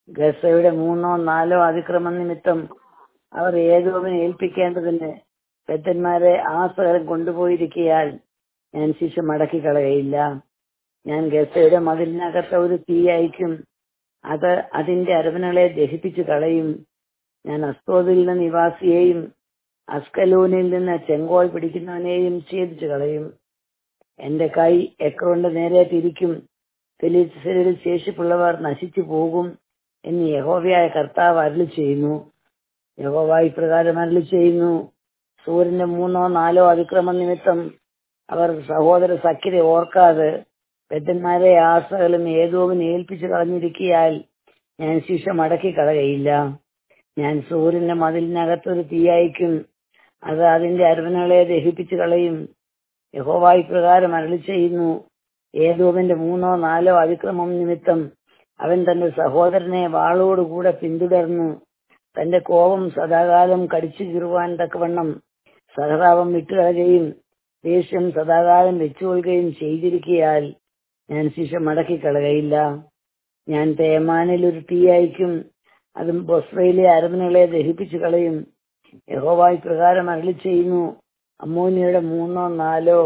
ഗസയുടെ മൂന്നോ നാലോ അതിക്രമ നിമിത്തം അവർ ഏതോവിനെ ഏൽപ്പിക്കേണ്ടതിന് പെത്തന്മാരെ ആ സ്ഥലം കൊണ്ടുപോയിരിക്കയാൽ ഞാൻ ശിശ മടക്കി കളയയില്ല ഞാൻ ഗസയുടെ മതിലിനകത്ത് ഒരു തീ അയക്കും അത് അതിന്റെ അരവണകളെ ദഹിപ്പിച്ചു കളയും ഞാൻ അസ്തോദിൽ നിന്ന് നിവാസിയെയും അസ്കലൂനിൽ നിന്ന് ചെങ്കോൽ പിടിക്കുന്നവനെയും ഛേദിച്ചു കളയും എന്റെ കൈ എക്രോന്റെ നേരെ തിരിക്കും ഫിലിസ്തീനിൽ ശേഷിപ്പുള്ളവർ നശിച്ചു പോകും എന്ന് യഹോവയായ കർത്താവ് അരുളി ചെയ്യുന്നു യഹോവ ഇപ്രകാരം അരുളി ചെയ്യുന്നു സൂര്യന്റെ മൂന്നോ നാലോ അതിക്രമ നിമിത്തം അവർ സഹോദര സഖ്യത ഓർക്കാതെ പെറ്റന്മാരെ ആസകലും ഏതോവിനെ ഏൽപ്പിച്ചു കളഞ്ഞിരിക്കിയാൽ ഞാൻ ശിക്ഷ മടക്കി കളകയില്ല ഞാൻ സൂര്യന്റെ മതിലിനകത്തൊരു തീയയക്കും അത് അതിന്റെ അരവനകളെ ദഹിപ്പിച്ചു കളയും യഹോവായി പ്രകാരം അരളി ചെയ്യുന്നു ഏതോവിന്റെ മൂന്നോ നാലോ അതിക്രമം നിമിത്തം അവൻ തന്റെ സഹോദരനെ വാളോടുകൂടെ പിന്തുടർന്നു തന്റെ കോപം സദാകാലം കടിച്ചു കീറുവാൻ തക്കവണ്ണം സഹതാപം വിട്ടുകളയുകയും ദേഷ്യം സദാകാലം വെച്ചുകൊള്ളുകയും ചെയ്തിരിക്കയാൽ ഞാൻ ശിക്ഷ മടക്കി കളകയില്ല ഞാൻ തേമാനിൽ ഒരു തീ അയക്കും അതും ബൊസ്രയിലെ അരമനകളെ ദഹിപ്പിച്ചു കളയും യഹോവായി പ്രകാരം അരളി ചെയ്യുന്നു അമ്മോനിയുടെ മൂന്നോ നാലോ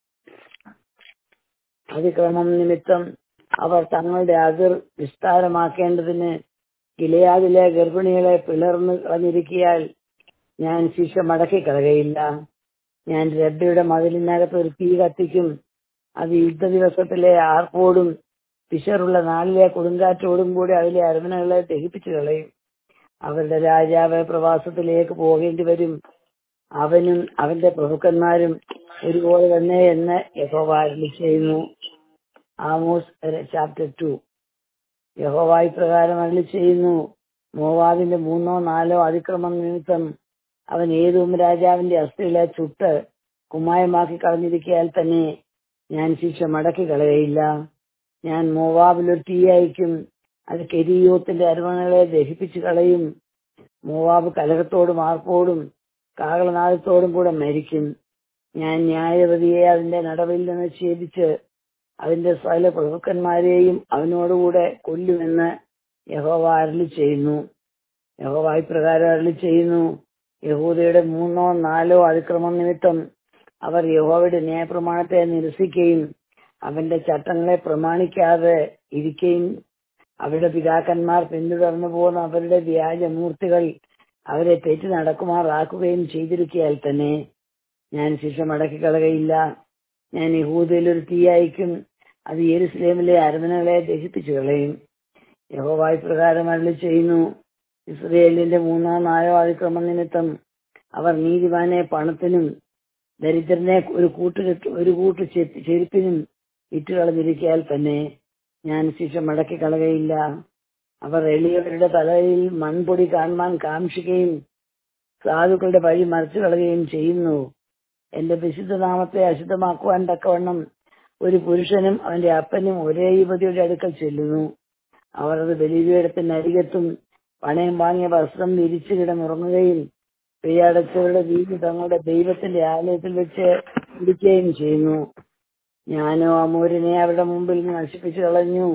അതിക്രമം നിമിത്തം അവർ തങ്ങളുടെ അതിർ വിസ്താരമാക്കേണ്ടതിന് ഗിലയാദിലെ ഗർഭിണികളെ പിളർന്നു കളഞ്ഞിരിക്കിയാൽ ഞാൻ ശിക്ഷ മടക്കി കളകയില്ല ഞാൻ രബ്ബയുടെ മതിലിനകത്ത് ഒരു തീ കത്തിക്കും അത് യുദ്ധ ദിവസത്തിലെ ആർപ്പോടും പിശറുള്ള നാളിലെ കൊടുങ്കാറ്റോടും കൂടി അതിലെ അരമനകളെ ദഹിപ്പിച്ചു കളയും അവരുടെ രാജാവ് പ്രവാസത്തിലേക്ക് പോകേണ്ടി വരും അവനും അവന്റെ പ്രഭുക്കന്മാരും ഒരുപോലെ തന്നെ എന്ന് യഹോവ അരുളി ചെയ്യുന്നു ആമോസ് ചാപ്റ്റർ ടു യഹോവായി പ്രകാരം അരുളി ചെയ്യുന്നു മോവാദിന്റെ മൂന്നോ നാലോ അതിക്രമം നിമിത്തം അവൻ ഏതും രാജാവിന്റെ അസ്ഥികളെ ചുട്ട് കുമ്മായമാക്കി കളഞ്ഞിരിക്കയാൽ തന്നെ ഞാൻ ശിക്ഷ മടക്കി കളയയില്ല ഞാൻ മോവാബിലൊരു തീ അയക്കും അത് കെരിയോത്തിന്റെ അരവണകളെ ദഹിപ്പിച്ചു കളയും മോവാബ് കലകത്തോടും ആർപ്പോടും കാകളനാദത്തോടും കൂടെ മരിക്കും ഞാൻ ന്യായവതിയെ അതിന്റെ നടവിൽ നിന്ന് ഛേദിച്ച് അതിന്റെ സകല പ്രഭുക്കന്മാരെയും അവനോടുകൂടെ കൊല്ലുമെന്ന് യഹോവ അരളി ചെയ്യുന്നു യഹോവ ഇപ്രകാരം അരളി ചെയ്യുന്നു യഹൂദയുടെ മൂന്നോ നാലോ അതിക്രമം നിമിത്തം അവർ യഹോവയുടെ ന്യായപ്രമാണത്തെ നിരസിക്കുകയും അവന്റെ ചട്ടങ്ങളെ പ്രമാണിക്കാതെ ഇരിക്കുകയും അവരുടെ പിതാക്കന്മാർ പിന്തുടർന്നു പോകുന്ന അവരുടെ വ്യാജമൂർത്തികൾ അവരെ തെറ്റി നടക്കുമാറാക്കുകയും ചെയ്തിരിക്കയാൽ തന്നെ ഞാൻ ശിക്ഷ മടക്കി കളകയില്ല ഞാൻ യഹൂദയിൽ ഒരു തീ അയക്കും അത് യെരുസലേമിലെ അരമനകളെ ദഹിപ്പിച്ചു കളയും യഹോവായി പ്രകാരം അരളി ചെയ്യുന്നു ഇസ്രയേലിന്റെ മൂന്നോ നാലോ അതിക്രമ നിമിത്തം അവർ നീതിമാനെ പണത്തിനും ദരിദ്രനെ ഒരു കൂട്ട് ഒരു കൂട്ട് ചെരുപ്പിനും വിറ്റുകളഞ്ഞിരിക്കയാൽ തന്നെ ഞാൻ ശിക്ഷ മടക്കി കളകയില്ല അവർ എളിയവരുടെ തലയിൽ മൺപൊടി കാണുവാൻ കാക്ഷിക്കുകയും സാധുക്കളുടെ വഴി മറിച്ചു കളയുകയും ചെയ്യുന്നു എന്റെ വിശുദ്ധനാമത്തെ അശുദ്ധമാക്കുവാൻ തക്കവണ്ണം ഒരു പുരുഷനും അവന്റെ അപ്പനും ഒരേ യുവതിയുടെ അടുക്കൽ ചെല്ലുന്നു അവർ അത് ബലിപീഠത്തിന്റെ അരികത്തും പണയം വാങ്ങിയ വസ്ത്രം വിരിച്ചു കിടന്നുറങ്ങുകയും പെയ്യടച്ചവരുടെ വീട് തങ്ങളുടെ ദൈവത്തിന്റെ ആലയത്തിൽ വെച്ച് ഇടിക്കുകയും ചെയ്യുന്നു ഞാനോ അമൂരിനെ അവരുടെ മുമ്പിൽ നിന്ന് നശിപ്പിച്ചു കളഞ്ഞു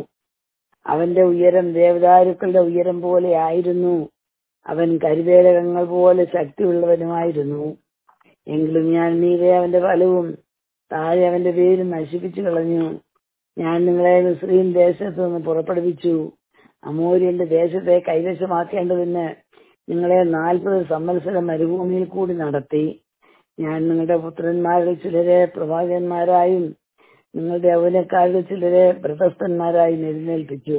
അവന്റെ ഉയരം ദേവദാരുക്കളുടെ ഉയരം പോലെ ആയിരുന്നു അവൻ കരുവേലകങ്ങൾ പോലെ ശക്തിയുള്ളവനുമായിരുന്നു എങ്കിലും ഞാൻ നീരെ അവന്റെ ഫലവും താഴെ അവന്റെ പേരും നശിപ്പിച്ചു കളഞ്ഞു ഞാൻ നിങ്ങളെ മിസ്രീം ദേശത്ത് നിന്ന് പുറപ്പെടുവിച്ചു അമൂര്യന്റെ ദേശത്തെ കൈവശമാക്കേണ്ടതിന് നിങ്ങളെ നാൽപ്പത് സംവത്സര മരുഭൂമിയിൽ കൂടി നടത്തി ഞാൻ നിങ്ങളുടെ പുത്രന്മാരിൽ ചിലരെ പ്രവാചകന്മാരായും നിങ്ങളുടെ യൗവനക്കാരിൽ ചിലരെ വ്രതസ്ഥന്മാരായും എഴുന്നേൽപ്പിച്ചു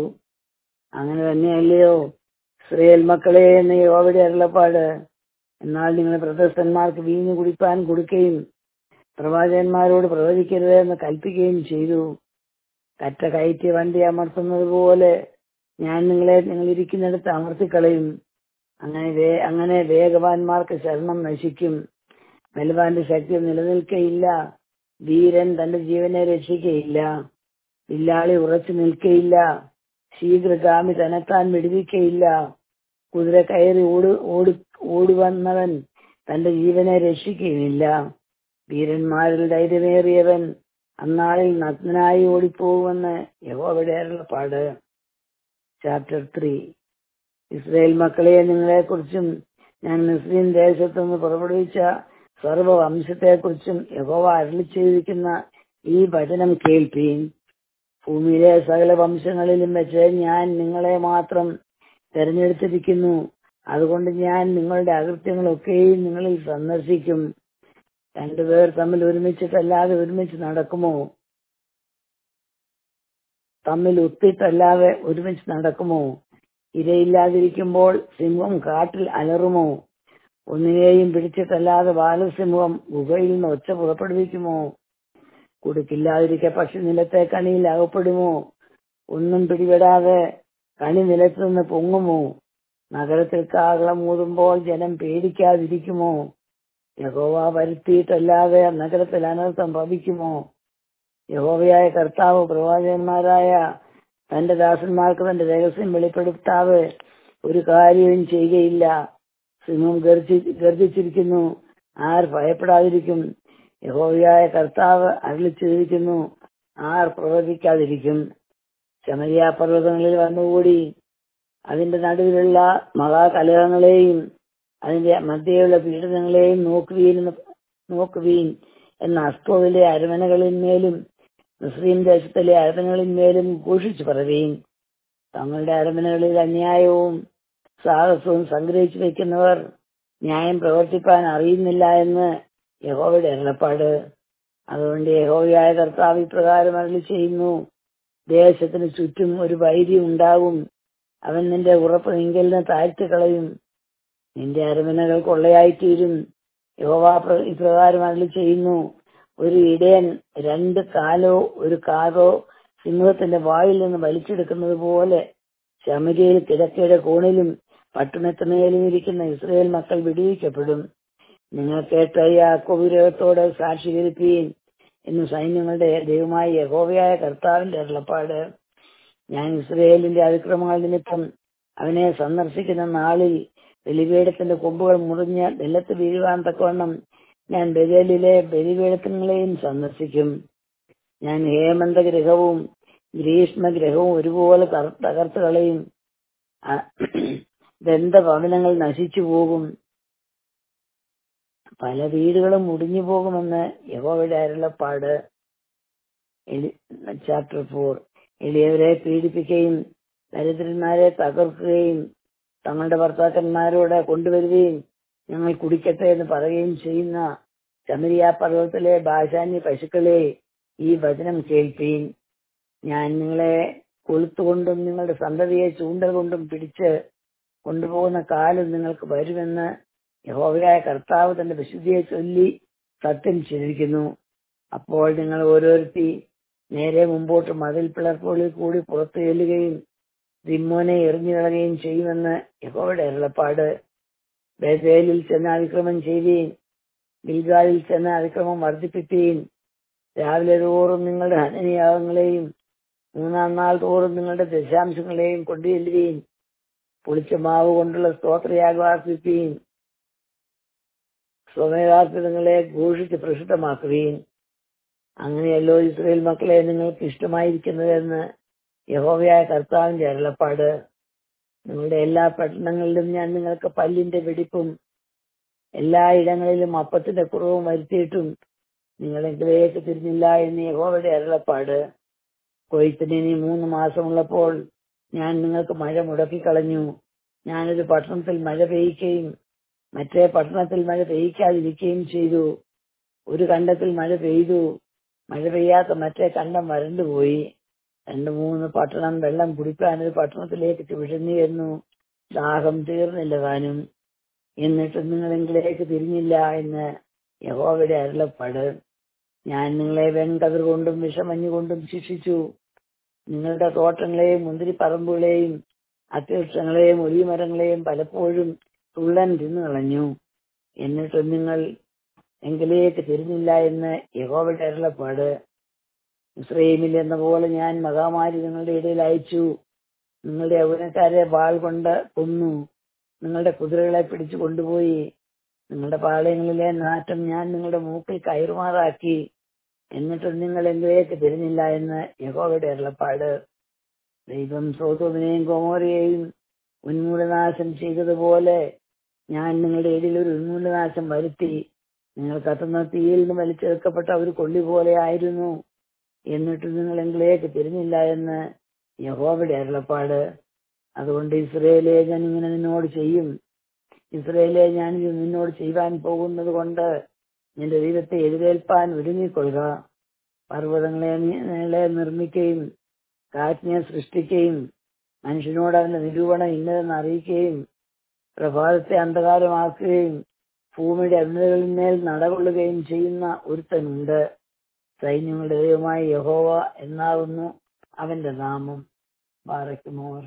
അങ്ങനെ തന്നെയല്ലയോ ഇസ്രയേൽ മക്കളെ എന്ന് യോവയുടെ അരുളപ്പാട് എന്നാൽ നിങ്ങൾ വ്രതസ്ഥന്മാർക്ക് വീഞ്ഞു കുടിപ്പാൻ കൊടുക്കുകയും പ്രവാചകന്മാരോട് പ്രവചിക്കരുത് എന്ന് കൽപ്പിക്കുകയും ചെയ്തു കറ്റ കയറ്റി വണ്ടി അമർത്തുന്നത് പോലെ ഞാൻ നിങ്ങളെ നിങ്ങൾ ഇരിക്കുന്നിടത്ത് അമർത്തിക്കളയും അങ്ങനെ വേ അങ്ങനെ വേഗവാന്മാർക്ക് ശരണം നശിക്കും ബലവാന്റെ ശക്തി നിലനിൽക്കയില്ല ധീരൻ തന്റെ ജീവനെ രക്ഷിക്കയില്ല വില്ലാളി ഉറച്ചു നിൽക്കയില്ല ശീഘ്രഗാമി തന്നെത്താൻ വിടുവിക്കയില്ല കുതിര കയറി ഓട് ഓടി ഓടുവന്നവൻ തന്റെ ജീവനെ രക്ഷിക്കുകയില്ല വീരന്മാരിൽ ധൈര്യമേറിയവൻ അന്നാളിൽ നഗ്നായി ഓടിപ്പോകുമെന്ന് യഹോവയുടെ അരുളപ്പാട് ചാപ്റ്റർ ത്രീ ഇസ്രായേൽ മക്കളെ നിങ്ങളെക്കുറിച്ചും ഞാൻ മുസ്ലിം ദേശത്തുനിന്ന് പുറപ്പെടുവിച്ച സർവവംശത്തെക്കുറിച്ചും യഹോവ അരളി ചെയ്തിരിക്കുന്ന ഈ വചനം കേൾപ്പീൻ ഭൂമിയിലെ സകല വംശങ്ങളിലും വെച്ച് ഞാൻ നിങ്ങളെ മാത്രം തെരഞ്ഞെടുത്തിരിക്കുന്നു അതുകൊണ്ട് ഞാൻ നിങ്ങളുടെ അകൃത്യങ്ങളൊക്കെയും നിങ്ങളിൽ സന്ദർശിക്കും രണ്ടുപേർ തമ്മിൽ ഒരുമിച്ചിട്ടല്ലാതെ ഒരുമിച്ച് നടക്കുമോ തമ്മിൽ ഒത്തിട്ടല്ലാതെ ഒരുമിച്ച് നടക്കുമോ ഇരയില്ലാതിരിക്കുമ്പോൾ സിംഹം കാട്ടിൽ അലറുമോ ഒന്നിനെയും പിടിച്ചിട്ടല്ലാതെ ബാലസിംഹം ഗുഹയിൽ നിന്ന് ഒച്ച പുറപ്പെടുവിക്കുമോ കുടുക്കില്ലാതിരിക്കെ പക്ഷി നിലത്തെ കണിയിൽ അകപ്പെടുമോ ഒന്നും പിടിപെടാതെ കണി നിലത്ത് നിന്ന് പൊങ്ങുമോ നഗരത്തിൽ കാഹളം മൂതുമ്പോൾ ജനം പേടിക്കാതിരിക്കുമോ യഹോവ വരുത്തിയിട്ടല്ലാതെ നഗരത്തിൽ അനർത്ഥം ഭവിക്കുമോ യഹോവയായ കർത്താവ് പ്രവാചകന്മാരായ തന്റെ ദാസന്മാർക്ക് തന്റെ രഹസ്യം വെളിപ്പെടുത്താവ് ഒരു കാര്യവും ചെയ്യുകയില്ല സിംഹം ഗർജി ഗർജിച്ചിരിക്കുന്നു ആർ ഭയപ്പെടാതിരിക്കും യഹോവയായ കർത്താവ് അരുളിച്ചിരിക്കുന്നു ആർ പ്രവചിക്കാതിരിക്കും ശമരിയ പർവ്വതങ്ങളിൽ വന്നുകൂടി അതിന്റെ നടുവിലുള്ള മഹാകലഹങ്ങളെയും അതിന്റെ മധ്യയുള്ള പീഡനങ്ങളെയും നോക്കുവീൻ നോക്കുവീൻ എന്ന അസ്തോവിലെ അരമനകളിന്മേലും മുസ്ലിം ദേശത്തിലെ അരമനകളിന്മേലും ഘോഷിച്ചു പറവീൻ തങ്ങളുടെ അരമനകളിൽ അന്യായവും സാഹസവും സംഗ്രഹിച്ചു വെക്കുന്നവർ ന്യായം പ്രവർത്തിപ്പാൻ അറിയുന്നില്ല എന്ന് യഹോവയുടെ അരുളപ്പാട് അതുകൊണ്ട് യഹോവയായ കർത്താവ് ഇപ്രകാരം അരളി ചെയ്യുന്നു ദേശത്തിന് ചുറ്റും ഒരു വൈരി ഉണ്ടാകും അവൻ നിന്റെ ഉറപ്പ് നിങ്കിൽ നിന്ന് താഴ്ത്തി കളയും നിന്റെ അരമനകൾ കൊള്ളയായിത്തീരും യഹോവ പ്ര- ഇപ്രകാരം അരളി ചെയ്യുന്നു ഒരു ഇടയൻ രണ്ട് കാലോ ഒരു കാതോ സിംഹത്തിന്റെ വായിൽ നിന്ന് വലിച്ചെടുക്കുന്നത് പോലെ ശമരിയിൽ കിഴക്കയുടെ കോണിലും പട്ടണത്തിനേലും ഇരിക്കുന്ന ഇസ്രയേൽ മക്കൾ വിടുവിക്കപ്പെടും നിങ്ങൾ കേട്ട യാക്കോബുരകത്തോട് സാക്ഷീകരിപ്പീൻ എന്ന് സൈന്യങ്ങളുടെ ദൈവമായ യഹോവയായ കർത്താവിന്റെ അരുളപ്പാട് ഞാൻ ഇസ്രയേലിന്റെ അതിക്രമങ്ങൾ നിമിത്തം അവനെ സന്ദർശിക്കുന്ന നാളിൽ ബലിപീഠത്തിന്റെ കൊമ്പുകൾ മുറിഞ്ഞ് നിലത്ത് വീഴുവാൻ തക്കവണ്ണം ഞാൻ ബദലിലെ ബലിപീഠങ്ങളെയും സന്ദർശിക്കും ഞാൻ ഹേമന്തഗ്രഹവും ഗ്രീഷ്മഗ്രഹവും ഒരുപോലെ തകർ- തകർത്ത് കളയും അ- ദന്തഭവനങ്ങൾ നശിച്ചു പോകും പല വീടുകളും മുടിഞ്ഞു പോകുമെന്ന് യഹോവയുടെ അരുളപ്പാട് ചാപ്റ്റർ ഫോർ എളിയവരെ പീഡിപ്പിക്കുകയും ദരിദ്രന്മാരെ തകർക്കുകയും തങ്ങളുടെ ഭർത്താക്കന്മാരോട് കൊണ്ടുവരികയും ഞങ്ങൾ കുടിക്കട്ടെ എന്ന് പറയുകയും ചെയ്യുന്ന ചമരിയ പർവ്വതത്തിലെ ഭാഷാന്യ പശുക്കളെ ഈ വചനം കേൾപ്പീൻ ഞാൻ നിങ്ങളെ കൊളുത്തുകൊണ്ടും നിങ്ങളുടെ സന്തതിയെ ചൂണ്ടൽ കൊണ്ടും പിടിച്ച് കൊണ്ടുപോകുന്ന കാലം നിങ്ങൾക്ക് വരുമെന്ന് യഹോവയായ കർത്താവ് തന്റെ വിശുദ്ധിയെ ചൊല്ലി സത്യം ചെയ്തിരിക്കുന്നു അപ്പോൾ നിങ്ങൾ ഓരോരുത്തി നേരെ മുമ്പോട്ട് മതിൽ പിളർപ്പുകളിൽ കൂടി പുറത്തു ചെല്ലുകയും റിമ്മോനെ എറിഞ്ഞു കളയുകയും ചെയ്യുമെന്ന് യഹോവയുടെ അരുളപ്പാട് ബേതേലിൽ ചെന്ന് അതിക്രമം ചെയ്യുകയും ഗിൽഗാലിൽ ചെന്ന് അതിക്രമം വർദ്ധിപ്പിക്കുകയും രാവിലെ തോറും നിങ്ങളുടെ ഹനനയാഗങ്ങളെയും മൂന്നാം നാൾ തോറും നിങ്ങളുടെ ദശാംശങ്ങളെയും കൊണ്ടുചെല്ലുകയും പുളിച്ച മാവ് കൊണ്ടുള്ള സ്തോത്രയാഗം അർപ്പിക്കുകയും സ്വമേധാർത്ഥങ്ങളെ ഘോഷിച്ച് പ്രസിദ്ധമാക്കുകയും അങ്ങനെയല്ലോ ഇസ്രയേൽ മക്കളെ നിങ്ങൾക്ക് ഇഷ്ടമായിരിക്കുന്നതെന്ന് യഹോവയായ കർത്താവിന്റെ അരുളപ്പാട് നിങ്ങളുടെ എല്ലാ പട്ടണങ്ങളിലും ഞാൻ നിങ്ങൾക്ക് പല്ലിന്റെ വെടിപ്പും എല്ലാ ഇടങ്ങളിലും അപ്പത്തിന്റെ കുറവും വരുത്തിയിട്ടും നിങ്ങളെങ്കിലേക്ക് തിരിഞ്ഞില്ല എന്ന് യഹോവയുടെ അരുളപ്പാട് കൊയ്ത്തിന് ഇനി മൂന്ന് മാസമുള്ളപ്പോൾ ഞാൻ നിങ്ങൾക്ക് മഴ മുടക്കിക്കളഞ്ഞു ഞാനൊരു പട്ടണത്തിൽ മഴ പെയ്യ്ക്കുകയും മറ്റേ പട്ടണത്തിൽ മഴ പെയ്യിക്കാതിരിക്കുകയും ചെയ്തു ഒരു കണ്ടത്തിൽ മഴ പെയ്തു മഴ പെയ്യാത്ത മറ്റേ കണ്ടം വരണ്ടുപോയി രണ്ടു മൂന്ന് പട്ടണം വെള്ളം കുടിക്കാൻ ഒരു പട്ടണത്തിലേക്ക് വിഴുന്നു എന്നു ദാഹം തീർന്നില്ല താനും എന്നിട്ടും നിങ്ങളെങ്കിലേക്ക് തിരിഞ്ഞില്ല എന്ന് യഹോവയുടെ അരുളപ്പാട് ഞാൻ നിങ്ങളെ വെൺകതിർ കൊണ്ടും വിഷമഞ്ഞു കൊണ്ടും ശിക്ഷിച്ചു നിങ്ങളുടെ തോട്ടങ്ങളെയും മുന്തിരിപ്പറമ്പുകളെയും അത്യവൃക്ഷങ്ങളെയും ഒലിമരങ്ങളെയും പലപ്പോഴും തുള്ളൻ തിന്നു കളഞ്ഞു എന്നിട്ടും നിങ്ങൾ എങ്കിലേക്ക് തിരിഞ്ഞില്ല എന്ന് യഹോവയുടെ അരുളപ്പാട് ഇസ്രയേമിൽ എന്ന പോലെ ഞാൻ മഹാമാരി നിങ്ങളുടെ ഇടയിൽ അയച്ചു നിങ്ങളുടെ യൗവനക്കാരെ വാൾ കൊണ്ട് കൊന്നു നിങ്ങളുടെ കുതിരകളെ പിടിച്ചു കൊണ്ടുപോയി നിങ്ങളുടെ പാളയങ്ങളിലെ നാറ്റം ഞാൻ നിങ്ങളുടെ മൂക്കിൽ കയറുമാറാക്കി എന്നിട്ടും നിങ്ങൾ എങ്കിലേക്ക് തിരിഞ്ഞില്ല എന്ന് യഹോവയുടെ അരുളപ്പാട് ദൈവം സോതോമിനെയും ഗോമോരയെയും ഉന്മൂലനാശം ചെയ്തതുപോലെ ഞാൻ നിങ്ങളുടെ ഇടയിൽ ഒരു ഉന്മൂലനാശം വരുത്തി നിങ്ങൾ കത്തുന്ന തീയിൽ നിന്ന് വലിച്ചെടുക്കപ്പെട്ട ഒരു കൊള്ളി പോലെ ആയിരുന്നു എന്നിട്ട് നിങ്ങൾ എങ്കിലേക്ക് തിരിഞ്ഞില്ല എന്ന് യഹോവയുടെ അരുളപ്പാട് അതുകൊണ്ട് ഇസ്രയേലെ ഞാൻ ഇങ്ങനെ നിന്നോട് ചെയ്യും ഇസ്രയേലെ ഞാൻ ഇത് നിന്നോട് ചെയ്യുവാൻ പോകുന്നത് കൊണ്ട് നിന്റെ ദൈവത്തെ എതിരേൽപ്പാൻ ഒരുങ്ങിക്കൊള്ളുക പർവ്വതങ്ങളെ നീളെ നിർമ്മിക്കുകയും കാറ്റിനെ സൃഷ്ടിക്കുകയും മനുഷ്യനോട് അവന്റെ നിരൂപണം ഇന്നതെന്ന് അറിയിക്കുകയും പ്രഭാതത്തെ അന്ധകാരമാക്കുകയും ഭൂമിയുടെ അഗ്നികളിന്മേൽ നടകൊള്ളുകയും ചെയ്യുന്ന ഒരുത്തനുണ്ട് സൈന്യങ്ങളുടെ ദൈവമായ യഹോവ എന്നാകുന്നു അവന്റെ നാമം ബാറയ്ക്കുമോർ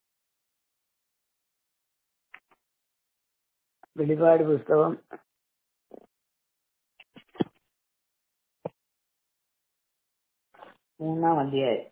വെളിപാട് പുസ്തകം മൂന്നാം അധ്യായം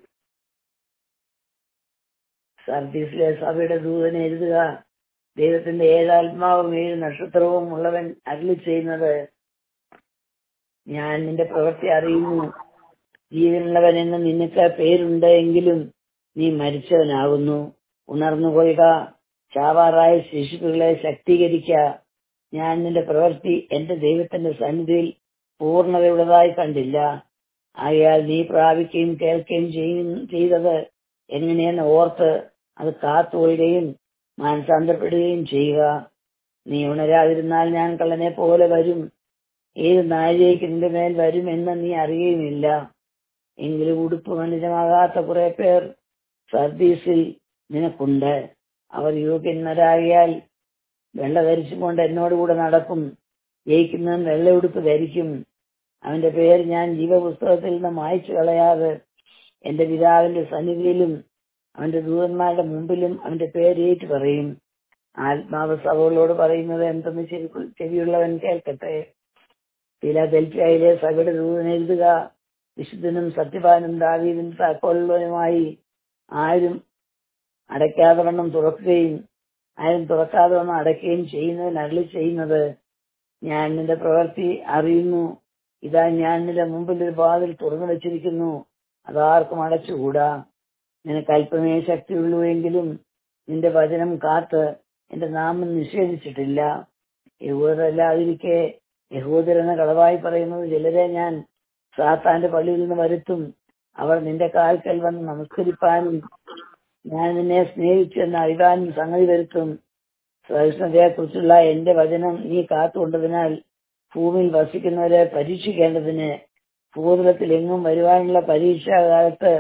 സർദീസിലെ സഭയുടെ ദൂതനെ എഴുതുക ദൈവത്തിന്റെ ഏഴാത്മാവും ഏഴ് നക്ഷത്രവും ഉള്ളവൻ അരുളി ചെയ്യുന്നത് ഞാൻ നിന്റെ പ്രവൃത്തി അറിയുന്നു ജീവനുള്ളവൻ എന്ന് നിനക്ക് പേരുണ്ട് എങ്കിലും നീ മരിച്ചവനാകുന്നു ഉണർന്നുകൊള്ളുക ചാവാറായ ശിശുക്കളെ ശക്തീകരിക്ക ഞാൻ നിന്റെ പ്രവൃത്തി എന്റെ ദൈവത്തിന്റെ സന്നിധിയിൽ പൂർണ്ണതയുള്ളതായി കണ്ടില്ല ആകയാൽ നീ പ്രാപിക്കുകയും കേൾക്കുകയും ചെയ്യും- ചെയ്തത് എങ്ങനെയെന്ന് ഓർത്ത് അത് കാത്തുകൊള്ളുകയും മാനസാന്തരപ്പെടുകയും ചെയ്യുക നീ ഉണരാതിരുന്നാൽ ഞാൻ കള്ളനെ പോലെ വരും ഏത് നാഴികയ്ക്ക് നിന്റെ മേൽ വരും എന്ന് നീ അറിയുകയുമില്ല എങ്കിലും ഉടുപ്പ് മലിനമാകാത്ത കുറെ പേർ സർദീസിൽ നിനക്കുണ്ട് അവർ യോഗ്യന്മാരാകിയാൽ വെള്ള ധരിച്ചുകൊണ്ട് എന്നോടുകൂടെ നടക്കും ജയിക്കുന്നവൻ വെള്ള ഉടുപ്പ് ധരിക്കും അവന്റെ പേര് ഞാൻ ജീവപുസ്തകത്തിൽ നിന്ന് മായ്ച്ചു കളയാതെ എന്റെ പിതാവിന്റെ സന്നിധിയിലും അവന്റെ ദൂതന്മാരുടെ മുമ്പിലും അവന്റെ പേര് ഏറ്റു പറയും ആത്മാവ് സഭകളോട് പറയുന്നത് എന്തെന്ന് ചെവി- ചെവിയുള്ളവൻ കേൾക്കട്ടെ ഫിലാദൽഫിയയിലെ സഭയുടെ ദൂതൻ എഴുതുക വിശുദ്ധനും സത്യവാനും ദാവീദിന്റെ താക്കോലുള്ളവനുമായി ആരും അടയ്ക്കാതെ വണ്ണം തുറക്കുകയും ആരും തുറക്കാതെ വണ്ണം അടയ്ക്കുകയും ചെയ്യുന്നതിന് അരളി ചെയ്യുന്നത് ഞാൻ നിന്റെ പ്രവൃത്തി അറിയുന്നു ഇതാ ഞാൻ നിന്റെ മുമ്പിൽ ഒരു വാതിൽ തുറന്നു വെച്ചിരിക്കുന്നു അതാർക്കും അടച്ചുകൂടാ നിനക്ക് അല്പമേ ശക്തിയുള്ളൂ എങ്കിലും നിന്റെ വചനം കാത്ത് എന്റെ നാമം നിഷേധിച്ചിട്ടില്ല യഹൂദരല്ലാതിരിക്കെ യഹൂദരെന്ന് കളവായി പറയുന്നത് ചിലരെ ഞാൻ സാത്താന്റെ പള്ളിയിൽ നിന്ന് വരുത്തും അവർ നിന്റെ കാൽക്കൽ വന്ന് നമസ്കരിപ്പാനും ഞാൻ നിന്നെ സ്നേഹിച്ചു എന്ന് അറിയാനും സംഗതി വരുത്തും സഹിഷ്ണുതയെക്കുറിച്ചുള്ള എന്റെ വചനം നീ കാത്തുകൊണ്ടതിനാൽ ഭൂമിയിൽ വസിക്കുന്നവരെ പരീക്ഷിക്കേണ്ടതിന് ഭൂതലത്തിൽ എങ്ങും വരുവാനുള്ള പരീക്ഷാകാലത്ത്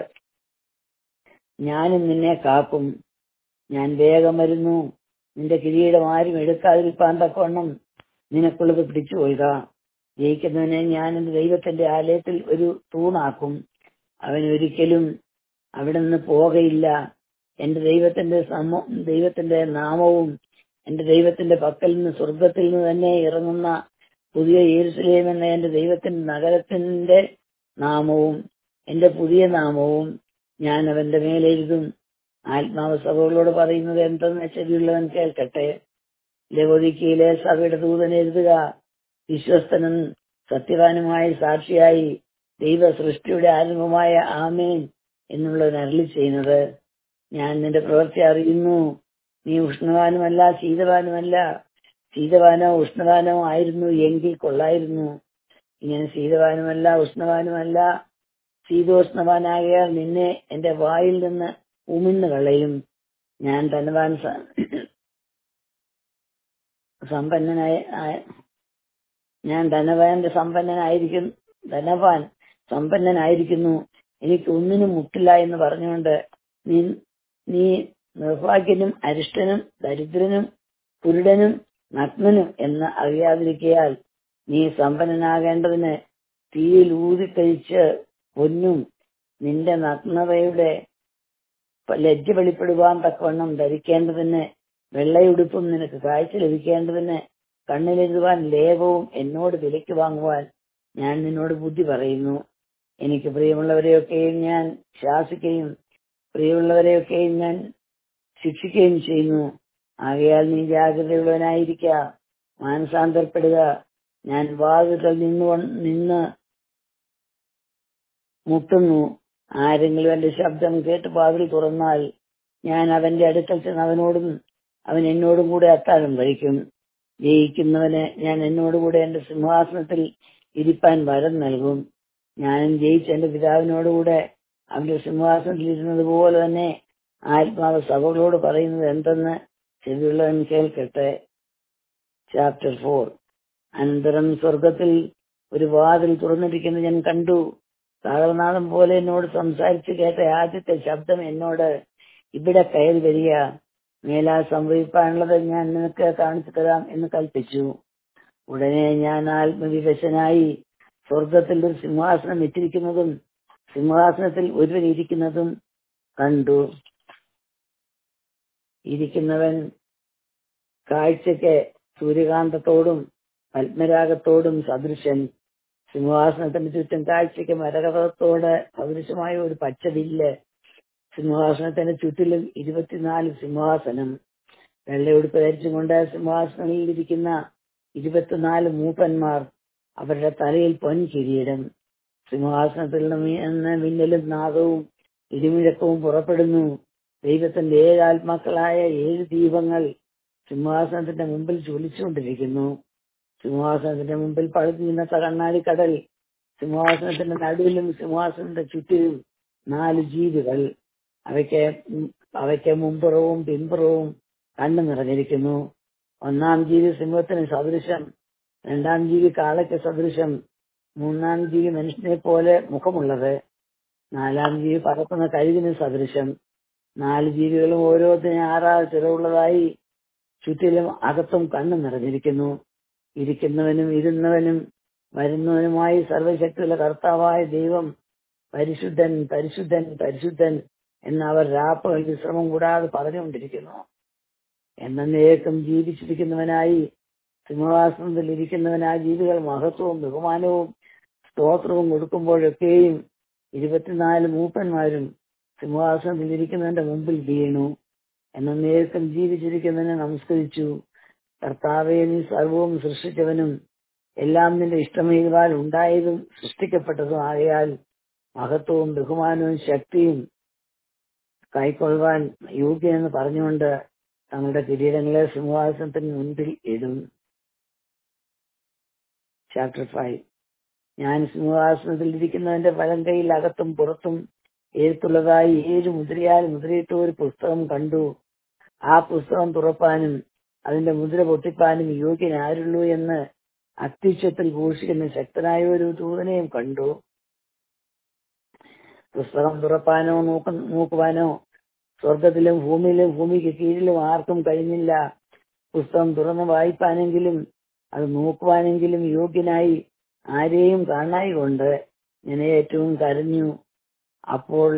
ഞാനും നിന്നെ കാക്കും ഞാൻ വേഗം വരുന്നു നിന്റെ കിരീടം ആരും എടുക്കാതിരിപ്പാൻ തക്കവണ്ണം നിനക്കുള്ളത് പിടിച്ചു കൊള്ളുക ജയിക്കുന്നവനെ ഞാൻ എന്റെ ദൈവത്തിന്റെ ആലയത്തിൽ ഒരു തൂണാക്കും അവൻ ഒരിക്കലും അവിടെ നിന്ന് പോകയില്ല എന്റെ ദൈവത്തിന്റെ സമ ദൈവത്തിന്റെ നാമവും എന്റെ ദൈവത്തിന്റെ പക്കൽ നിന്ന് സ്വർഗത്തിൽ നിന്ന് തന്നെ ഇറങ്ങുന്ന പുതിയ യേരുസലേം എന്ന എന്റെ ദൈവത്തിന്റെ നഗരത്തിന്റെ നാമവും എന്റെ പുതിയ നാമവും ഞാൻ അവന്റെ മേലെഴുതും ആത്മാവ് സഭകളോട് പറയുന്നത് എന്തെന്ന് ചെവിയുള്ളവൻ കേൾക്കട്ടെ ലവോദിക്കയിലെ സഭയുടെ ദൂതൻ എഴുതുക വിശ്വസ്തനും സത്യവാനുമായ സാക്ഷിയായി ദൈവ സൃഷ്ടിയുടെ ആരംഭമായ ആമേൻ എന്നുള്ളവൻ അരളി ചെയ്യുന്നത് ഞാൻ നിന്റെ പ്രവൃത്തി അറിയുന്നു നീ ഉഷ്ണവാനുമല്ല ശീതവാനുമല്ല ശീതവാനോ ഉഷ്ണവാനോ ആയിരുന്നു എങ്കിൽ കൊള്ളായിരുന്നു ഇങ്ങനെ ശീതവാനുമല്ല ഉഷ്ണവാനുമല്ല ശീതോഷ്ണവാനാകിയാൽ നിന്നെ എന്റെ വായിൽ നിന്ന് ഉമിന്ന് കളയും ഞാൻ ധനവാൻ സ- സമ്പന്നനായ ആയ- ഞാൻ ധനവാന്റെ സമ്പന്നനായിരിക്കും ധനവാൻ സമ്പന്നനായിരിക്കുന്നു എനിക്ക് ഒന്നിനും മുട്ടില്ല എന്ന് പറഞ്ഞുകൊണ്ട് നീ നീ നിർഭാഗ്യനും അരിഷ്ടനും ദരിദ്രനും കുരുടനും നഗ്നനും എന്ന് അറിയാതിരിക്കയാൽ നീ സമ്പന്നനാകേണ്ടതിന് തീയിൽ ഊതിക്കഴിച്ച് പൊന്നും നിന്റെ നഗ്നതയുടെ ലജ്ജ വെളിപ്പെടുവാൻ തക്കവണ്ണം ധരിക്കേണ്ടതിന് വെള്ളയുടുപ്പും നിനക്ക് കാഴ്ച ലഭിക്കേണ്ടതിന് കണ്ണിലെഴുതുവാൻ ലേപവും എന്നോട് വിലയ്ക്ക് വാങ്ങുവാൻ ഞാൻ നിന്നോട് ബുദ്ധി പറയുന്നു എനിക്ക് പ്രിയമുള്ളവരെയൊക്കെയും ഞാൻ ശാസിക്കുകയും പ്രിയമുള്ളവരെയൊക്കെയും ഞാൻ ശിക്ഷിക്കുകയും ചെയ്യുന്നു ആകയാൽ നീ ജാഗ്രതയുള്ളവനായിരിക്ക മാനസാന്തരപ്പെടുക ഞാൻ വാതിൽ നിന്ന് നിന്ന് മുട്ടുന്നു ആരെങ്കിലും എന്റെ ശബ്ദം കേട്ട് വാതിൽ തുറന്നാൽ ഞാൻ അവന്റെ അടുക്കൽ ചെന്ന് അവനോടും അവൻ എന്നോടും കൂടെ അത്താഴം കഴിക്കും ജയിക്കുന്നവന് ഞാൻ എന്നോടുകൂടെ എന്റെ സിംഹാസനത്തിൽ ഇരിപ്പാൻ വരം നൽകും ഞാനും ജയിച്ച എന്റെ പിതാവിനോടുകൂടെ അവന്റെ സിംഹാസനത്തിൽ ഇരുന്നത് പോലെ തന്നെ ആത്മാവ് സഭകളോട് പറയുന്നത് എന്തെന്ന് ചെവിയുള്ളവൻ കേൾക്കട്ടെ ചാപ്റ്റർ ഫോർ അനന്തരം സ്വർഗത്തിൽ ഒരു വാതിൽ തുറന്നിരിക്കുന്നത് ഞാൻ കണ്ടു താളനാളം പോലെ എന്നോട് സംസാരിച്ചു കേട്ട ആദ്യത്തെ ശബ്ദം എന്നോട് ഇവിടെ കയറി വരിക മേലാ സംഭവിക്കാനുള്ളത് ഞാൻ നിനക്ക് കാണിച്ചു തരാം എന്ന് കൽപ്പിച്ചു ഉടനെ ഞാൻ ആത്മവിവശനായി സ്വർഗത്തിൽ ഒരു സിംഹാസനം ഇട്ടിരിക്കുന്നതും സിംഹാസനത്തിൽ ഒരുവൻ ഇരിക്കുന്നതും കണ്ടു ഇരിക്കുന്നവൻ കാഴ്ചയ്ക്ക് സൂര്യകാന്തത്തോടും പത്മരാഗത്തോടും സദൃശൻ സിംഹാസനത്തിന് ചുറ്റും കാഴ്ചയ്ക്ക് മരകഥത്തോട് സദൃശമായ ഒരു പച്ചവില്ല് സിംഹാസനത്തിന് ചുറ്റിലും ഇരുപത്തിനാല് സിംഹാസനം വെള്ളയുടുപ്പ് ധരിച്ചുകൊണ്ട് സിംഹാസനങ്ങളിൽ ഇരിക്കുന്ന ഇരുപത്തിനാല് മൂപ്പന്മാർ അവരുടെ തലയിൽ പൊൻകിരീടം സിംഹാസനത്തിൽ നിന്ന് മിന്നലും നാദവും ഇടിമുഴക്കവും പുറപ്പെടുന്നു ദൈവത്തിന്റെ ഏഴ് ആത്മാക്കളായ ഏഴ് ദീപങ്ങൾ സിംഹാസനത്തിന്റെ മുമ്പിൽ ചൊലിച്ചുകൊണ്ടിരിക്കുന്നു സിംഹാസനത്തിന്റെ മുമ്പിൽ പഴുതിരുന്ന കണ്ണാടി കടൽ സിംഹാസനത്തിന്റെ നടുവിലും സിംഹാസനത്തിന്റെ ചുറ്റിലും നാല് ജീവികൾ അവയ്ക്ക് അവയ്ക്ക് മുമ്പുറവും പിമ്പുറവും കണ്ണു നിറഞ്ഞിരിക്കുന്നു ഒന്നാം ജീവി സിംഹത്തിന് സദൃശം രണ്ടാം ജീവി കാളയ്ക്ക് സദൃശം മൂന്നാം ജീവി മനുഷ്യനെ പോലെ മുഖമുള്ളത് നാലാം ജീവി പറക്കുന്ന കഴുകിന് സദൃശം നാല് ജീവികളും ഓരോന്നിനും ആറാറ് ചിറവുള്ളതായി ചുറ്റിലും അകത്തും കണ്ണു നിറഞ്ഞിരിക്കുന്നു ഇരിക്കുന്നവനും ഇരുന്നവനും വരുന്നവനുമായി സർവശക്തിയുള്ള കർത്താവായ ദൈവം പരിശുദ്ധൻ പരിശുദ്ധൻ പരിശുദ്ധൻ എന്ന് അവർ രാപ്പകൽ വിശ്രമം കൂടാതെ പറഞ്ഞുകൊണ്ടിരിക്കുന്നു എന്നേക്കും ജീവിച്ചിരിക്കുന്നവനായി സിംഹാസനത്തിൽ ഇരിക്കുന്നവനായ ജീവികൾ മഹത്വവും ബഹുമാനവും സ്തോത്രവും കൊടുക്കുമ്പോഴൊക്കെയും ഇരുപത്തിനാല് മൂപ്പന്മാരും സിംഹാസനത്തിൽ ഇരിക്കുന്നവന്റെ മുമ്പിൽ വീണു എന്നേക്കും ജീവിച്ചിരിക്കുന്നവനെ നമസ്കരിച്ചു കർത്താവെ നീ സർവവും സൃഷ്ടിച്ചവനും എല്ലാം നിന്റെ ഇഷ്ടമേതുവാൽ ഉണ്ടായതും സൃഷ്ടിക്കപ്പെട്ടതും ആകയാൽ മഹത്വവും ബഹുമാനവും ശക്തിയും കൈക്കൊള്ളുവാൻ യോഗ്യനെന്ന് പറഞ്ഞുകൊണ്ട് തങ്ങളുടെ കിരീടങ്ങളെ സിംഹാസനത്തിന് മുൻപിൽ ഇടും ചാപ്റ്റർ ഫൈവ് ഞാൻ സിംഹാസനത്തിൽ ഇരിക്കുന്നവന്റെ വലം കൈയിൽ അകത്തും പുറത്തും എഴുത്തുള്ളതായി ഏഴ് മുദ്രയാൽ മുദ്രയിട്ട ഒരു പുസ്തകം കണ്ടു ആ പുസ്തകം തുറപ്പാനും അതിന്റെ മുദ്ര പൊട്ടിപ്പാനും യോഗ്യൻ ആരുള്ളൂ എന്ന് അത്യുച്ചത്തിൽ ഘോഷിക്കുന്ന ശക്തനായ ഒരു ദൂതനെയും കണ്ടു പുസ്തകം തുറപ്പാനോ നോക്ക നോക്കുവാനോ സ്വർഗത്തിലും ഭൂമിയിലും ഭൂമിക്ക് കീഴിലും ആർക്കും കഴിഞ്ഞില്ല പുസ്തകം തുറന്ന് വായിപ്പാനെങ്കിലും അത് നോക്കുവാനെങ്കിലും യോഗ്യനായി ആരെയും കാണായി കൊണ്ട് ഞാൻ ഏറ്റവും കരഞ്ഞു അപ്പോൾ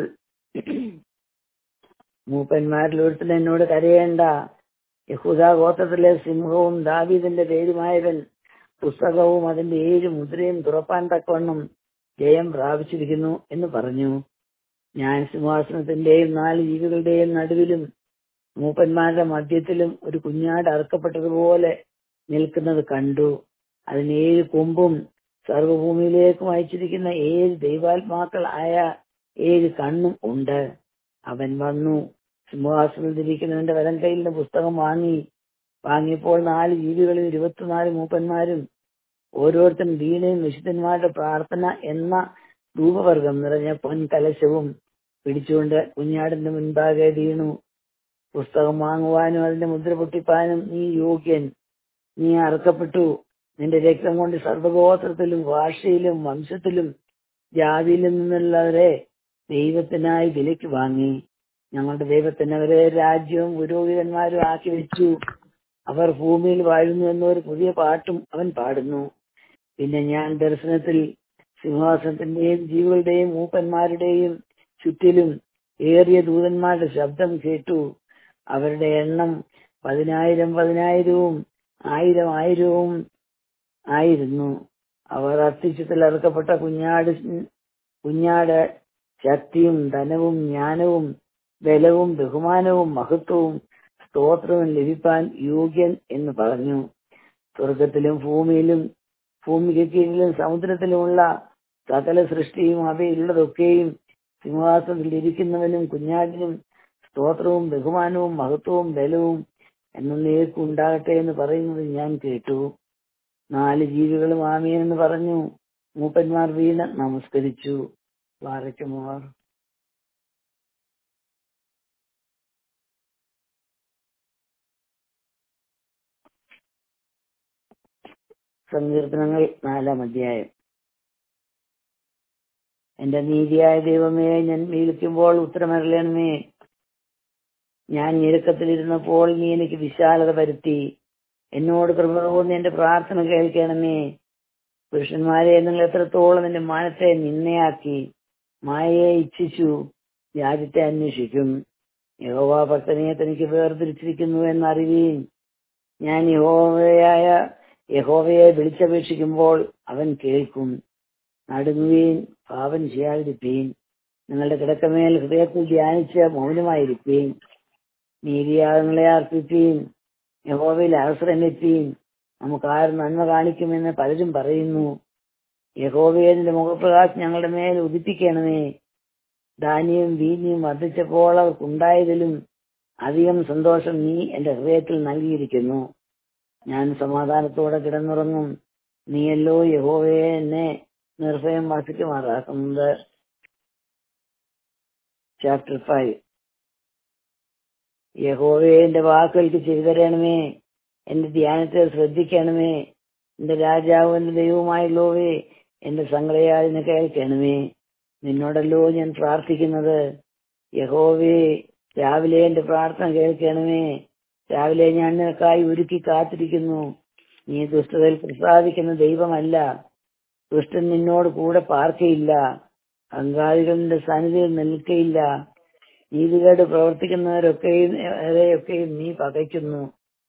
മൂപ്പന്മാരിൽ ഒരുത്തൻ എന്നോട് കരയേണ്ട യഹൂദ ഗോത്രത്തിലെ സിംഹവും ദാവീദിന്റെ പേരുമായവൻ പുസ്തകവും അതിന്റെ ഏഴ് മുദ്രയും തുറപ്പാൻ തക്കവണ്ണം ജയം പ്രാപിച്ചിരിക്കുന്നു എന്ന് പറഞ്ഞു ഞാൻ സിംഹാസനത്തിന്റെയും നാല് ജീവികളുടെയും നടുവിലും മൂപ്പന്മാരുടെ മധ്യത്തിലും ഒരു കുഞ്ഞാട് അറുക്കപ്പെട്ടതുപോലെ നിൽക്കുന്നത് കണ്ടു അതിന് ഏഴ് കൊമ്പും സർവഭൂമിയിലേക്കും അയച്ചിരിക്കുന്ന ഏഴ് ദൈവാത്മാക്കൾ ആയ ഏഴ് കണ്ണും ഉണ്ട് അവൻ വന്നു സിംഹാസനത്തിലിരിക്കുന്നവന്റെ വലം കയ്യിലെ പുസ്തകം വാങ്ങി വാങ്ങിയപ്പോൾ നാല് ജീവികളും ഇരുപത്തിനാല് മൂപ്പന്മാരും ഓരോരുത്തരും വീണയും വിശുദ്ധന്മാരുടെ പ്രാർത്ഥന എന്ന ധൂപവർഗം നിറഞ്ഞ പൊൻകലശവും പിടിച്ചുകൊണ്ട് കുഞ്ഞാടിന്റെ മുൻപാകെ വീണു പുസ്തകം വാങ്ങുവാനും അതിന്റെ മുദ്ര പൊട്ടിപ്പാനും നീ യോഗ്യൻ നീ അറക്കപ്പെട്ടു നിന്റെ രക്തം കൊണ്ട് സർവഗോത്രത്തിലും ഭാഷയിലും വംശത്തിലും ജാതിയിലും നിന്നുള്ളവരെ ദൈവത്തിനായി വിലയ്ക്ക് വാങ്ങി ഞങ്ങളുടെ ദൈവത്തിന് അവരെ രാജ്യവും പുരോഹിതന്മാരും ആക്കി വെച്ചു അവർ ഭൂമിയിൽ വാഴുന്നു എന്നൊരു പുതിയ പാട്ടും അവൻ പാടുന്നു പിന്നെ ഞാൻ ദർശനത്തിൽ സിംഹാസനത്തിന്റെയും ജീവികളുടെയും മൂപ്പന്മാരുടെയും ചുറ്റിലും ഏറിയ ദൂതന്മാരുടെ ശബ്ദം കേട്ടു അവരുടെ എണ്ണം പതിനായിരം പതിനായിരവും ആയിരം ആയിരവും ആയിരുന്നു അവർ അത്യുച്ചത്തിൽ ഇറക്കപ്പെട്ട കുഞ്ഞാട് കുഞ്ഞാട് ശക്തിയും ധനവും ജ്ഞാനവും ബലവും ബഹുമാനവും മഹത്വവും സ്തോത്രവും ലഭിപ്പാൻ യോഗ്യൻ എന്ന് പറഞ്ഞു സ്വർഗത്തിലും ഭൂമിയിലും ഭൂമിക്ക് കീഴിലും സമുദ്രത്തിലുമുള്ള സകല സൃഷ്ടിയും അവയിലുള്ളതൊക്കെയും സിംഹാസനത്തിൽ ഇരിക്കുന്നവനും കുഞ്ഞാടിനും സ്തോത്രവും ബഹുമാനവും മഹത്വവും ബലവും എന്നേക്കും ഉണ്ടാകട്ടെ എന്ന് പറയുന്നത് ഞാൻ കേട്ടു നാല് ജീവികളും ആമീൻ എന്ന് പറഞ്ഞു മൂപ്പന്മാർ വീണ് നമസ്കരിച്ചു വാരയ്ക്കുമാർ സങ്കീർത്തനങ്ങൾ നാലാം അധ്യായം എന്റെ നീതിയായ ദൈവമേ ഞാൻ വിളിക്കുമ്പോൾ ഉത്തരമരളണമേ ഞാൻ ഞെരുക്കത്തിലിരുന്നപ്പോൾ നീ എനിക്ക് വിശാലത വരുത്തി എന്നോട് കൃപ തോന്നി എന്റെ പ്രാർത്ഥന കേൾക്കണമേ പുരുഷന്മാരെ നിങ്ങൾ എത്രത്തോളം എന്റെ മാനത്തെ നിന്നയാക്കി മായയെ ഇച്ഛിച്ചു രാജ്യത്തെ അന്വേഷിക്കും യഹോവ ഭക്തനെ തനിക്ക് വേർതിരിച്ചിരിക്കുന്നു എന്നറിവീൻ ഞാൻ യഹോവയായ യഹോവയെ വിളിച്ചപേക്ഷിക്കുമ്പോൾ അവൻ കേൾക്കും നടുങ്ങുവീൻ പാപം ചെയ്യാതിരിപ്പീൻ നിങ്ങളുടെ കിടക്കമേൽ ഹൃദയത്തിൽ ധ്യാനിച്ച് മൗനമായിരിപ്പീൻ നീതിയാഗങ്ങളെ അർപ്പിപ്പീൻ യഹോവയിൽ ആശ്രമിപ്പീൻ നമുക്ക് ആര് നന്മ കാണിക്കുമെന്ന് പലരും പറയുന്നു യഹോവയുടെ മുഖപ്രകാശം ഞങ്ങളുടെ മേൽ ഉദിപ്പിക്കണമേ ധാന്യവും വീഞ്ഞും വർദ്ധിച്ചപ്പോൾ അവർക്കുണ്ടായതിലും അധികം സന്തോഷം നീ എന്റെ ഹൃദയത്തിൽ നൽകിയിരിക്കുന്നു ഞാൻ സമാധാനത്തോടെ കിടന്നുറങ്ങും നീയല്ലോ യഹോവയെ എന്നെ നിർഭയം വസിക്കുമാറാക്കുന്നത് ചാപ്റ്റർ ഫൈവ് യഹോവയെ എന്റെ വാക്കുകൾക്ക് ചെയ്തരണമേ എന്റെ ധ്യാനത്തെ ശ്രദ്ധിക്കണമേ എന്റെ രാജാവ് എന്റെ ദൈവമായുള്ളോവേ എന്റെ സങ്കടയാതിനെ കേൾക്കണമേ നിന്നോടല്ലോ ഞാൻ പ്രാർത്ഥിക്കുന്നത് യഹോവേ രാവിലെ എന്റെ പ്രാർത്ഥന കേൾക്കണമേ രാവിലെ ഞാൻ നിനക്കായി ഒരുക്കി കാത്തിരിക്കുന്നു നീ ദുഷ്ടതയിൽ പ്രസാദിക്കുന്ന ദൈവമല്ല ദുഷ്ടൻ നിന്നോട് കൂടെ പാർക്കയില്ല അങ്കാളികളുടെ സന്നിധിയിൽ നിൽക്കയില്ല നീതികേട് പ്രവർത്തിക്കുന്നവരൊക്കെയും അവരെയൊക്കെയും നീ പകയ്ക്കുന്നു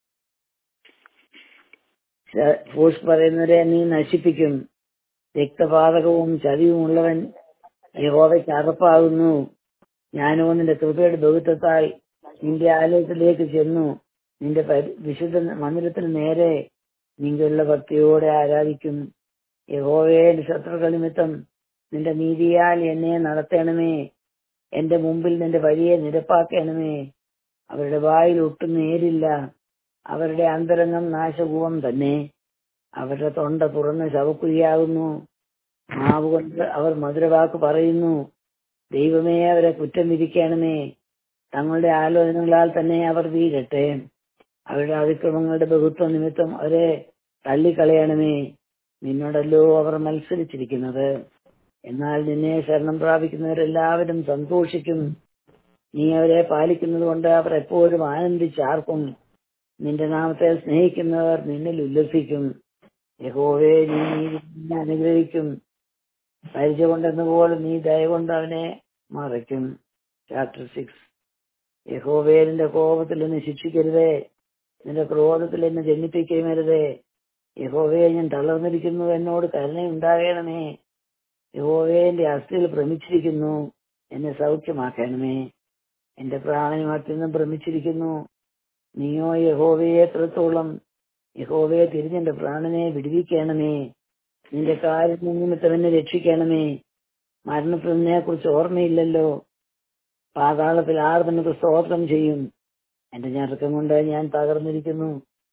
ഫൂസ് പറയുന്നവരെ നീ നശിപ്പിക്കും രക്തപാതകവും ചതിവുമുള്ളവൻ യഹോവയ്ക്ക് അറപ്പാകുന്നു ഞാനോ നിന്റെ കൃപയുടെ ബഹുത്വത്താൽ നിന്റെ ആലയത്തിലേക്ക് ചെന്നു നിന്റെ പരി- വിശുദ്ധ മന്ദിരത്തിന് നേരെ നിങ്ങളുടെ ഭക്തിയോടെ ആരാധിക്കും യഹോവയെ എന്റെ ശത്രുക്കൾ നിമിത്തം നിന്റെ നീതിയാൽ എന്നെ നടത്തണമേ എന്റെ മുമ്പിൽ നിന്റെ വഴിയെ നിരപ്പാക്കണമേ അവരുടെ വായിൽ ഒട്ടും നേരില്ല അവരുടെ അന്തരംഗം നാശകൂപം തന്നെ അവരുടെ തൊണ്ട തുറന്ന ശവക്കുഴിയാകുന്നു നാവ് കൊണ്ട് അവർ മധുരവാക്ക് പറയുന്നു ദൈവമേ അവരെ കുറ്റം വിധിക്കണമേ തങ്ങളുടെ ആലോചനകളാൽ തന്നെ അവർ വീഴട്ടെ അവരുടെ അതിക്രമങ്ങളുടെ ബഹുത്വ നിമിത്തം അവരെ തള്ളിക്കളയണമേ നിന്നോടല്ലോ അവർ മത്സരിച്ചിരിക്കുന്നത് എന്നാൽ നിന്നെ ശരണം പ്രാപിക്കുന്നവരെല്ലാവരും സന്തോഷിക്കും നീ അവരെ പാലിക്കുന്നത് കൊണ്ട് അവർ എപ്പോഴും ആനന്ദിച്ചാർക്കും നിന്റെ നാമത്തെ സ്നേഹിക്കുന്നവർ നിന്നിൽ ഉല്ലസിക്കും യഹോവേ നീ നീതിനെ അനുഗ്രഹിക്കും പരിചയ കൊണ്ടെന്നപോലെ നീ ദയ കൊണ്ട് അവനെ മറയ്ക്കും ചാപ്റ്റർ സിക്സ് യഹോവേ നിന്റെ കോപത്തിൽ എന്നെ ശിക്ഷിക്കരുതേ നിന്റെ ക്രോധത്തിൽ എന്നെ ജനിപ്പിക്കുകയുമരുതേ യഹോവേ ഞാൻ തളർന്നിരിക്കുന്നു എന്നോട് കരുണയുണ്ടാകണമേ യഹോവേ എന്റെ അസ്ഥിയിൽ ഭ്രമിച്ചിരിക്കുന്നു എന്നെ സൗഖ്യമാക്കണമേ എന്റെ പ്രാണനും അത്യന്തം ഭ്രമിച്ചിരിക്കുന്നു നീയോ യഹോവയെ എത്രത്തോളം യഹോവയെ തിരിഞ്ഞെന്റെ പ്രാണനെ വിടുവിക്കണമേ നിന്റെ കാര്യം നിമിത്തം എന്നെ രക്ഷിക്കണമേ മരണത്തിനെ കുറിച്ച് ഓർമ്മയില്ലല്ലോ പാതാളത്തിൽ ആർ നിനക്ക് സ്തോത്രം ചെയ്യും എന്റെ ഞെറുക്കം കൊണ്ട് ഞാൻ തകർന്നിരിക്കുന്നു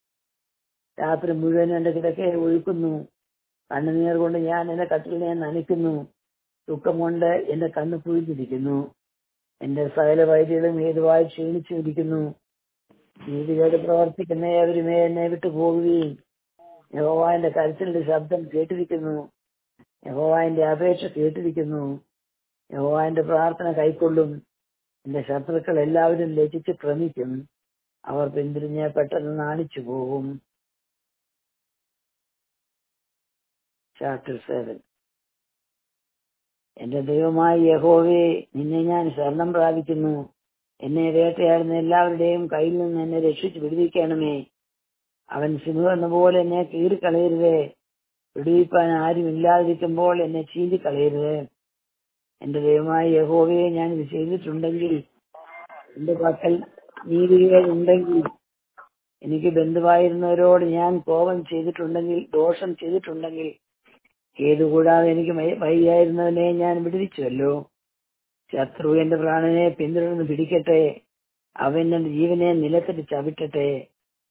രാത്രി മുഴുവൻ എന്റെ കിടക്കയെ ഒഴുക്കുന്നു കണ്ണുനീർ കൊണ്ട് ഞാൻ എന്റെ കട്ടിലിനെ നനയ്ക്കുന്നു ദുഃഖം കൊണ്ട് എന്റെ കണ്ണ് കുഴിഞ്ഞിരിക്കുന്നു എന്റെ സകല വൈദ്യകളും ഹേതുവായി ക്ഷീണിച്ചിരിക്കുന്നു നീതികേട് പ്രവർത്തിക്കുന്ന ഏവരുമേ എന്നെ വിട്ടു പോകുകയും യഹോവാന്റെ കരച്ചിലിന്റെ ശബ്ദം കേട്ടിരിക്കുന്നു യഹോവാന്റെ അപേക്ഷ കേട്ടിരിക്കുന്നു യഹോവാന്റെ പ്രാർത്ഥന കൈക്കൊള്ളും എന്റെ ശത്രുക്കൾ എല്ലാവരും ലജിച്ച് ക്രമിക്കും അവർ പിന്തിരിഞ്ഞ് പെട്ടെന്ന് നാണിച്ചു പോകും ചാപ്റ്റർ സെവൻ എന്റെ ദൈവമായ യഹോവേ നിന്നെ ഞാൻ ശരണം പ്രാപിക്കുന്നു എന്നെ വേട്ടയാടുന്ന എല്ലാവരുടെയും കയ്യിൽ നിന്ന് എന്നെ രക്ഷിച്ച് വിടുവിക്കണമേ അവൻ സിംഹം എന്ന പോലെ എന്നെ കീറിക്കളയരുതേ വിടുവിപ്പാൻ ആരും ഇല്ലാതിരിക്കുമ്പോൾ എന്നെ ചീന്തിക്കളയരുത് എന്റെ ദൈവമായ യഹോവയെ ഞാൻ ഇത് ചെയ്തിട്ടുണ്ടെങ്കിൽ എന്റെ പക്കൽ നീതികേടുണ്ടെങ്കിൽ എനിക്ക് ബന്ധുവായിരുന്നവരോട് ഞാൻ കോപം ചെയ്തിട്ടുണ്ടെങ്കിൽ ദോഷം ചെയ്തിട്ടുണ്ടെങ്കിൽ ഏതുകൂടാതെ എനിക്ക് വൈ- വൈകിയായിരുന്നവനെ ഞാൻ വിടുവിച്ചുവല്ലോ ശത്രു എന്റെ പ്രാണനെ പിന്തുടർന്ന് പിടിക്കട്ടെ അവൻ എന്റെ ജീവനെ നിലത്തിട്ട് ചവിട്ടട്ടെ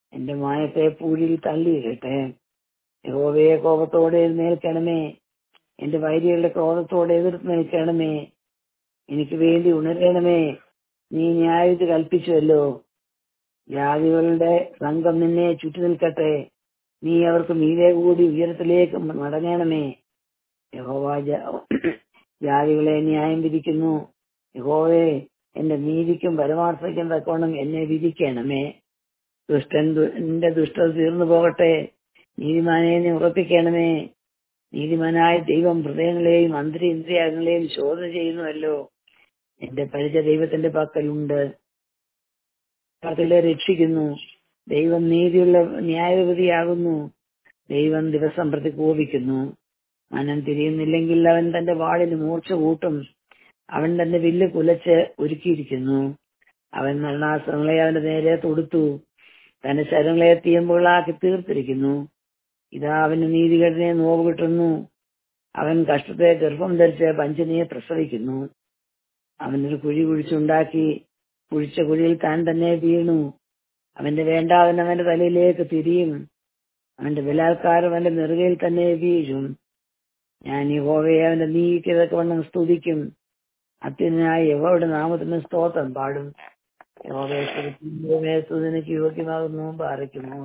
എന്റെ മായത്തെ പൂഴിയിൽ തള്ളിയിടട്ടെ യഹോവയെ കോപത്തോടെ എഴുന്നേൽക്കണമേ എന്റെ വൈരികളുടെ ക്രോധത്തോടെ എതിർത്ത് നിൽക്കണമേ എനിക്ക് വേണ്ടി ഉണരണമേ നീ ന്യായവിധി കൽപ്പിച്ചുവല്ലോ ജാതികളുടെ സംഘം നിന്നെ ചുറ്റി നിൽക്കട്ടെ നീ അവർക്ക് മീതെ കൂടി ഉയരത്തിലേക്ക് മടങ്ങണമേ യഹോവ ജ- ജാതികളെ ന്യായം വിധിക്കുന്നു യഹോവേ എന്റെ നീതിക്കും പരമാർത്ഥയ്ക്കും തക്കവണ്ണം എന്നെ വിധിക്കണമേ ദുഷ്ടൻ ദു- എന്റെ ദുഷ്ടത തീർന്നു പോകട്ടെ നീതിമാനെ നീ ഉറപ്പിക്കണമേ നീതിമാനായ ദൈവം ഹൃദയങ്ങളെയും അന്തരേന്ദ്രിയങ്ങളെയും ശോധന ചെയ്യുന്നുവല്ലോ എന്റെ പരിച ദൈവത്തിന്റെ പക്കലുണ്ട് പകലെ രക്ഷിക്കുന്നു ദൈവം നീതിയുള്ള ന്യായപതിയാകുന്നു ദൈവം ദിവസം പ്രതി കോപിക്കുന്നു മനം തിരിയുന്നില്ലെങ്കിൽ അവൻ തന്റെ വാളിന് മൂർച്ച കൂട്ടും അവൻ തന്റെ വില്ല് കുലച്ച് ഒരുക്കിയിരിക്കുന്നു അവൻ മരണാസ്ത്രങ്ങളെ അവന്റെ നേരെ തൊടുത്തു തന്റെ ശരങ്ങളെ തീയമ്പുകളാക്കി തീർത്തിരിക്കുന്നു ഇതാ അവന് നീതികേടിനെ നോവ് കിട്ടുന്നു അവൻ കഷ്ടത്തെ ഗർഭം ധരിച്ച് പഞ്ചനിയെ പ്രസവിക്കുന്നു അവനൊരു കുഴി കുഴിച്ചുണ്ടാക്കി കുഴിച്ച കുഴിയിൽ താൻ തന്നെ വീണു അവന്റെ വേണ്ടാവൻ അവന്റെ തലയിലേക്ക് തിരിയും അവന്റെ ബലാത്കാരം അവന്റെ നെറുകയിൽ തന്നെ വീഴും ഞാൻ ഈ ഹോവയെ അവന്റെ നീക്കിയതൊക്കെ വണ്ണം സ്തുതിക്കും അത്യനായി യഹോയുടെ നാമത്തിന് സ്തോത്രം പാടും യഹോവയെ സ്തുതിക്കുന്നതിനെ സ്തുതിക്ക് യോഗ്യമാകുന്നു പാറയ്ക്കുന്നു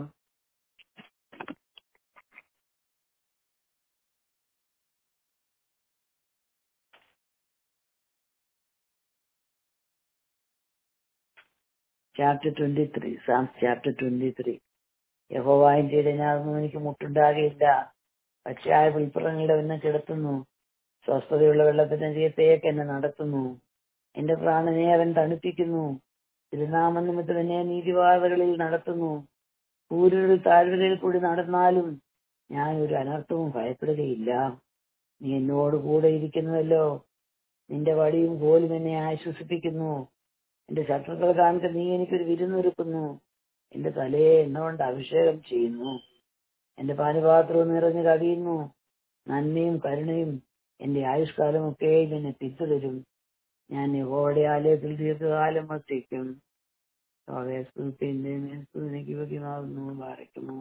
chapter twenty three Psalms chapter twenty three യഹോവായന്റെ ഇടനാകുന്നു എനിക്ക് മുട്ടുണ്ടാകയില്ല പച്ചയായ പുൽപ്പുറങ്ങളുടെ എന്നെ കിടത്തുന്നു സ്വസ്ഥതയുള്ള വെള്ളത്തിന്റെ തീയത്തേക്ക് എന്നെ നടത്തുന്നു എന്റെ പ്രാണനെ അവൻ തണുപ്പിക്കുന്നു തിരുനാമ നിമിത്തം എന്നെ നീതിവാദകളിൽ നടത്തുന്നു കൂരുകൾ താഴ്വരയിൽ കൂടി നടന്നാലും ഞാൻ ഒരു അനർത്ഥവും ഭയപ്പെടുകയില്ല നീ എന്നോട് കൂടെ ഇരിക്കുന്നുവല്ലോ നിന്റെ വടിയും കോലും എന്നെ ആശ്വസിപ്പിക്കുന്നു എന്റെ ശത്രുക്കൾ കാണിച്ച് നീ എനിക്കൊരു വിരുന്നൊരുക്കുന്നു എന്റെ തലയെ എണ്ണ കൊണ്ട് അഭിഷേകം ചെയ്യുന്നു എന്റെ പാനപാത്രവും നിറഞ്ഞു കവിയുന്നു നന്മയും കരുണയും എന്റെ ആയുഷ്കാലമൊക്കെ എന്നെ പിന്തുടരും ഞാൻ യഹോവയുടെ ആലയത്തിൽ ദീർഘകാലം വസിക്കും എനിക്ക് യോഗ്യമാകുന്നു പാറയ്ക്കുമോ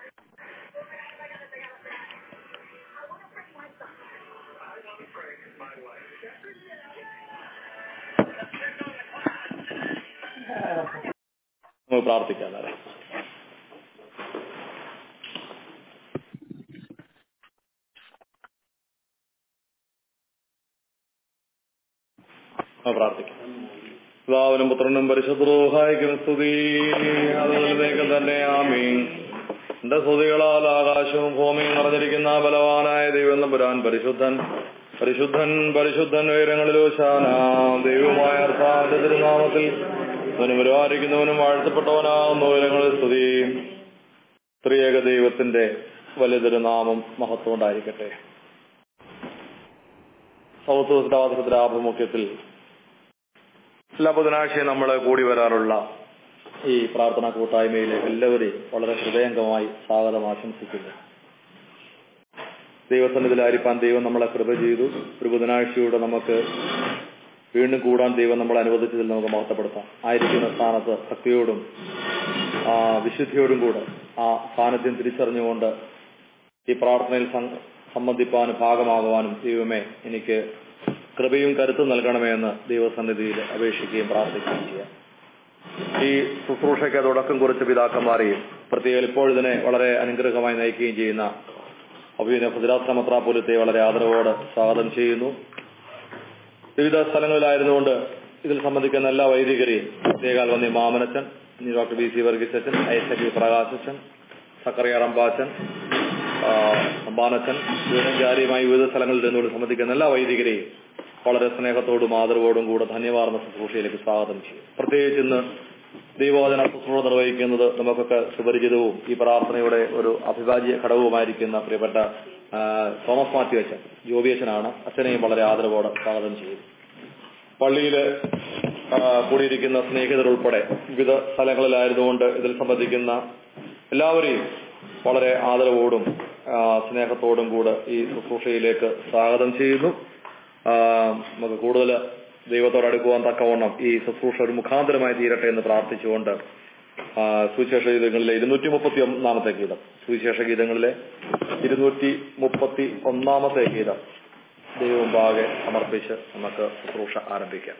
നമുക്ക് പ്രാർത്ഥിക്കാം അല്ലേ നമുക്ക് പ്രാർത്ഥിക്കാം പിതാവിനും പുത്രനും പരിശുദ്രോഹായിക്കും സ്തുതി അതുപോലെക്കും തന്നെ ആമീൻ എന്റെ സ്തുതികളാൽ ആകാശവും ഭൂമിയും നിറഞ്ഞിരിക്കുന്ന ബലവാനായ ദൈവം നമ്പുരാൻ പരിശുദ്ധൻ പരിശുദ്ധൻ പരിശുദ്ധൻ ഉയരങ്ങളിലോ ശാന ദൈവമായ അർത്ഥാന്റെ തിരുനാമത്തിൽ അവനും പരിപാലിക്കുന്നവനും വാഴ്ത്തപ്പെട്ടവനാകുന്ന ഉയരങ്ങളിൽ സ്തുതി ത്രിയേക ദൈവത്തിന്റെ വലിയ തിരുനാമം മഹത്വം ഉണ്ടായിരിക്കട്ടെ സൗത്ത് ആഭിമുഖ്യത്തിൽ എല്ലാ ബുധനാഴ്ചയും നമ്മൾ കൂടി വരാറുള്ള ഈ പ്രാർത്ഥനാ കൂട്ടായ്മയിലേക്ക് എല്ലാവരെയും വളരെ ഹൃദയംഗമായി സ്വാഗതം ആശംസിക്കുന്നു ദൈവസന്നിധിയിലായിരിക്കാൻ ദൈവം നമ്മളെ കൃപ ചെയ്തു ഒരു ബുധനാഴ്ചയൂടെ നമുക്ക് വീണ്ടും കൂടാൻ ദൈവം നമ്മളെ അനുവദിച്ചതിൽ നമുക്ക് മഹത്വപ്പെടുത്താം ആയിരിക്കുന്ന സ്ഥാനത്ത് ഭക്തിയോടും ആ വിശുദ്ധിയോടും കൂടെ ആ സാന്നിധ്യം തിരിച്ചറിഞ്ഞുകൊണ്ട് ഈ പ്രാർത്ഥനയിൽ സം- സംബന്ധിപ്പാനും ഭാഗമാകുവാനും ദൈവമേ എനിക്ക് കൃപയും കരുത്തും നൽകണമേ എന്ന് ദൈവസന്നിധിയിൽ അപേക്ഷിക്കുകയും പ്രാർത്ഥിക്കുകയും ചെയ്യാം ഈ ശുശ്രൂഷയ്ക്ക് തുടക്കം കുറിച്ച പിതാക്കന്മാരെയും പ്രത്യേകം ഇപ്പോൾ ഇതിനെ വളരെ അനുഗ്രഹമായി നയിക്കുകയും ചെയ്യുന്ന അഭിനയ ഭദ്രാശ്രമത്രാപുരത്തെ വളരെ ആദരവോടെ സ്വാഗതം ചെയ്യുന്നു വിവിധ സ്ഥലങ്ങളിലായിരുന്നുകൊണ്ട് ഇതിൽ സംബന്ധിക്കുന്ന എല്ലാ വൈദികരെയും പ്രത്യേകാൽ വന്നി മാമനച്ചൻ ഡോക്ടർ ബി സി വർഗീസച്ചൻ ഐസക് വി പ്രകാശച്ചൻ സക്കറിയ റമ്പാച്ചൻ ആ, അമ്പാനച്ചൻ ജാരിയുമായി വിവിധ സ്ഥലങ്ങളിൽ നിന്നുകൊണ്ട് സംബന്ധിക്കുന്ന എല്ലാ വൈദികരെയും വളരെ സ്നേഹത്തോടും ആദരവോടും കൂടെ ധന്യവാർന്ന ശുശ്രൂഷയിലേക്ക് സ്വാഗതം ചെയ്യും പ്രത്യേകിച്ച് ഇന്ന് ദൈവവചന ശുശ്രൂഷ നിർവഹിക്കുന്നത് നമുക്കൊക്കെ സുപരിചിതവും ഈ പ്രാർത്ഥനയുടെ ഒരു അഭിവാജ്യ ഘടകവുമായിരിക്കുന്ന പ്രിയപ്പെട്ട ആ, തോമസ് മാത്യു അച്ഛൻ ജോബി അച്ഛനാണ് അച്ഛനെയും വളരെ ആദരവോടെ സ്വാഗതം ചെയ്യും പള്ളിയിൽ കൂടിയിരിക്കുന്ന സ്നേഹിതർ ഉൾപ്പെടെ വിവിധ സ്ഥലങ്ങളിലായിരുന്നുകൊണ്ട് ഇതിൽ സംബന്ധിക്കുന്ന എല്ലാവരെയും വളരെ ആദരവോടും ആ, സ്നേഹത്തോടും കൂടെ ഈ ശുശ്രൂഷയിലേക്ക് സ്വാഗതം ചെയ്യുന്നു ആ, നമുക്ക് കൂടുതൽ ദൈവത്തോട് അടുക്കുവാൻ തക്കവണ്ണം ഈ ശുശ്രൂഷ ഒരു മുഖാന്തരമായി തീരട്ടെ എന്ന് പ്രാർത്ഥിച്ചുകൊണ്ട് ആ, സുവിശേഷ ഗീതങ്ങളിലെ ഇരുന്നൂറ്റി മുപ്പത്തി ഒന്നാമത്തെ ഗീതം സുവിശേഷ ഗീതങ്ങളിലെ ഇരുന്നൂറ്റി മുപ്പത്തി ഒന്നാമത്തെ ഗീതം ദൈവമുമ്പാകെ സമർപ്പിച്ച് നമുക്ക് ശുശ്രൂഷ ആരംഭിക്കാം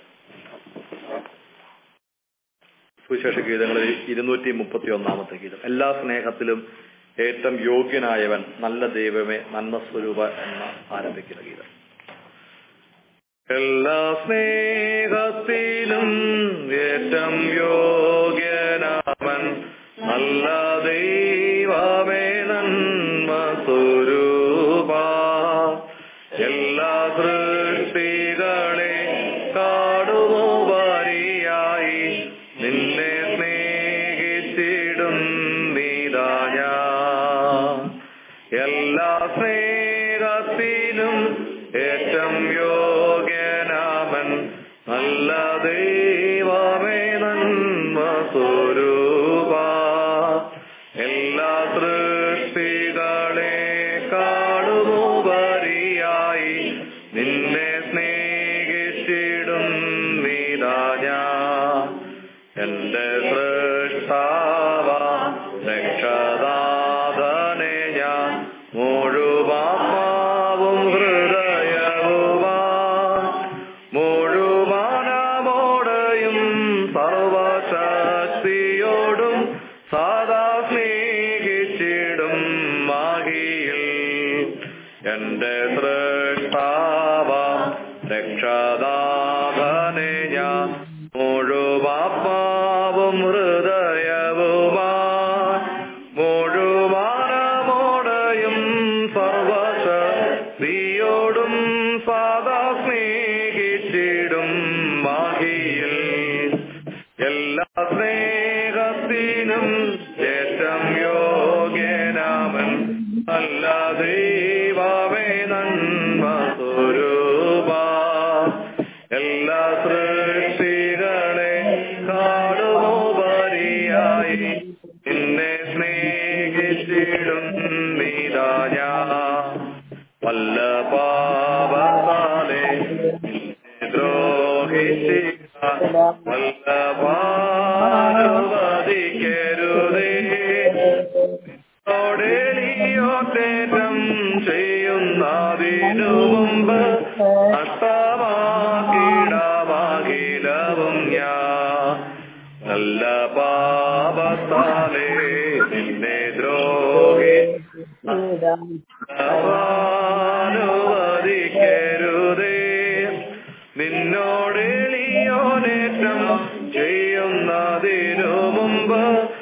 സുവിശേഷ ഗീതങ്ങളിൽ ഇരുന്നൂറ്റി മുപ്പത്തി ഒന്നാമത്തെ ഗീതം എല്ലാ സ്നേഹത്തിലും ഏറ്റവും യോഗ്യനായവൻ നല്ല ദൈവമേ നന്മ സ്വരൂപ എന്ന ആരംഭിക്കുന്ന ഗീതം എല്ലാ സ്നേഹത്തിലും ഏറ്റവും യോഗ്യനാവൻ നല്ല ദൈവമേ നന്മ സ്വരൂപ എല്ലാ സൃഷ്ടികളെ കാടുമോപരിയായി നിന്നെ സ്നേഹിച്ചിടും നീതാ ഞാൻ എല്ലാ സ്നേഹത്തിലും ഏറ്റവും യോഗ്യനാമൻ നല്ല ദൈവമേ നന്മ സ്വരൂപ എല്ലാ സൃഷ്ടികളെ കാടുമുപരിയായി നിന്നെ സ്നേഹിച്ചിടും നീതാ ഞാൻ എന്റെ സൃഷ്ടാവ രക്ഷതാതനെ ഞാൻ മുഴുവാത്മാവും ഹൃദയവുമാ മുഴുവനമോടെയും സർവശക്തിയോടും സദാ സ്നേഹിച്ചിടും മാഹിയിൽ എന്റെ സൃഷ്ടാവ രക്ഷതാതനെ ഞാൻ മുഴുവാത്മാവും ഹൃദയവുമാ മുഴുവനമോടെയും സർവശക്തിയോടും സദാ സ്നേഹിച്ചിടും മാഹിയിൽ എല്ലാ സ്നേഹത്തിനും ഏറ്റവും യോഗ്യനാമൻ നല്ല ദൈവമേ നന്മ സ്വരൂപ എല്ലാ സൃഷ്ടികളെ കാടുമോപരിയായി നിന്നെ സ്നേഹിച്ചിടും നീതാ ഞാൻ വല്ല പാപത്താലെ നിന്നെ ദ്രോഹിച്ചില്ല വല്ല പാർവതിക്കരുതേ ോടേലിയോട്ടേറ്റം ചെയ്യുന്നതിനു മുമ്പ് അഷ്ടമാക്കിടമാകിലവും ഞാൻ നല്ല പാപത്താലേ നിന്നെ ദ്രോഹി അനുവദിക്കരുതേ നിന്നോടെളിയോനേറ്റം ചെയ്യുന്നതിനു മുമ്പ്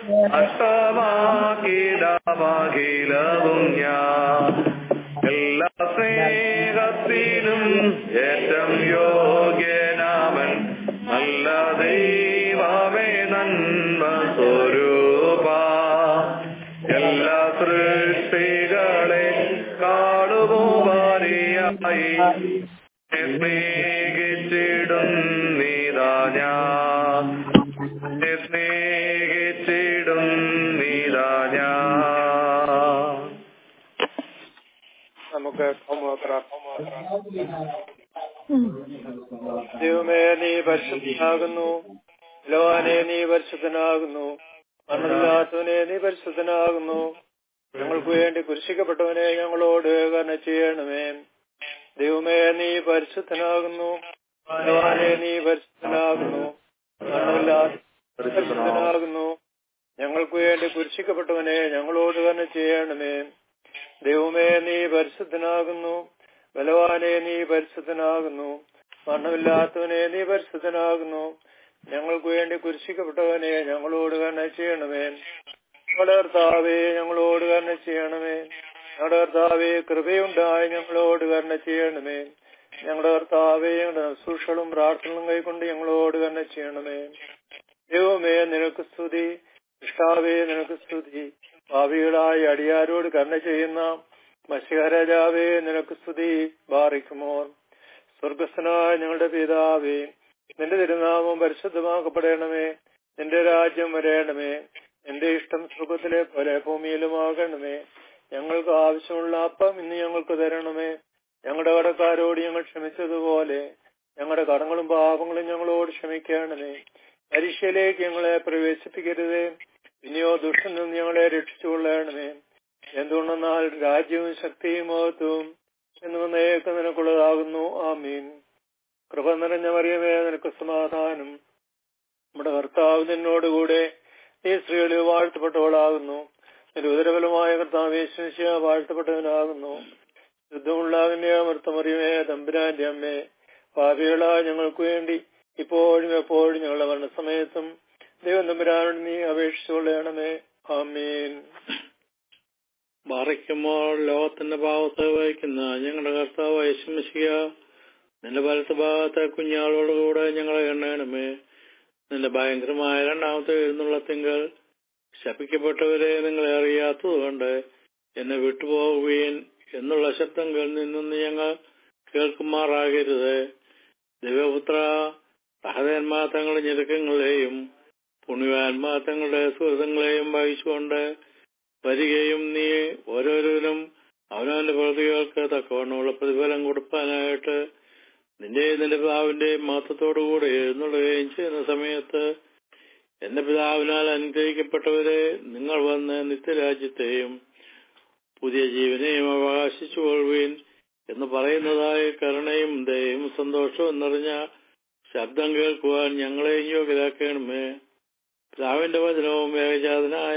അഷ്ടമാക്കിടമാകിലവും ഞാൻ എല്ലാ സ്നേഹത്തിനും ഏറ്റവും യോഗ്യനാമൻ നല്ല ദൈവമേ നന്മ സ്വരൂപ എല്ലാ സൃഷ്ടികളെ കാടുപോവാരിയായി സ്നേഹിച്ചിടും നീതാ ഞാൻ സ്നേഹിച്ചിടും നീതാ ഞാൻ നമുക്ക് ദൈവമേ നീ പരിശുദ്ധനാകുന്നു ലോനെ നീ പരിശുദ്ധനാകുന്നു മണ്ണല്ലാത്തവനെ നീ പരിശുദ്ധനാകുന്നു ഞങ്ങൾക്ക് വേണ്ടി കുരിശിക്കപ്പെട്ടവനെ ഞങ്ങളോട് കരുണ ചെയ്യണമേ ദൈവമേ നീ പരിശുദ്ധനാകുന്നു ലോനെ നീ പരിശുദ്ധനാകുന്നു മണ്ണല്ലാത്ത പരിശുദ്ധനാകുന്നു ഞങ്ങൾക്ക് വേണ്ടി കുരിശിക്കപ്പെട്ടവനെ ഞങ്ങളോട് കരുണ ചെയ്യണമേ ദൈവമേ നീ പരിശുദ്ധനാകുന്നു ബലവാനെ നീ പരിശുദ്ധനാകുന്നു മരണമില്ലാത്തവനെ നീ പരിശുദ്ധനാകുന്നു ഞങ്ങൾക്ക് വേണ്ടി കുരിശിക്കപ്പെട്ടവനെ ഞങ്ങളോട് കരുണ ചെയ്യണമേ ഞങ്ങളുടെ കർത്താവേ ഞങ്ങളോട് കരുണ ചെയ്യണമേ ഞങ്ങളുടെ കർത്താവേ കൃപയുണ്ടായി ഞങ്ങളോട് കരുണ ചെയ്യണമേ ഞങ്ങളുടെ കർത്താവേ ഞങ്ങളുടെ ശുശ്രൂഷകളും പ്രാർത്ഥനകളും കൈക്കൊണ്ട് ഞങ്ങളോട് കരുണ ചെയ്യണമേ ദൈവമേ നിനക്ക് സ്തുതി ഇഷ്ടാവേ നിനക്ക് സ്തുതി ഭാവികളായി അടിയാരോട് കരുണ ചെയ്യുന്ന മഷിഹരാജാവേ നിനക്ക് സ്തുതി ബാറിക്കുമോർ സ്വർഗസ്ഥനായ ഞങ്ങളുടെ പിതാവേ നിന്റെ തിരുനാമം പരിശുദ്ധമാക്കപ്പെടണമേ നിന്റെ രാജ്യം വരേണമേ നിന്റെ ഇഷ്ടം സുഖത്തിലെ പോലെ ഭൂമിയിലുമാകണമേ ഞങ്ങൾക്ക് ആവശ്യമുള്ള അപ്പം ഇന്ന് ഞങ്ങൾക്ക് തരണമേ ഞങ്ങളുടെ കടക്കാരോട് ഞങ്ങൾ ക്ഷമിച്ചതുപോലെ ഞങ്ങളുടെ കടങ്ങളും പാപങ്ങളും ഞങ്ങളോട് ക്ഷമിക്കണമേ പരീക്ഷയിലേക്ക് ഞങ്ങളെ പ്രവേശിപ്പിക്കരുതേ പിന്നെയോ ദുഷ്ടനിൽ നിന്ന് ഞങ്ങളെ രക്ഷിച്ചുകൊള്ളണമേ എന്തുകൊണ്ടെന്നാൽ രാജ്യവും ശക്തിയും മഹത്വവും എന്ന് വന്നേക്ക് നിനക്കുള്ളതാകുന്നു ആമീൻ കൃപ നിറഞ്ഞ മറിയമേ നിനക്ക് സമാധാനം നമ്മുടെ കർത്താവ് നിന്നോടുകൂടെ നീ സ്ത്രീകളിൽ വാഴ്ത്തപ്പെട്ടവളാകുന്നു നിന്റെ ഉദരബലമായ കർത്താവ് യേശുശിയ വാഴ്ത്തപ്പെട്ടവനാകുന്നു യുദ്ധമുള്ള അമൃത്തമറിയമേ തമ്പുരാന്റെ അമ്മേ പാപികളായ ഞങ്ങൾക്ക് വേണ്ടി ഇപ്പോഴും എപ്പോഴും ഞങ്ങളുടെ മരണസമയത്തും ദൈവം തമ്പുരാനോട് നീ അപേക്ഷിച്ചുകൊള്ളണമേ ആമീൻ ബാറയ്ക്കുമ്പോൾ ലോകത്തിന്റെ ഭാവത്തെ വഹിക്കുന്ന ഞങ്ങളുടെ കർത്താവ് യേശുമിശിക നിന്റെ വലത്ത് ഭാഗത്തെ കുഞ്ഞാളോടുകൂടെ ഞങ്ങളെ എണ്ണയണമേ നിന്റെ ഭയങ്കരമായ രണ്ടാമത്തെ എഴുന്നള്ളത്തിങ്കൽ ശപിക്കപ്പെട്ടവരെ നിങ്ങളെ അറിയാത്തതുകൊണ്ട് എന്നെ വിട്ടുപോകുകയും എന്നുള്ള ശബ്ദങ്ങളിൽ നിന്നൊന്ന് ഞങ്ങൾ കേൾക്കുമാറാകരുത് ദൈവപുത്ര സഹതന്മാർ തങ്ങളുടെ ഞെരുക്കങ്ങളെയും പുണ്യവാന്മാർ തങ്ങളുടെ സുഹൃത്തുക്കളെയും വഹിച്ചുകൊണ്ട് വരികയും നീ ഓരോരുവരും അവനവന്റെ പ്രതികൾക്ക് തക്കവണ്ണമുള്ള പ്രതിഫലം കൊടുക്കാനായിട്ട് നിന്റെ നിന്റെ പിതാവിന്റെയും മഹത്വത്തോടുകൂടി എഴുന്നള്ളുകയും ചെയ്യുന്ന സമയത്ത് എന്റെ പിതാവിനാൽ അനുഗ്രഹിക്കപ്പെട്ടവരെ നിങ്ങൾ വന്ന് നിത്യരാജ്യത്തെയും പുതിയ ജീവനെയും അവകാശിച്ചു കൊള്ളുവീൻ എന്ന് പറയുന്നതായ കരുണയും ദയയും സന്തോഷവും നിറഞ്ഞ ശബ്ദം കേൾക്കുവാൻ ഞങ്ങളെയും യോഗ്യരാക്കണമേ പിതാവിന്റെ വചനവും വേഗജാതനായ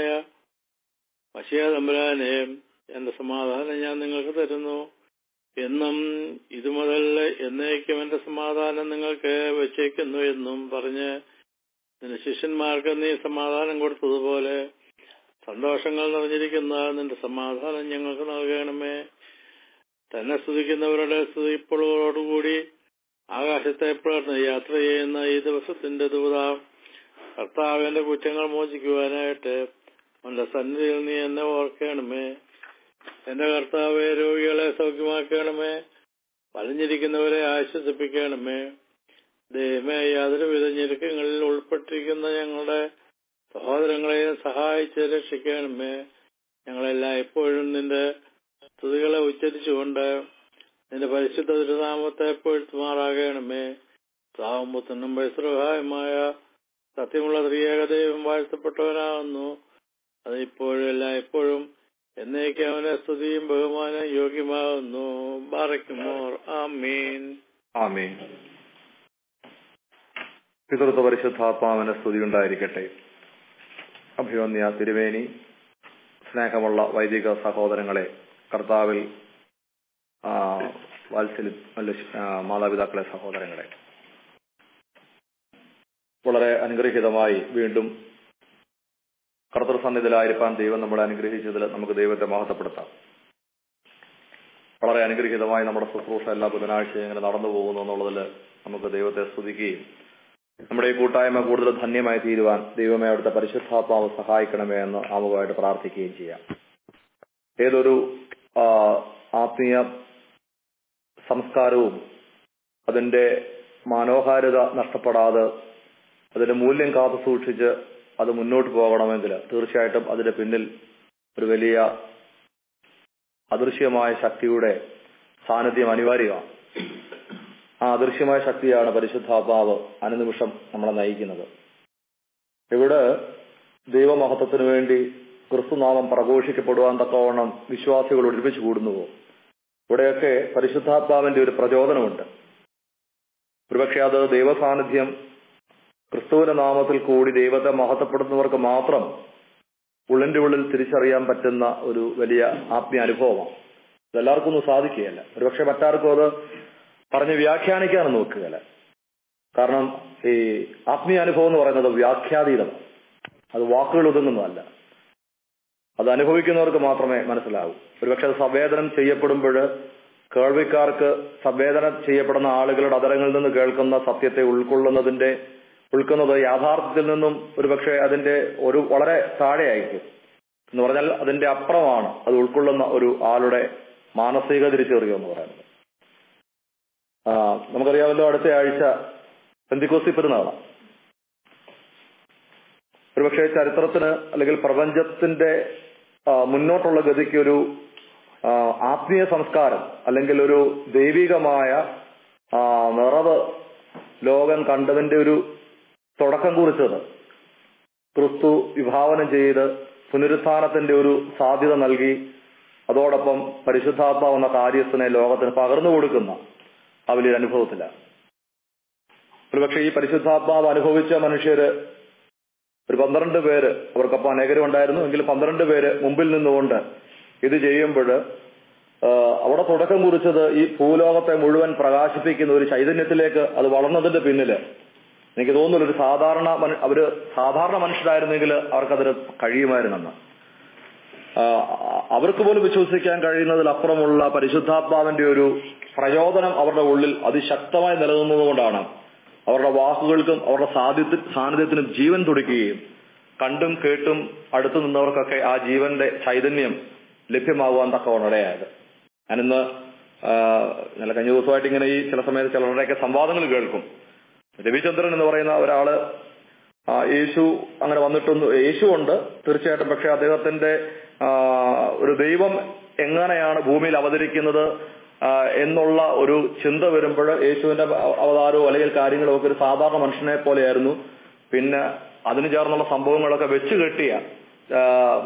മഷിയ തമ്പുരാനെ എന്റെ സമാധാനം ഞാൻ നിങ്ങൾക്ക് തരുന്നു എന്നും ഇത് മുതൽ എന്നേക്കും എന്റെ സമാധാനം നിങ്ങൾക്ക് വെച്ചേക്കുന്നു എന്നും പറഞ്ഞ് നിന്റെ ശിഷ്യന്മാർക്ക് നീ സമാധാനം കൊടുത്തതുപോലെ സന്തോഷങ്ങൾ നിറഞ്ഞിരിക്കുന്ന നിന്റെ സമാധാനം ഞങ്ങൾക്ക് നൽകണമേ തന്നെ സ്തുതിക്കുന്നവരുടെ സ്തുതിപ്പുകളോടുകൂടി ആകാശത്തെ പിളർന്ന് യാത്ര ചെയ്യുന്ന ഈ ദിവസത്തിന്റെ ദൂത കർത്താവിന്റെ കുറ്റങ്ങൾ മോചിക്കുവാനായിട്ട് അവന്റെ സന്നിധിയിൽ നീ എന്നെ ഓർക്കണമേ എന്റെ കർത്താവെ രോഗികളെ സൗഖ്യമാക്കണമേ വലഞ്ഞിരിക്കുന്നവരെ ആശ്വസിപ്പിക്കണമേ ദൈവമേ യാതൊരുവിധ ഞെരുക്കങ്ങളിൽ ഉൾപ്പെട്ടിരിക്കുന്ന ഞങ്ങളുടെ സഹോദരങ്ങളെയും സഹായിച്ച് രക്ഷിക്കണമേ ഞങ്ങളെല്ലാം എപ്പോഴും നിന്റെ സ്തുതികളെ ഉച്ചരിച്ചുകൊണ്ട് നിന്റെ പരിശുദ്ധ തിരുനാമത്തെ പൊഴുത്തുമാറാകണമേ താവുമ്പത്തിനും വൈശ്രഹായമായ സത്യമുള്ള ത്രിയേക ദൈവം വാഴ്ത്തപ്പെട്ടവനാകുന്നു അത് ഇപ്പോഴും എല്ലാം എപ്പോഴും എന്നേക്ക് അവനെ സ്തുതിയും ബഹുമാനം യോഗ്യമാകുന്നു ബാറയ്ക്കുമോർ ആമീൻ ആമീൻ പിതൃത്വ പരിശുദ്ധാത്മാവിന് സ്തുതി ഉണ്ടായിരിക്കട്ടെ അഭിവന്യ തിരുവേനി സ്നേഹമുള്ള വൈദിക സഹോദരങ്ങളെ കർത്താവിൽ ആ, വാത്സല്യ അല്ല, ആ, മാതാപിതാക്കളെ സഹോദരങ്ങളെ വളരെ അനുഗ്രഹീതമായി വീണ്ടും കർത്തൃ സന്നിധിയിലായിരിക്കാൻ ദൈവം നമ്മളെ അനുഗ്രഹിച്ചതിൽ നമുക്ക് ദൈവത്തെ മഹത്വപ്പെടുത്താം വളരെ അനുഗ്രഹീതമായി നമ്മുടെ ശുശ്രൂഷ എല്ലാ ബുധനാഴ്ചയും ഇങ്ങനെ നടന്നു പോകുന്നു എന്നുള്ളതിൽ നമുക്ക് ദൈവത്തെ സ്തുതിക്കുകയും നമ്മുടെ ഈ കൂട്ടായ്മ കൂടുതൽ ധന്യമായി തീരുവാൻ ദൈവമേ അവിടുത്തെ പരിശുദ്ധാത്മാവ് സഹായിക്കണമേ എന്ന് ആമുഖമായിട്ട് പ്രാർത്ഥിക്കുകയും ചെയ്യാം ഏതൊരു ആ, ആത്മീയ സംസ്കാരവും അതിന്റെ മനോഹാരിത നഷ്ടപ്പെടാതെ അതിന്റെ മൂല്യം കാത്തു സൂക്ഷിച്ച് അത് മുന്നോട്ട് പോകണമെങ്കിൽ തീർച്ചയായിട്ടും അതിന്റെ പിന്നിൽ ഒരു വലിയ അദൃശ്യമായ ശക്തിയുടെ സാന്നിധ്യം അനിവാര്യമാണ് ആ അദൃശ്യമായ ശക്തിയാണ് പരിശുദ്ധാത്മാവ് അനുനിമിഷം നമ്മളെ നയിക്കുന്നത് ഇവിടെ ദൈവമഹത്വത്തിനു വേണ്ടി ക്രിസ്തുനാമം പ്രഘോഷിക്കപ്പെടുവാൻ തക്കവണ്ണം വിശ്വാസികൾ ഒരുമിച്ച് കൂടുന്നുവോ ഇവിടെയൊക്കെ പരിശുദ്ധാത്മാവിന്റെ ഒരു പ്രചോദനമുണ്ട് ഒരുപക്ഷെ അത് ദൈവസാന്നിധ്യം ക്രിസ്തുവിന്റെ നാമത്തിൽ കൂടി ദൈവത്തെ മഹത്വപ്പെടുന്നവർക്ക് മാത്രം ഉള്ളിന്റെ ഉള്ളിൽ തിരിച്ചറിയാൻ പറ്റുന്ന ഒരു വലിയ ആത്മീയ അനുഭവമാണ് ഇതെല്ലാവർക്കും ഒന്നും സാധിക്കുകയല്ല ഒരുപക്ഷെ മറ്റാർക്കും അത് പറഞ്ഞ് വ്യാഖ്യാനിക്കാനും നോക്കുകയല്ല കാരണം ഈ ആത്മീയ അനുഭവം എന്ന് പറയുന്നത് വ്യാഖ്യാതീതമാണ് അത് വാക്കുകൾ ഒതുങ്ങുന്നതല്ല അത് അനുഭവിക്കുന്നവർക്ക് മാത്രമേ മനസ്സിലാവൂ ഒരുപക്ഷെ അത് സംവേദനം ചെയ്യപ്പെടുമ്പോൾ കേൾവിക്കാർക്ക് സംവേദനം ചെയ്യപ്പെടുന്ന ആളുകളുടെ അതരങ്ങളിൽ നിന്ന് കേൾക്കുന്ന സത്യത്തെ ഉൾക്കൊള്ളുന്നതിന്റെ ഉൾക്കുന്നത് യാഥാർത്ഥ്യത്തിൽ നിന്നും ഒരുപക്ഷെ അതിന്റെ ഒരു വളരെ താഴെയായിരിക്കും എന്ന് പറഞ്ഞാൽ അതിന്റെ അപ്പുറമാണ് അത് ഉൾക്കൊള്ളുന്ന ഒരു ആളുടെ മാനസിക തിരിച്ചറിയുക എന്ന് പറയുന്നത് ആ, നമുക്കറിയാമല്ലോ അടുത്ത ആഴ്ച പെന്തിക്കോസ്തി പെരുന്നാളാണ് ഒരുപക്ഷെ ചരിത്രത്തിന് അല്ലെങ്കിൽ പ്രപഞ്ചത്തിന്റെ ആ, മുന്നോട്ടുള്ള ഗതിക്ക് ഒരു ആ, ആത്മീയ സംസ്കാരം അല്ലെങ്കിൽ ഒരു ദൈവികമായ ആ, നിറവ് ലോകം കണ്ടതിന്റെ ഒരു തുടക്കം കുറിച്ചത് ക്രിസ്തു വിഭാവനം ചെയ്ത് പുനരുത്ഥാനത്തിന്റെ ഒരു സാധ്യത നൽകി അതോടൊപ്പം പരിശുദ്ധാത്മാവ് എന്ന കാര്യസ്ഥനെ ലോകത്തിന് പകർന്നു കൊടുക്കുന്ന ആ വലിയൊരു അനുഭവത്തിലാണ് ഒരുപക്ഷെ ഈ പരിശുദ്ധാത്മാവ് അനുഭവിച്ച മനുഷ്യര് ഒരു പന്ത്രണ്ട് പേര് അവർക്കൊപ്പം അനേകരും ഉണ്ടായിരുന്നു എങ്കിലും പന്ത്രണ്ട് പേര് മുമ്പിൽ നിന്നുകൊണ്ട് ഇത് ചെയ്യുമ്പോൾ അവിടെ തുടക്കം കുറിച്ചത് ഈ ഭൂലോകത്തെ മുഴുവൻ പ്രകാശിപ്പിക്കുന്ന ഒരു ചൈതന്യത്തിലേക്ക് അത് വളർന്നതിന്റെ പിന്നില് എനിക്ക് തോന്നുന്നു ഒരു സാധാരണ മനു- അവര് സാധാരണ മനുഷ്യരായിരുന്നെങ്കിൽ അവർക്കതിന് കഴിയുമായിരുന്നെന്ന് ആ, അവർക്ക് പോലും വിശ്വസിക്കാൻ കഴിയുന്നതിലപ്പുറമുള്ള പരിശുദ്ധാത്മാവിന്റെ ഒരു പ്രചോദനം അവരുടെ ഉള്ളിൽ അതിശക്തമായി നിലനിന്നതുകൊണ്ടാണ് അവരുടെ വാക്കുകൾക്കും അവരുടെ സാന്നിധ്യ സാന്നിധ്യത്തിനും ജീവൻ തുടിക്കുകയും കണ്ടും കേട്ടും അടുത്തു നിന്നവർക്കൊക്കെ ആ ജീവന്റെ ചൈതന്യം ലഭ്യമാകുവാൻ തക്കവണ്ണം ഇടയായത് ഞാനിന്ന് ആ, ഇന്നലെ കഴിഞ്ഞ ദിവസമായിട്ട് ഇങ്ങനെ ഈ ചില സമയത്ത് ചിലരുടെയൊക്കെ സംവാദങ്ങൾ കേൾക്കും രവിചന്ദ്രൻ എന്ന് പറയുന്ന ഒരാള് ആ, യേശു അങ്ങനെ വന്നിട്ടൊന്നും യേശു ഉണ്ട് തീർച്ചയായിട്ടും പക്ഷെ അദ്ദേഹത്തിന്റെ ആ, ഒരു ദൈവം എങ്ങനെയാണ് ഭൂമിയിൽ അവതരിക്കുന്നത് ആ, എന്നുള്ള ഒരു ചിന്ത വരുമ്പോൾ യേശുവിന്റെ അവതാരവും അല്ലെങ്കിൽ കാര്യങ്ങളും ഒക്കെ ഒരു സാധാരണ മനുഷ്യനെ പോലെയായിരുന്നു പിന്നെ അതിന് ചേർന്നുള്ള സംഭവങ്ങളൊക്കെ വെച്ച് കെട്ടിയ ആ,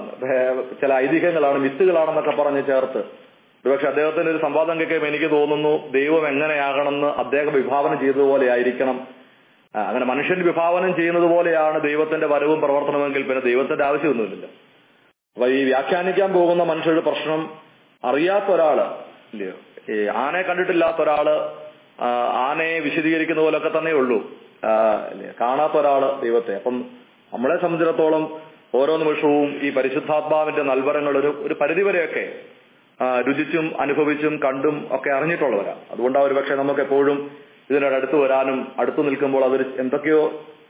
ഭേ- ചില ഐതിഹ്യങ്ങളാണ് മിത്തുകളാണെന്നൊക്കെ പറഞ്ഞ് ചേർത്ത് ഒരുപക്ഷെ അദ്ദേഹത്തിന്റെ ഒരു സംവാദം കേൾക്കുമ്പോൾ എനിക്ക് തോന്നുന്നു ദൈവം എങ്ങനെയാകണമെന്ന് അദ്ദേഹം വിഭാവനം ചെയ്തതുപോലെ ആയിരിക്കണം ആ, അങ്ങനെ മനുഷ്യൻ വിഭാവനം ചെയ്യുന്നത് പോലെയാണ് ദൈവത്തിന്റെ വരവും പ്രവർത്തനമെങ്കിൽ പിന്നെ ദൈവത്തിന്റെ ആവശ്യമൊന്നുമില്ലല്ലോ അപ്പൊ ഈ വ്യാഖ്യാനിക്കാൻ പോകുന്ന മനുഷ്യരുടെ പ്രശ്നം അറിയാത്ത ഒരാള് ഇല്ലയോ ഈ ആനയെ കണ്ടിട്ടില്ലാത്ത ഒരാള് ആ, ആനയെ വിശദീകരിക്കുന്ന പോലൊക്കെ തന്നെ ഉള്ളൂ ആ, ഇല്ലേ? കാണാത്ത ഒരാള് ദൈവത്തെ അപ്പം നമ്മളെ സംബന്ധിച്ചിടത്തോളം ഓരോ നിമിഷവും ഈ പരിശുദ്ധാത്മാവിന്റെ നൽവരങ്ങൾ ഒരു ഒരു പരിധിവരെയൊക്കെ ആ, രുചിച്ചും അനുഭവിച്ചും കണ്ടും ഒക്കെ അറിഞ്ഞിട്ടുള്ളവരാ അതുകൊണ്ടാണ് ഒരു പക്ഷെ നമുക്ക് എപ്പോഴും ഇതിനോട് അടുത്ത് വരാനും അടുത്ത് നിൽക്കുമ്പോൾ അതൊരു എന്തൊക്കെയോ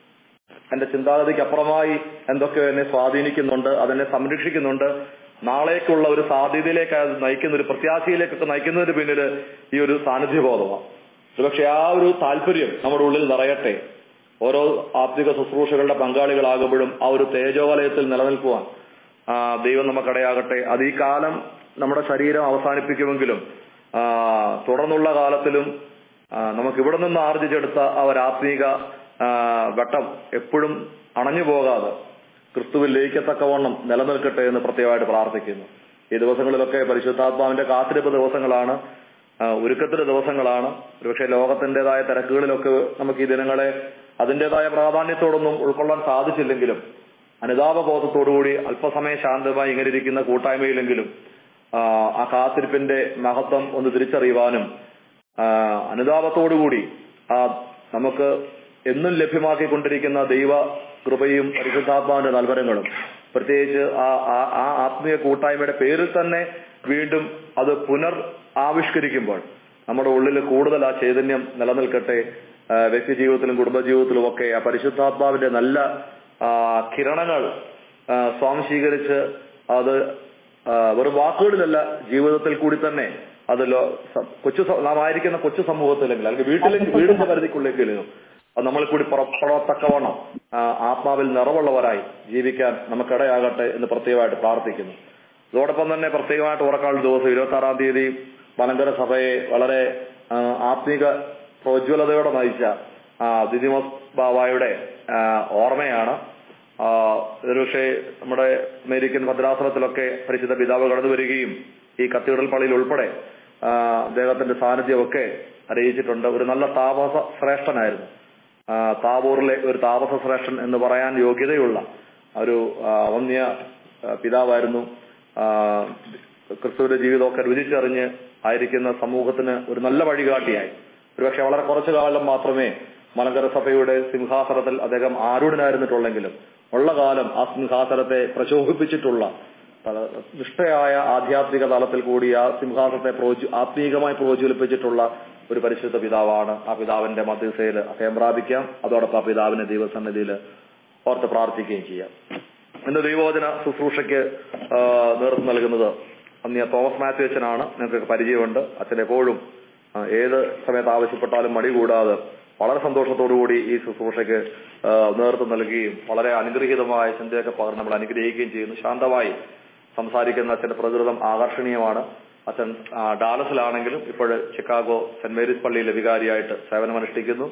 എന്റെ ചിന്താഗതിക്ക് അപ്പുറമായി എന്തൊക്കെയോ എന്നെ സ്വാധീനിക്കുന്നുണ്ട് അതെന്നെ സംരക്ഷിക്കുന്നുണ്ട് നാളേക്കുള്ള ഒരു സാധ്യതയിലേക്ക് അത് നയിക്കുന്ന ഒരു പ്രത്യാശയിലേക്കൊക്കെ നയിക്കുന്നതിന് പിന്നിൽ ഈ ഒരു സാന്നിധ്യബോധമാണ് ഒരുപക്ഷെ ആ ഒരു താല്പര്യം നമ്മുടെ ഉള്ളിൽ നിറയട്ടെ ഓരോ ആത്മിക ശുശ്രൂഷകളുടെ പങ്കാളികളാകുമ്പോഴും ആ ഒരു തേജോവലയത്തിൽ നിലനിൽക്കുവാൻ ആ, ദൈവം നമുക്കിടയാകട്ടെ അത് ഈ കാലം നമ്മുടെ ശരീരം അവസാനിപ്പിക്കുമെങ്കിലും ആ, തുടർന്നുള്ള കാലത്തിലും ആ, നമുക്ക് ഇവിടെ നിന്ന് ആർജിച്ചെടുത്ത ആ ഒരു ആത്മീക ആ, ഘട്ടം എപ്പോഴും അണഞ്ഞു പോകാതെ ക്രിസ്തുവിൽ ലയിക്കത്തക്കവണ്ണം നിലനിൽക്കട്ടെ എന്ന് പ്രത്യേകമായിട്ട് പ്രാർത്ഥിക്കുന്നു ഈ ദിവസങ്ങളിലൊക്കെ പരിശുദ്ധാത്മാവിന്റെ കാത്തിരിപ്പ് ദിവസങ്ങളാണ് ആ, ഒരുക്കത്തിന്റെ ദിവസങ്ങളാണ് ഒരുപക്ഷെ ലോകത്തിന്റേതായ തിരക്കുകളിലൊക്കെ നമുക്ക് ഈ ദിനങ്ങളെ അതിന്റേതായ പ്രാധാന്യത്തോടൊന്നും ഉൾക്കൊള്ളാൻ സാധിച്ചില്ലെങ്കിലും അനുതാപബോധത്തോടുകൂടി അല്പസമയം ശാന്തമായി ഇങ്ങനെ ഇരിക്കുന്ന കൂട്ടായ്മയിലെങ്കിലും ആ, ആ കാത്തിരിപ്പിന്റെ മഹത്വം ഒന്ന് തിരിച്ചറിയുവാനും ആ, അനുതാപത്തോടുകൂടി ആ നമുക്ക് എന്നും ലഭ്യമാക്കിക്കൊണ്ടിരിക്കുന്ന ദൈവ കൃപയും പരിശുദ്ധാത്മാവിന്റെ നൽവരങ്ങളും പ്രത്യേകിച്ച് ആ ആ- ആ ആത്മീയ കൂട്ടായ്മയുടെ പേരിൽ തന്നെ വീണ്ടും അത് പുനർ ആവിഷ്കരിക്കുമ്പോൾ നമ്മുടെ ഉള്ളിൽ കൂടുതൽ ആ ചൈതന്യം നിലനിൽക്കട്ടെ ആ, വ്യക്തി ജീവിതത്തിലും കുടുംബജീവിതത്തിലും ഒക്കെ ആ പരിശുദ്ധാത്മാവിന്റെ നല്ല ആ, കിരണങ്ങൾ ആ, സ്വാംശീകരിച്ച് അത് ആ, വെറും വാക്കുകളിലല്ല ജീവിതത്തിൽ കൂടി തന്നെ അത് ലോ- സ- കൊച്ചു സ- നാം ആയിരിക്കുന്ന കൊച്ചു സമൂഹത്തിലെങ്കിലും അല്ലെങ്കിൽ വീട്ടിലെങ്കിൽ വീടിന്റെ പരിധിക്കുള്ളെങ്കിലും അത് നമ്മൾ കൂടി പുറപ്പെടത്തക്കവണ്ണം ആ, ആത്മാവിൽ നിറവുള്ളവരായി ജീവിക്കാൻ നമുക്കിടയാകട്ടെ എന്ന് പ്രത്യേകമായിട്ട് പ്രാർത്ഥിക്കുന്നു അതോടൊപ്പം തന്നെ പ്രത്യേകമായിട്ട് ഉറക്കാനുള്ള ദിവസം ഇരുപത്തി ആറാം തീയതി മലങ്കര സഭയെ വളരെ ആ, ആത്മീക പ്രോജ്വലതയോടെ നയിച്ച ആ, ദിദിമോസ് ബാവായുടെ ആ, ഓർമ്മയാണ് ആ, ഒരുപക്ഷെ നമ്മുടെ അമേരിക്കൻ ഭദ്രാസനത്തിലൊക്കെ പരിശുദ്ധ പിതാവ് കടന്നു വരികയും ഈ കത്തീഡ്രൽ പള്ളിയിൽ ഉൾപ്പെടെ ആ, അദ്ദേഹത്തിന്റെ സാന്നിധ്യമൊക്കെ അറിയിച്ചിട്ടുണ്ട് ഒരു നല്ല താമസ ശ്രേഷ്ഠനായിരുന്നു ആ, താബൂറിലെ ഒരു താമസ ശ്രേഷ്ഠൻ എന്ന് പറയാൻ യോഗ്യതയുള്ള ഒരു ആ, വന്യ ആ, പിതാവായിരുന്നു ആ, ക്രിസ്തുവിന്റെ ജീവിതമൊക്കെ രുചിച്ചറിഞ്ഞ് ആയിരിക്കുന്ന സമൂഹത്തിന് ഒരു നല്ല വഴികാട്ടിയായി ഒരുപക്ഷെ വളരെ കുറച്ചു കാലം മാത്രമേ മലങ്കര സഭയുടെ സിംഹാസനത്തിൽ അദ്ദേഹം ആരൂഢനായിരുന്നിട്ടുള്ളെങ്കിലും ഉള്ള കാലം ആ സിംഹാസനത്തെ പ്രശോഭിപ്പിച്ചിട്ടുള്ള തല- നിഷ്ഠയായ ആധ്യാത്മിക തലത്തിൽ കൂടി ആ സിംഹാസനത്തെ പ്രോജു ആത്മീകമായി പ്രോജ്വലിപ്പിച്ചിട്ടുള്ള ഒരു പരിശുദ്ധ പിതാവാണ് ആ പിതാവിന്റെ മധ്യസ്ഥയിൽ അദ്ദേഹം പ്രാപിക്കാം അതോടൊപ്പം ആ പിതാവിന്റെ ദൈവസന്നിധിയിൽ ഓർത്ത് പ്രാർത്ഥിക്കുകയും ചെയ്യാം ഇന്ന് ദൈവവചന ശുശ്രൂഷയ്ക്ക് ആ, നേതൃത്വം നൽകുന്നത് അന്ന് തോമസ് മാത്യു അച്ഛനാണ് നിങ്ങൾക്ക് പരിചയമുണ്ട് അച്ഛൻ എപ്പോഴും ആ, ഏത് സമയത്ത് ആവശ്യപ്പെട്ടാലും മടി കൂടാതെ വളരെ സന്തോഷത്തോടുകൂടി ഈ ശുശ്രൂഷയ്ക്ക് ആ, നേതൃത്വം നൽകുകയും വളരെ അനുഗ്രഹീതമായ ചിന്തയൊക്കെ പകർന്ന് നമ്മൾ അനുഗ്രഹിക്കുകയും ചെയ്യുന്നു ശാന്തമായി സംസാരിക്കുന്ന അച്ഛന്റെ പ്രകൃതം ആകർഷണീയമാണ് അച്ഛൻ ആ, ഡാലസിലാണെങ്കിലും ഇപ്പോൾ ചിക്കാഗോ സെന്റ് മേരീസ് പള്ളിയിലെ വികാരിയായിട്ട് സേവനമനുഷ്ഠിക്കുന്നു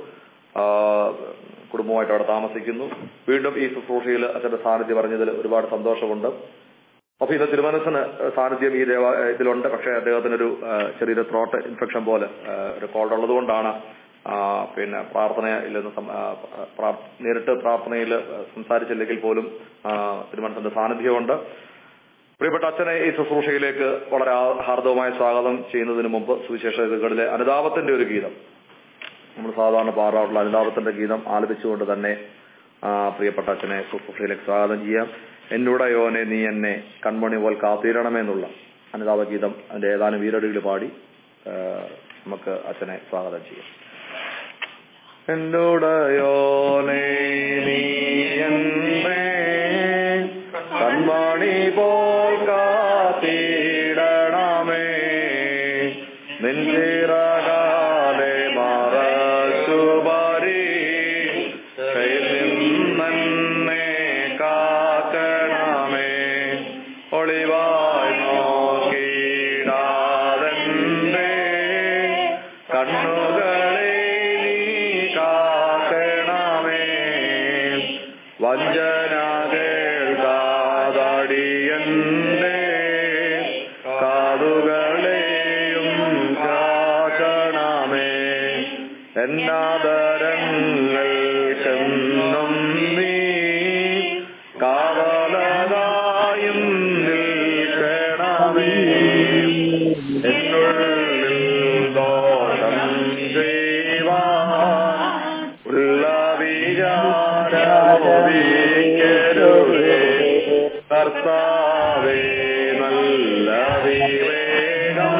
ആ, കുടുംബമായിട്ട് അവിടെ താമസിക്കുന്നു വീണ്ടും ഈ ശുശ്രൂഷയിൽ അച്ഛന്റെ സാന്നിധ്യം പറഞ്ഞതിൽ ഒരുപാട് സന്തോഷമുണ്ട് അപ്പൊ ഇത് തിരുമനസിന് സാന്നിധ്യം ഈ ദേവ ഇതിലുണ്ട് പക്ഷേ അദ്ദേഹത്തിനൊരു ആ, ചെറിയൊരു ത്രോട്ട് ഇൻഫെക്ഷൻ പോലെ ആ, ഒരു കോൾഡ് ഉള്ളതുകൊണ്ടാണ് ആ, പിന്നെ പ്രാർത്ഥനയിൽ നിന്ന് സം- ആ, പ്രാർ- നേരിട്ട് പ്രാർത്ഥനയിൽ സംസാരിച്ചില്ലെങ്കിൽ പോലും ആ, തിരുമനസിന്റെ സാന്നിധ്യമുണ്ട് പ്രിയപ്പെട്ട അച്ഛനെ ഈ ശുശ്രൂഷയിലേക്ക് വളരെ ആ- ഹാർദവമായ സ്വാഗതം ചെയ്യുന്നതിന് മുമ്പ് സുവിശേഷ ഗീതങ്ങളിലെ അനുതാപത്തിന്റെ ഒരു ഗീതം നമ്മൾ സാധാരണ പാടാറുള്ള അനുതാപത്തിന്റെ ഗീതം ആലപിച്ചുകൊണ്ട് തന്നെ ആ, പ്രിയപ്പെട്ട അച്ഛനെ ശുശ്രൂഷയിലേക്ക് സ്വാഗതം ചെയ്യാം എന്നോട് യോനെ നീ എന്നെ കൺമണി പോൽ കാത്തിരണമേന്നുള്ള അനുതാപ ഗീതം അതിന്റെ ഏതാനും വീരടികൾ പാടി ആ, നമുക്ക് അച്ഛനെ സ്വാഗതം ചെയ്യാം എന്നോടയോനെ നീ എന്നെ കൺമണി പോൽ കാത്തിടണമേ നിൻചിറകാലെ മറച്ചുപരി നിന്നെ കാക്കണമേ ഒളിവായി നോക്കിടാതെന്റെ കണ്ണുകളെ നീ കാക്കണമേ വഞ്ചന കേൾക്കാതടിയന്റെ കാതുകളെയും കാക്കണമേ എന്നാദരങ്ങൾക്കെന്നും നീ കാവലതായും നിൽക്കണമേ എന്നുള്ളിൽ ദോഷം ചെയ്യുവാൻ ഉള്ള വിചാരമോപിക്കരുതേ കർത്താവേ നല്ല വിവേകം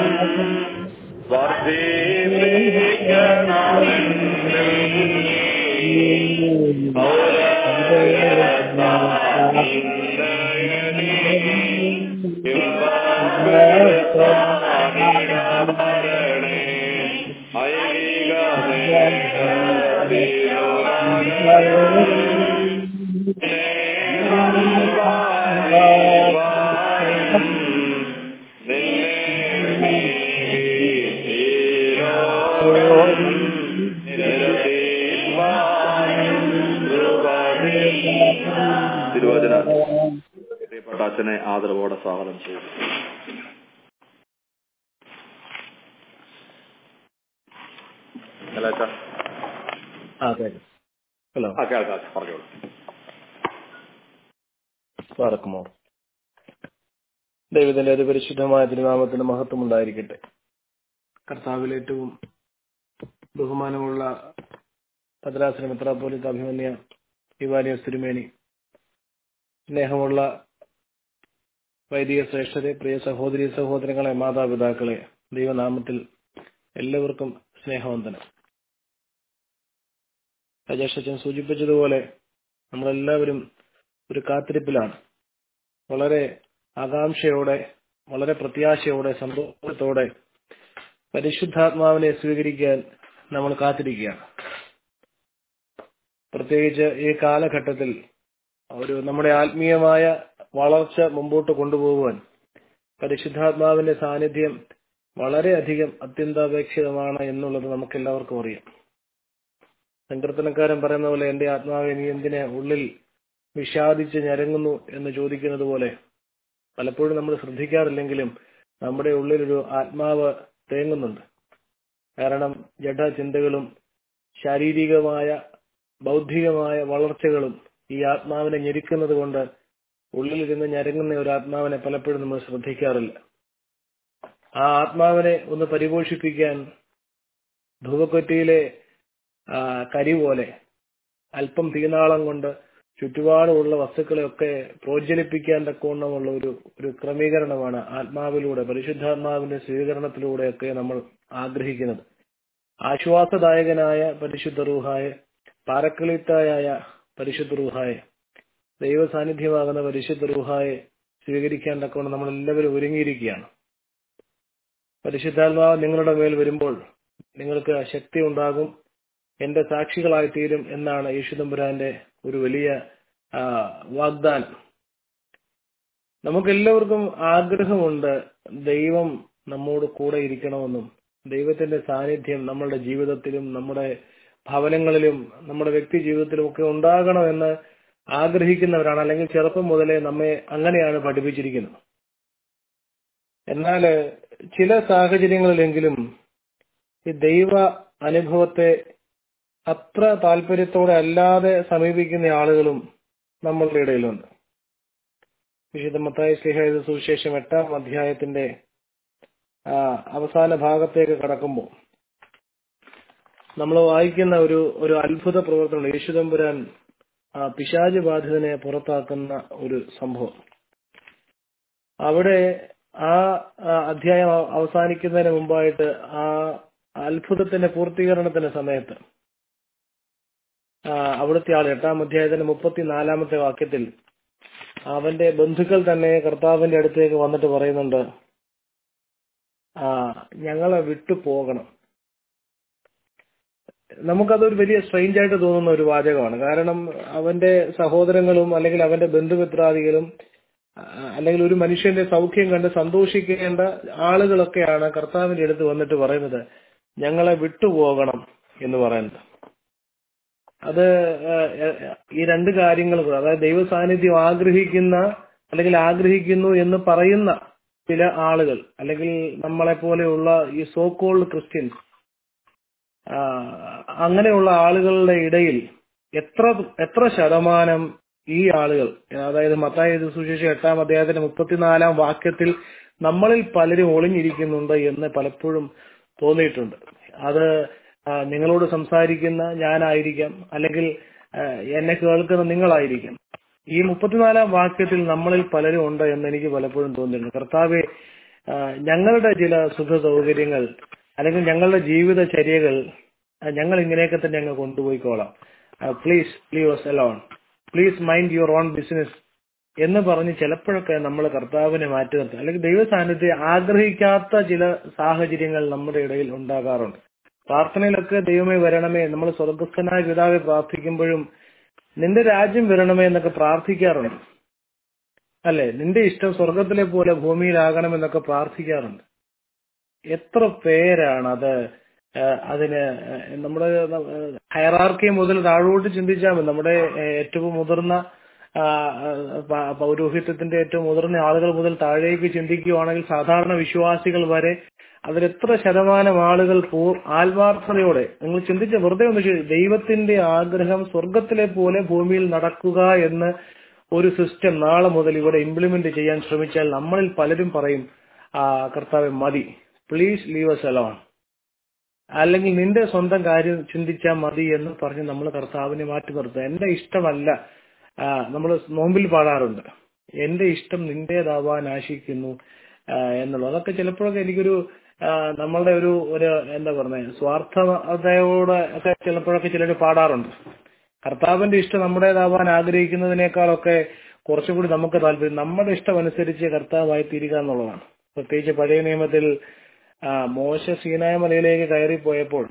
തിരുവചന പ്രിയപ്പെട്ട അച്ഛനെ ആദരവോടെ സ്വാഗതം ചെയ്തു അല്ല അച്ഛാ ആ കേൾക്കാം ഹലോ ആ കേൾക്കാം പറഞ്ഞോളൂ വടക്കുമോർ ദൈവത്തിന്റെ അതിപരിശുദ്ധമായ തിരുനാമത്തിന് മഹത്വം ഉണ്ടായിരിക്കട്ടെ കർത്താവിൽ ഏറ്റവും ബഹുമാനമുള്ള ഭദ്രാസന മെത്രാപ്പോലിത്ത അഭിമന്യ ഇവാലിയ തിരുമേനി സ്നേഹമുള്ള വൈദിക ശ്രേഷ്ഠരെ പ്രിയ സഹോദരി സഹോദരങ്ങളെ മാതാപിതാക്കളെ ദൈവനാമത്തിൽ എല്ലാവർക്കും സ്നേഹവന്ദനം രാജേഷ് സൂചിപ്പിച്ചതുപോലെ നമ്മളെല്ലാവരും ഒരു കാത്തിരിപ്പിലാണ് വളരെ ആകാംക്ഷയോടെ വളരെ പ്രത്യാശയോടെ സന്തോഷത്തോടെ പരിശുദ്ധാത്മാവിനെ സ്വീകരിക്കാൻ നമ്മൾ കാത്തിരിക്കുകയാണ് പ്രത്യേകിച്ച് ഈ കാലഘട്ടത്തിൽ ഒരു നമ്മുടെ ആത്മീയമായ വളർച്ച മുമ്പോട്ട് കൊണ്ടുപോകുവാൻ പരിശുദ്ധാത്മാവിന്റെ സാന്നിധ്യം വളരെയധികം അത്യന്താപേക്ഷിതമാണ് എന്നുള്ളത് നമുക്ക് എല്ലാവർക്കും അറിയാം സങ്കീർത്തനക്കാരൻ പറയുന്ന പോലെ എന്റെ ആത്മാവെ നീ എന്തിനെ ഉള്ളിൽ വിഷാദിച്ച് ഞരങ്ങുന്നു എന്ന് ചോദിക്കുന്നത് പോലെ പലപ്പോഴും നമ്മൾ ശ്രദ്ധിക്കാറില്ലെങ്കിലും നമ്മുടെ ഉള്ളിലൊരു ആത്മാവ് തേങ്ങുന്നുണ്ട് കാരണം ജഡചിന്തകളും ശാരീരികമായ ബൗദ്ധികമായ വളർച്ചകളും ഈ ആത്മാവിനെ ഞെരുക്കുന്നത് കൊണ്ട് ഉള്ളിലിരുന്ന് ഞരങ്ങുന്ന ഒരു ആത്മാവിനെ പലപ്പോഴും നമ്മൾ ശ്രദ്ധിക്കാറില്ല ആ ആത്മാവിനെ ഒന്ന് പരിപോഷിപ്പിക്കാൻ ധൂപക്കൊറ്റിയിലെ ആ, കരി പോലെ അല്പം തീനാളം കൊണ്ട് ചുറ്റുപാടുമുള്ള വസ്തുക്കളെയൊക്കെ പ്രോജ്വലിപ്പിക്കാൻ തക്കവണ്ണമുള്ള ഒരു ഒരു ക്രമീകരണമാണ് ആത്മാവിലൂടെ പരിശുദ്ധാത്മാവിന്റെ സ്വീകരണത്തിലൂടെയൊക്കെ നമ്മൾ ആഗ്രഹിക്കുന്നത് ആശ്വാസദായകനായ പരിശുദ്ധ റൂഹായ പാരക്കളിത്തായ പരിശുദ്ധ റൂഹായ ദൈവ സാന്നിധ്യമാകുന്ന പരിശുദ്ധ റൂഹായെ സ്വീകരിക്കാൻ തക്കവണ്ണം നമ്മൾ എല്ലാവരും ഒരുങ്ങിയിരിക്കുകയാണ് പരിശുദ്ധാത്മാവ് നിങ്ങളുടെ മേൽ വരുമ്പോൾ നിങ്ങൾക്ക് ശക്തി ഉണ്ടാകും എന്റെ സാക്ഷികളായി തീരും എന്നാണ് യേശുദമ്പുരാന്റെ ഒരു വലിയ ആ, വാഗ്ദാനം നമുക്കെല്ലാവർക്കും ആഗ്രഹമുണ്ട് ദൈവം നമ്മോട് കൂടെ ഇരിക്കണമെന്നും ദൈവത്തിന്റെ സാന്നിധ്യം നമ്മളുടെ ജീവിതത്തിലും നമ്മുടെ ഭവനങ്ങളിലും നമ്മുടെ വ്യക്തി ജീവിതത്തിലും ഒക്കെ ഉണ്ടാകണമെന്ന് ആഗ്രഹിക്കുന്നവരാണ് അല്ലെങ്കിൽ ചെറുപ്പം മുതലേ നമ്മെ അങ്ങനെയാണ് പഠിപ്പിച്ചിരിക്കുന്നത് എന്നാൽ ചില സാഹചര്യങ്ങളിലെങ്കിലും ഈ ദൈവ അനുഭവത്തെ അത്ര താല്പര്യത്തോടെ അല്ലാതെ സമീപിക്കുന്ന ആളുകളും നമ്മളുടെ ഇടയിലുണ്ട് വിശുദ്ധ മത്തായ സ്ലിഹയുടെ സുവിശേഷം എട്ടാം അധ്യായത്തിന്റെ ആ, അവസാന ഭാഗത്തേക്ക് കടക്കുമ്പോൾ നമ്മൾ വായിക്കുന്ന ഒരു ഒരു അത്ഭുത പ്രവർത്തനം യേശുദമ്പുരാൻ ആ പിശാച് ബാധിതനെ പുറത്താക്കുന്ന ഒരു സംഭവം അവിടെ ആ ആ അധ്യായം അവ- അവസാനിക്കുന്നതിന് മുമ്പായിട്ട് ആ അത്ഭുതത്തിന്റെ പൂർത്തീകരണത്തിന്റെ സമയത്ത് ആ, അവിടുത്തെ ആൾ എട്ടാം അധ്യായത്തിന്റെ മുപ്പത്തിനാലാമത്തെ വാക്യത്തിൽ അവന്റെ ബന്ധുക്കൾ തന്നെ കർത്താവിന്റെ അടുത്തേക്ക് വന്നിട്ട് പറയുന്നുണ്ട് ആ ഞങ്ങളെ വിട്ടു പോകണം നമുക്കതൊരു വലിയ സ്ട്രെയിഞ്ച് ആയിട്ട് തോന്നുന്ന ഒരു വാചകമാണ് കാരണം അവന്റെ സഹോദരങ്ങളും അല്ലെങ്കിൽ അവന്റെ ബന്ധുമിത്രാദികളും ആ, അല്ലെങ്കിൽ ഒരു മനുഷ്യന്റെ സൗഖ്യം കണ്ട് സന്തോഷിക്കേണ്ട ആളുകളൊക്കെയാണ് കർത്താവിന്റെ അടുത്ത് വന്നിട്ട് പറയുന്നത് ഞങ്ങളെ വിട്ടുപോകണം എന്ന് പറയുന്നത് അത് ആ, ആ, ഈ രണ്ട് കാര്യങ്ങൾ കൂടെ അതായത് ദൈവ സാന്നിധ്യം ആഗ്രഹിക്കുന്ന അല്ലെങ്കിൽ ആഗ്രഹിക്കുന്നു എന്ന് പറയുന്ന ചില ആളുകൾ അല്ലെങ്കിൽ നമ്മളെ പോലെയുള്ള ഈ സോ കോൾഡ് ക്രിസ്ത്യൻസ് അങ്ങനെയുള്ള ആളുകളുടെ ഇടയിൽ എത്ര എത്ര ശതമാനം ഈ ആളുകൾ അതായത് മത്തായ സുശേഷം എട്ടാം അധ്യായത്തിന്റെ മുപ്പത്തിനാലാം വാക്യത്തിൽ നമ്മളിൽ പലരും ഒളിഞ്ഞിരിക്കുന്നുണ്ട് എന്ന് പലപ്പോഴും തോന്നിയിട്ടുണ്ട് അത് ആ, നിങ്ങളോട് സംസാരിക്കുന്ന ഞാനായിരിക്കാം അല്ലെങ്കിൽ ആ, എന്നെ കേൾക്കുന്ന നിങ്ങളായിരിക്കാം ഈ മുപ്പത്തിനാലാം വാക്യത്തിൽ നമ്മളിൽ പലരും ഉണ്ട് എന്ന് എനിക്ക് പലപ്പോഴും തോന്നിയിട്ടുണ്ട് കർത്താവെ ആ, ഞങ്ങളുടെ ചില സുഖ സൗകര്യങ്ങൾ അല്ലെങ്കിൽ ഞങ്ങളുടെ ജീവിതചര്യകൾ ആ, ഞങ്ങൾ ഇങ്ങനെയൊക്കെ തന്നെ അങ്ങ് കൊണ്ടുപോയിക്കോളാം please leave us alone please mind your own business എന്ന് പറഞ്ഞ് ചിലപ്പോഴൊക്കെ നമ്മൾ കർത്താവിനെ മാറ്റി നിർത്തും അല്ലെങ്കിൽ ദൈവ സാന്നിധ്യം ആഗ്രഹിക്കാത്ത ചില സാഹചര്യങ്ങൾ നമ്മുടെ ഇടയിൽ ഉണ്ടാകാറുണ്ട് പ്രാർത്ഥനയിലൊക്കെ ദൈവമേ വരണമേ നമ്മൾ സ്വർഗസ്ഥനായ പിതാവെ പ്രാർത്ഥിക്കുമ്പോഴും നിന്റെ രാജ്യം വരണമേ എന്നൊക്കെ പ്രാർത്ഥിക്കാറുണ്ട് അല്ലെ നിന്റെ ഇഷ്ടം സ്വർഗത്തിലെ പോലെ ഭൂമിയിലാകണമെന്നൊക്കെ പ്രാർത്ഥിക്കാറുണ്ട് എത്ര പേരാണ് അത് ആ, അതിന് ആ, നമ്മുടെ ഹയറാർക്കി മുതൽ താഴോട്ട് ചിന്തിച്ചാൽ മതി നമ്മുടെ ആ, ഏറ്റവും മുതിർന്ന ആ, ആ, പ- പൗരോഹിത്യത്തിന്റെ ഏറ്റവും മുതിർന്ന ആളുകൾ മുതൽ താഴേക്ക് ചിന്തിക്കുകയാണെങ്കിൽ സാധാരണ വിശ്വാസികൾ വരെ അതിലെത്ര ശതമാനം ആളുകൾ പൂ ആത്മാർത്ഥതയോടെ നിങ്ങൾ ചിന്തിച്ച വെറുതെ ഒന്ന് ചെയ്യ്. ദൈവത്തിന്റെ ആഗ്രഹം സ്വർഗത്തിലെ പോലെ ഭൂമിയിൽ നടക്കുക എന്ന് ഒരു സിസ്റ്റം നാളെ മുതൽ ഇവിടെ ഇംപ്ലിമെന്റ് ചെയ്യാൻ ശ്രമിച്ചാൽ നമ്മളിൽ പലരും പറയും ആ കർത്താവ് മതി പ്ലീസ് ലീവ് us alone അല്ലെങ്കിൽ നിന്റെ സ്വന്തം കാര്യം ചിന്തിച്ചാൽ മതി എന്ന് പറഞ്ഞ് നമ്മൾ കർത്താവിനെ മാറ്റി നിർത്തുക എന്റെ ഇഷ്ടമല്ല നമ്മൾ നോമ്പിൽ പാടാറുണ്ട് എന്റെ ഇഷ്ടം നിന്റേതാവാൻ ആശിക്കുന്നു ആ, എന്നുള്ളത് അതൊക്കെ ചിലപ്പോഴൊക്കെ എനിക്കൊരു ആ, നമ്മളുടെ ഒരു ഒരു എന്താ പറയുക സ്വാർത്ഥതയോടെ ഒക്കെ ചിലപ്പോഴൊക്കെ ചിലർ പാടാറുണ്ട് കർത്താവിന്റെ ഇഷ്ടം നമ്മുടേതാവാൻ ആഗ്രഹിക്കുന്നതിനേക്കാളൊക്കെ കുറച്ചും കൂടി നമുക്ക് താല്പര്യം നമ്മുടെ ഇഷ്ടം അനുസരിച്ച് കർത്താവായി തീരുക എന്നുള്ളതാണ് പ്രത്യേകിച്ച് പഴയ നിയമത്തിൽ ആ, മോശ സീനായ മലയിലേക്ക് കയറിപ്പോയപ്പോൾ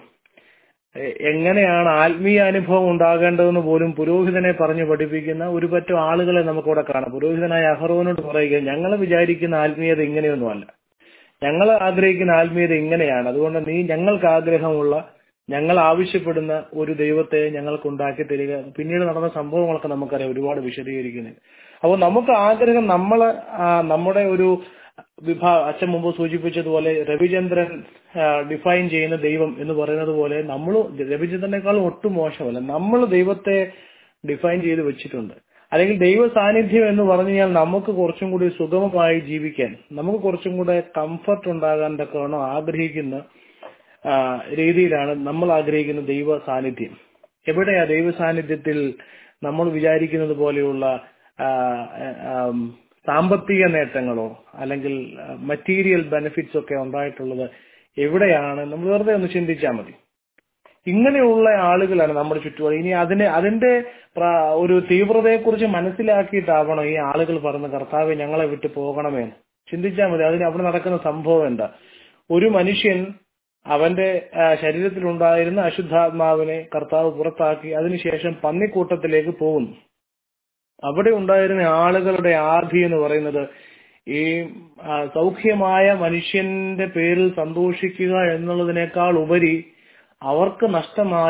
എ- എങ്ങനെയാണ് ആത്മീയ അനുഭവം ഉണ്ടാകേണ്ടതെന്ന് പോലും പുരോഹിതനെ പറഞ്ഞു പഠിപ്പിക്കുന്ന ഒരു പറ്റം ആളുകളെ നമുക്കിവിടെ കാണാം പുരോഹിതനായ അഹറോനോട് പറയുക ഞങ്ങൾ വിചാരിക്കുന്ന ആത്മീയത ഇങ്ങനെയൊന്നുമല്ല ഞങ്ങൾ ആഗ്രഹിക്കുന്ന ആത്മീയത ഇങ്ങനെയാണ് അതുകൊണ്ട് നീ ഞങ്ങൾക്ക് ആഗ്രഹമുള്ള ഞങ്ങൾ ആവശ്യപ്പെടുന്ന ഒരു ദൈവത്തെ ഞങ്ങൾക്ക് ഉണ്ടാക്കി തരിക പിന്നീട് നടന്ന സംഭവങ്ങളൊക്കെ നമുക്കറിയാം ഒരുപാട് വിശദീകരിക്കുന്നത് അപ്പോൾ നമുക്ക് ആഗ്രഹം നമ്മൾ നമ്മുടെ ഒരു വിഭാ അച്ഛൻ മുമ്പ് സൂചിപ്പിച്ചതുപോലെ രവിചന്ദ്രൻ ഡിഫൈൻ ചെയ്യുന്ന ദൈവം എന്ന് പറയുന്നത് പോലെ നമ്മൾ രവിചന്ദ്രനേക്കാളും ഒട്ടും മോശമല്ല നമ്മൾ ദൈവത്തെ ഡിഫൈൻ ചെയ്ത് വെച്ചിട്ടുണ്ട് അല്ലെങ്കിൽ ദൈവ സാന്നിധ്യം എന്ന് പറഞ്ഞു കഴിഞ്ഞാൽ നമുക്ക് കുറച്ചും കൂടി സുഗമമായി ജീവിക്കാൻ നമുക്ക് കുറച്ചും കൂടെ കംഫർട്ട് ഉണ്ടാകാൻ തക്കവണ്ണം ആഗ്രഹിക്കുന്ന ആ, രീതിയിലാണ് നമ്മൾ ആഗ്രഹിക്കുന്ന ദൈവ സാന്നിധ്യം എവിടെയാ ദൈവ സാന്നിധ്യത്തിൽ നമ്മൾ വിചാരിക്കുന്നത് പോലെയുള്ള ആ, ആം, സാമ്പത്തിക നേട്ടങ്ങളോ അല്ലെങ്കിൽ മറ്റീരിയൽ ബെനിഫിറ്റ്സ് ഒക്കെ ഉണ്ടായിട്ടുള്ളത് എവിടെയാണ് നമ്മൾ വെറുതെ ഒന്ന് ചിന്തിച്ചാൽ മതി ഇങ്ങനെയുള്ള ആളുകളാണ് നമ്മുടെ ചുറ്റുപാട് ഇനി അതിനെ അതിന്റെ പ്ര- ഒരു തീവ്രതയെക്കുറിച്ച് മനസ്സിലാക്കിയിട്ടാവണം ഈ ആളുകൾ പറഞ്ഞ കർത്താവെ ഞങ്ങളെ വിട്ട് പോകണമേ ചിന്തിച്ചാൽ മതി അതിന് അവിടെ നടക്കുന്ന സംഭവം എന്താ ഒരു മനുഷ്യൻ അവന്റെ ആ, ശരീരത്തിലുണ്ടായിരുന്ന അശുദ്ധാത്മാവിനെ കർത്താവ് പുറത്താക്കി അതിനുശേഷം പന്നിക്കൂട്ടത്തിലേക്ക് പോകുന്നു അവിടെ ഉണ്ടായിരുന്ന ആളുകളുടെ ആർത്തി എന്ന് പറയുന്നത് ഈ ആ, സൗഖ്യമായ മനുഷ്യന്റെ പേരിൽ സന്തോഷിക്കുക എന്നുള്ളതിനേക്കാൾ ഉപരി അവർക്ക് നഷ്ടമായ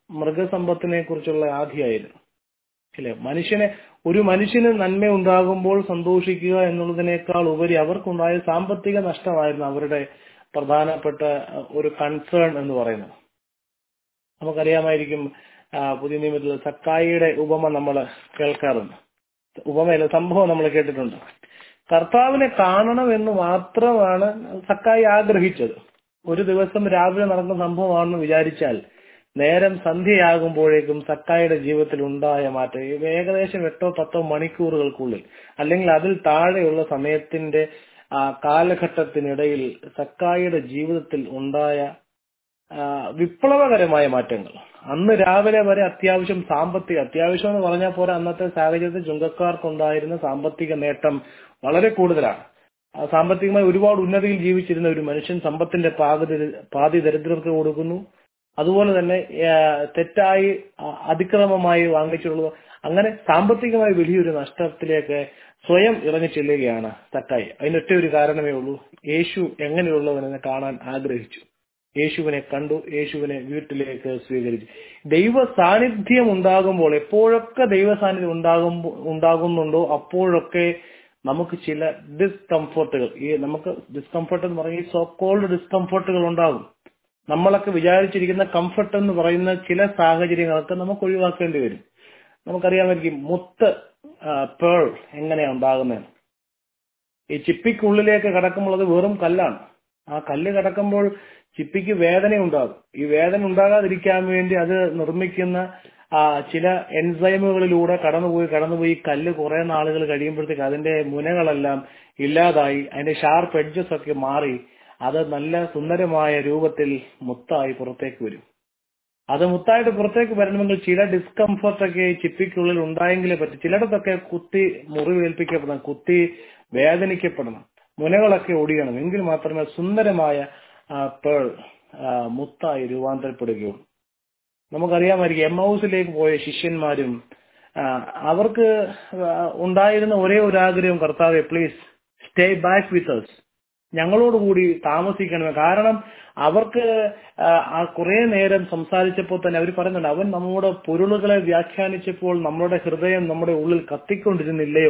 മൃഗസമ്പത്തിനെ കുറിച്ചുള്ള ആധിയായിരുന്നു അല്ലെ മനുഷ്യനെ ഒരു മനുഷ്യന് നന്മ ഉണ്ടാകുമ്പോൾ സന്തോഷിക്കുക എന്നുള്ളതിനേക്കാൾ ഉപരി അവർക്കുണ്ടായ സാമ്പത്തിക നഷ്ടമായിരുന്നു അവരുടെ പ്രധാനപ്പെട്ട ഒരു കൺസേൺ എന്ന് പറയുന്നത് നമുക്കറിയാമായിരിക്കും ആ, പുതിയ നിയമത്തിൽ സക്കായിയുടെ ഉപമ നമ്മൾ കേൾക്കാറുണ്ട് ഉപമയല്ല സംഭവം നമ്മൾ കേട്ടിട്ടുണ്ട് കർത്താവിനെ കാണണം എന്ന് മാത്രമാണ് സക്കായി ആഗ്രഹിച്ചത് ഒരു ദിവസം രാവിലെ നടന്ന സംഭവമാണെന്ന് വിചാരിച്ചാൽ നേരം സന്ധ്യയാകുമ്പോഴേക്കും സക്കായിയുടെ ജീവിതത്തിൽ ഉണ്ടായ മാറ്റം ഇത് ഏകദേശം എട്ടോ പത്തോ മണിക്കൂറുകൾക്കുള്ളിൽ അല്ലെങ്കിൽ അതിൽ താഴെയുള്ള സമയത്തിന്റെ ആ കാലഘട്ടത്തിനിടയിൽ സക്കായിയുടെ ജീവിതത്തിൽ ഉണ്ടായ ആ, വിപ്ലവകരമായ മാറ്റങ്ങൾ അന്ന് രാവിലെ വരെ അത്യാവശ്യം സാമ്പത്തിക അത്യാവശ്യം എന്ന് പറഞ്ഞാൽ പോരാ അന്നത്തെ സാഹചര്യത്തിൽ ചുങ്കക്കാർക്കുണ്ടായിരുന്ന സാമ്പത്തിക നേട്ടം വളരെ കൂടുതലാണ് ആ, സാമ്പത്തികമായി ഒരുപാട് ഉന്നതിയിൽ ജീവിച്ചിരുന്ന ഒരു മനുഷ്യൻ സമ്പത്തിന്റെ പാതി പാതി ദരിദ്രർക്ക് കൊടുക്കുന്നു അതുപോലെ തന്നെ ആ, തെറ്റായി ആ, അതിക്രമമായി വാങ്ങിച്ചുള്ളത് അങ്ങനെ സാമ്പത്തികമായി വലിയൊരു നഷ്ടത്തിലേക്ക് സ്വയം ഇറങ്ങി ചെല്ലുകയാണ് തക്കായി അതിനൊറ്റ ഒരു കാരണമേ ഉള്ളൂ യേശു എങ്ങനെയുള്ളവനെന്ന് കാണാൻ ആഗ്രഹിച്ചു യേശുവിനെ കണ്ടു യേശുവിനെ വീട്ടിലേക്ക് സ്വീകരിച്ചു ദൈവ സാന്നിധ്യം ഉണ്ടാകുമ്പോൾ എപ്പോഴൊക്കെ ദൈവ സാന്നിധ്യം ഉണ്ടാകുമ്പോൾ ഉണ്ടാകുന്നുണ്ടോ അപ്പോഴൊക്കെ നമുക്ക് ചില ഡിസ്കംഫർട്ടുകൾ ഈ നമുക്ക് ഡിസ്കംഫർട്ട് എന്ന് പറയുന്ന ഈ സോ കോൾഡ് ഡിസ്കംഫർട്ടുകൾ ഉണ്ടാകും നമ്മളൊക്കെ വിചാരിച്ചിരിക്കുന്ന കംഫർട്ട് എന്ന് പറയുന്ന ചില സാഹചര്യങ്ങളൊക്കെ നമുക്ക് ഒഴിവാക്കേണ്ടി വരും നമുക്കറിയാമായിരിക്കും മുത്ത് പേൾ എങ്ങനെയാ ഉണ്ടാകുന്നത് ഈ ചിപ്പിക്കുള്ളിലേക്ക് കടക്കുമ്പോൾ അത് വെറും കല്ലാണ് ആ കല്ല് കടക്കുമ്പോൾ ചിപ്പിക്ക് വേദന ഉണ്ടാകും ഈ വേദന ഉണ്ടാകാതിരിക്കാൻ വേണ്ടി അത് നിർമ്മിക്കുന്ന ആ ചില എൻസൈമുകളിലൂടെ കടന്നുപോയി കടന്നുപോയി ഈ കല്ല് കുറെ നാളുകൾ കഴിയുമ്പോഴത്തേക്ക് അതിന്റെ മുനകളെല്ലാം ഇല്ലാതായി അതിന്റെ ഷാർപ്പ് എഡ്ജസ് ഒക്കെ മാറി അത് നല്ല സുന്ദരമായ രൂപത്തിൽ മുത്തായി പുറത്തേക്ക് വരും അത് മുത്തായിട്ട് പുറത്തേക്ക് വരണമെങ്കിൽ ചില ഡിസ്കംഫർട്ട് ഒക്കെ ഈ ചിപ്പിക്കുള്ളിൽ ഉണ്ടായെങ്കിലേ പറ്റും ചിലയിടത്തൊക്കെ കുത്തി മുറിവേൽപ്പിക്കപ്പെടണം കുത്തി വേദനിക്കപ്പെടണം മുനകളൊക്കെ ഒടിയണം എങ്കിൽ മാത്രമേ സുന്ദരമായ ആ, പേൾ ആ, മുത്തായി രൂപാന്തരപ്പെടുകയുള്ളൂ നമുക്കറിയാമായിരിക്കും എം ഹൗസിലേക്ക് പോയ ശിഷ്യന്മാരും ആ, അവർക്ക് ആ, ഉണ്ടായിരുന്ന ഒരേ ഒരു ആഗ്രഹം കർത്താവെ please stay back with us ഞങ്ങളോടുകൂടി താമസിക്കണമേ കാരണം അവർക്ക് ആ, ആ കുറെ നേരം സംസാരിച്ചപ്പോൾ തന്നെ അവർ പറയുന്നുണ്ട് അവൻ നമ്മുടെ പൊരുളുകളെ വ്യാഖ്യാനിച്ചപ്പോൾ നമ്മുടെ ഹൃദയം നമ്മുടെ ഉള്ളിൽ കത്തിക്കൊണ്ടിരുന്നില്ലയോ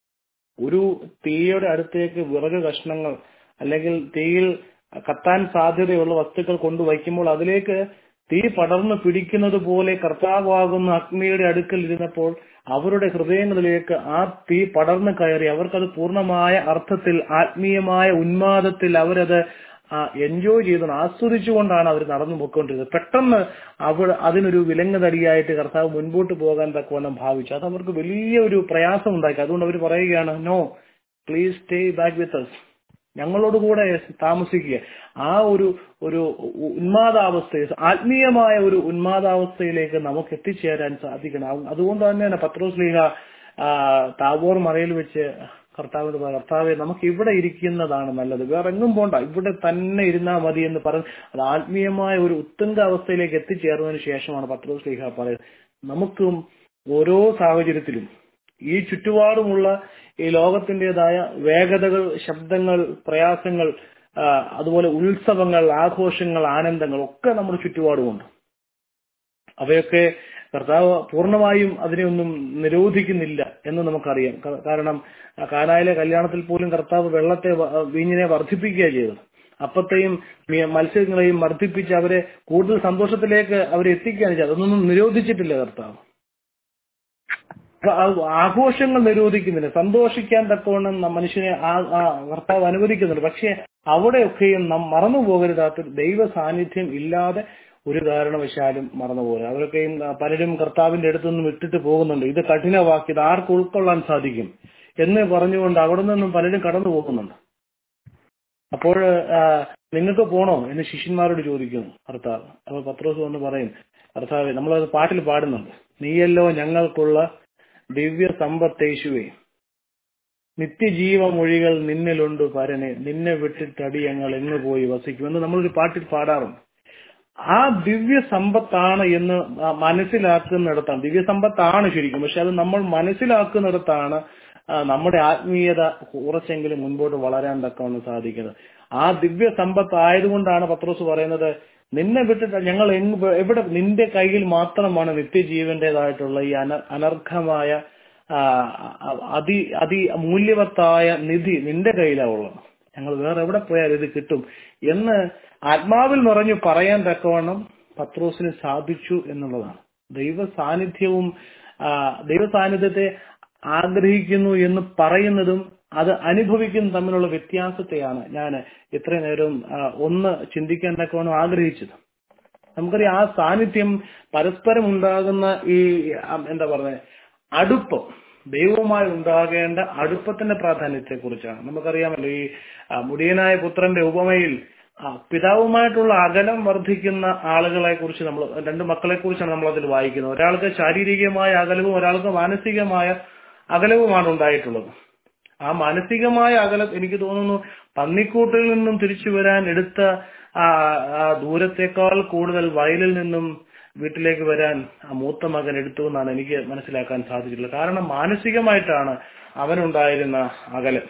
ഒരു തീയുടെ അടുത്തേക്ക് വിറക് കഷ്ണങ്ങൾ അല്ലെങ്കിൽ തീയിൽ കത്താൻ സാധ്യതയുള്ള വസ്തുക്കൾ കൊണ്ടുവയ്ക്കുമ്പോൾ അതിലേക്ക് തീ പടർന്നു പിടിക്കുന്നത് പോലെ കർത്താവാകുന്ന അഗ്നിയുടെ അടുക്കൽ ഇരുന്നപ്പോൾ അവരുടെ ഹൃദയങ്ങളിലേക്ക് ആ തീ പടർന്നു കയറി അവർക്കത് പൂർണ്ണമായ അർത്ഥത്തിൽ ആത്മീയമായ ഉന്മാദത്തിൽ അവരത് എൻജോയ് ചെയ്തു ആസ്വദിച്ചുകൊണ്ടാണ് അവർ നടന്നു പോയിക്കൊണ്ടിരുന്നത് പെട്ടെന്ന് അവർ അതിനൊരു വിലങ്ങുതടിയായിട്ട് കർത്താവ് മുൻപോട്ട് പോകാൻ തക്കവണ്ണം ഭാവിച്ചു അത് അവർക്ക് വലിയ ഒരു പ്രയാസം ഉണ്ടാക്കി അതുകൊണ്ട് അവർ പറയുകയാണ് no please stay back with us ഞങ്ങളോട് കൂടെ താമസിക്കുക ആ ഒരു ഒരു ഉന്മാദാവസ്ഥ ആത്മീയമായ ഒരു ഉന്മാദാവസ്ഥയിലേക്ക് നമുക്ക് എത്തിച്ചേരാൻ സാധിക്കണം അത് അതുകൊണ്ട് തന്നെയാണ് പത്രോസ് ലീഹ താവോർ മറയിൽ വെച്ച് കർത്താവിനോട് പറഞ്ഞു കർത്താവെ നമുക്ക് ഇവിടെ ഇരിക്കുന്നതാണ് നല്ലത് വേറെ എങ്ങും പോണ്ട ഇവിടെ തന്നെ ഇരുന്നാൽ മതി എന്ന് പറഞ്ഞ് അത് ആത്മീയമായ ഒരു ഉത്തുംഗ അവസ്ഥയിലേക്ക് എത്തിച്ചേർന്നതിന് ശേഷമാണ് പത്രോസ് ലീഹ പറയുന്നത് നമുക്കും ഓരോ സാഹചര്യത്തിലും ഈ ചുറ്റുപാടുമുള്ള ഈ ലോകത്തിൻ്റെതായ വേഗതകൾ ശബ്ദങ്ങൾ പ്രയാസങ്ങൾ ആ, അതുപോലെ ഉത്സവങ്ങൾ ആഘോഷങ്ങൾ ആനന്ദങ്ങൾ ഒക്കെ നമ്മുടെ ചുറ്റുപാടുമുണ്ട് അവയൊക്കെ കർത്താവ് പൂർണ്ണമായും അതിനെയൊന്നും നിരോധിക്കുന്നില്ല എന്ന് നമുക്കറിയാം ക- കാരണം ആ കാനായിലെ കല്യാണത്തിൽ പോലും കർത്താവ് വെള്ളത്തെ വ- വീഞ്ഞിനെ വർദ്ധിപ്പിക്കുകയാണ് ചെയ്തത് അപ്പത്തെയും മി- മത്സ്യങ്ങളെയും വർദ്ധിപ്പിച്ച് അവരെ കൂടുതൽ സന്തോഷത്തിലേക്ക് അവരെ എത്തിക്കുകയാണ് ചെയ്തത് അതൊന്നും നിരോധിച്ചിട്ടില്ല കർത്താവ് ആ- ആഘോഷങ്ങൾ നിരോധിക്കുന്നില്ല സന്തോഷിക്കാൻ തക്കവണ്ണം ന- മനുഷ്യനെ ആ- ആ കർത്താവ് അനുവദിക്കുന്നുണ്ട് പക്ഷെ അവിടെയൊക്കെയും നാം മറന്നു പോകരുതാത്ത ദൈവ സാന്നിധ്യം ഇല്ലാതെ ഒരു കാരണവശാലും മറന്നു പോകരുത് അവരൊക്കെയും ആ, പലരും കർത്താവിന്റെ അടുത്തുനിന്നും ഇട്ടിട്ട് പോകുന്നുണ്ട് ഇത് കഠിനവാക്കി ഇത് ആർക്ക് ഉൾക്കൊള്ളാൻ സാധിക്കും എന്ന് പറഞ്ഞുകൊണ്ട് അവിടെ നിന്നും പലരും കടന്നു പോകുന്നുണ്ട് അപ്പോൾ ആ, നിങ്ങൾക്ക് പോണോ എന്ന് ശിഷ്യന്മാരോട് ചോദിക്കുന്നു കർത്താവ് അപ്പൊ പത്രോസ് വന്ന് പറയും കർത്താവ് നമ്മളത് പാട്ടിൽ പാടുന്നുണ്ട് നീയല്ലോ ഞങ്ങൾക്കുള്ള ദിവ്യ സമ്പത്തേശുവേ നിത്യജീവമൊഴികൾ നിന്നിലുണ്ട് പരനെ നിന്നെ വിട്ടിട്ടടി ഞങ്ങൾ എങ്ങ് പോയി വസിക്കും എന്ന് നമ്മളൊരു പാട്ടിൽ പാടാറുണ്ട് ആ ദിവ്യ സമ്പത്താണ് എന്ന് മനസ്സിലാക്കുന്നിടത്താണ് ദിവ്യ സമ്പത്താണ് ശരിക്കും പക്ഷെ അത് നമ്മൾ മനസ്സിലാക്കുന്നിടത്താണ് ആ, നമ്മുടെ ആത്മീയത കുറച്ചെങ്കിലും മുൻപോട്ട് വളരാൻ തക്കവണ്ണം സാധിക്കുന്നത് ആ ദിവ്യ സമ്പത്ത് ആയതുകൊണ്ടാണ് പത്രോസ് പറയുന്നത് നിന്നെ വിട്ടിട്ട് ഞങ്ങൾ എങ് എവിടെ നിന്റെ കയ്യിൽ മാത്രമാണ് നിത്യജീവന്റേതായിട്ടുള്ള ഈ അന അനർഘമായ ആ, അതി അതി മൂല്യവത്തായ നിധി നിന്റെ കയ്യിലാവുള്ളത് ഞങ്ങൾ വേറെ എവിടെ പോയാൽ ഇത് കിട്ടും എന്ന് ആത്മാവിൽ നിറഞ്ഞു പറയാൻ തക്കവണ്ണം പത്രോസിന് സാധിച്ചു എന്നുള്ളതാണ് ദൈവ സാന്നിധ്യവും ആ, ദൈവ സാന്നിധ്യത്തെ ആഗ്രഹിക്കുന്നു എന്ന് പറയുന്നതും അത് അനുഭവിക്കുന്നതും തമ്മിലുള്ള വ്യത്യാസത്തെയാണ് ഞാൻ ഇത്രയും നേരം ആ, ഒന്ന് ചിന്തിക്കാൻ തക്കവണ്ണം ആഗ്രഹിച്ചത് നമുക്കറിയാം ആ സാന്നിധ്യം പരസ്പരം ഉണ്ടാകുന്ന ഈ ആ, എന്താ പറയുന്നത് അടുപ്പം ദൈവവുമായി ഉണ്ടാകേണ്ട അടുപ്പത്തിന്റെ പ്രാധാന്യത്തെ കുറിച്ചാണ് നമുക്കറിയാമല്ലോ ഈ ആ, മുടിയനായ പുത്രന്റെ ഉപമയിൽ ആ, പിതാവുമായിട്ടുള്ള അകലം വർദ്ധിക്കുന്ന ആളുകളെ കുറിച്ച് നമ്മൾ രണ്ട് മക്കളെ കുറിച്ചാണ് നമ്മൾ അതിൽ വായിക്കുന്നത് ഒരാൾക്ക് ശാരീരികമായ അകലവും ഒരാൾക്ക് മാനസികമായ അകലവുമാണ് ഉണ്ടായിട്ടുള്ളത് ആ മാനസികമായ അകലം എനിക്ക് തോന്നുന്നു പന്നിക്കൂട്ടിൽ നിന്നും തിരിച്ചു വരാൻ എടുത്ത ആ ആ ദൂരത്തേക്കാൾ കൂടുതൽ വയലിൽ നിന്നും വീട്ടിലേക്ക് വരാൻ ആ മൂത്ത മകൻ എടുത്തു എന്നാണ് എനിക്ക് മനസ്സിലാക്കാൻ സാധിച്ചിട്ടുള്ളത് കാരണം മാനസികമായിട്ടാണ് അവനുണ്ടായിരുന്ന അകലം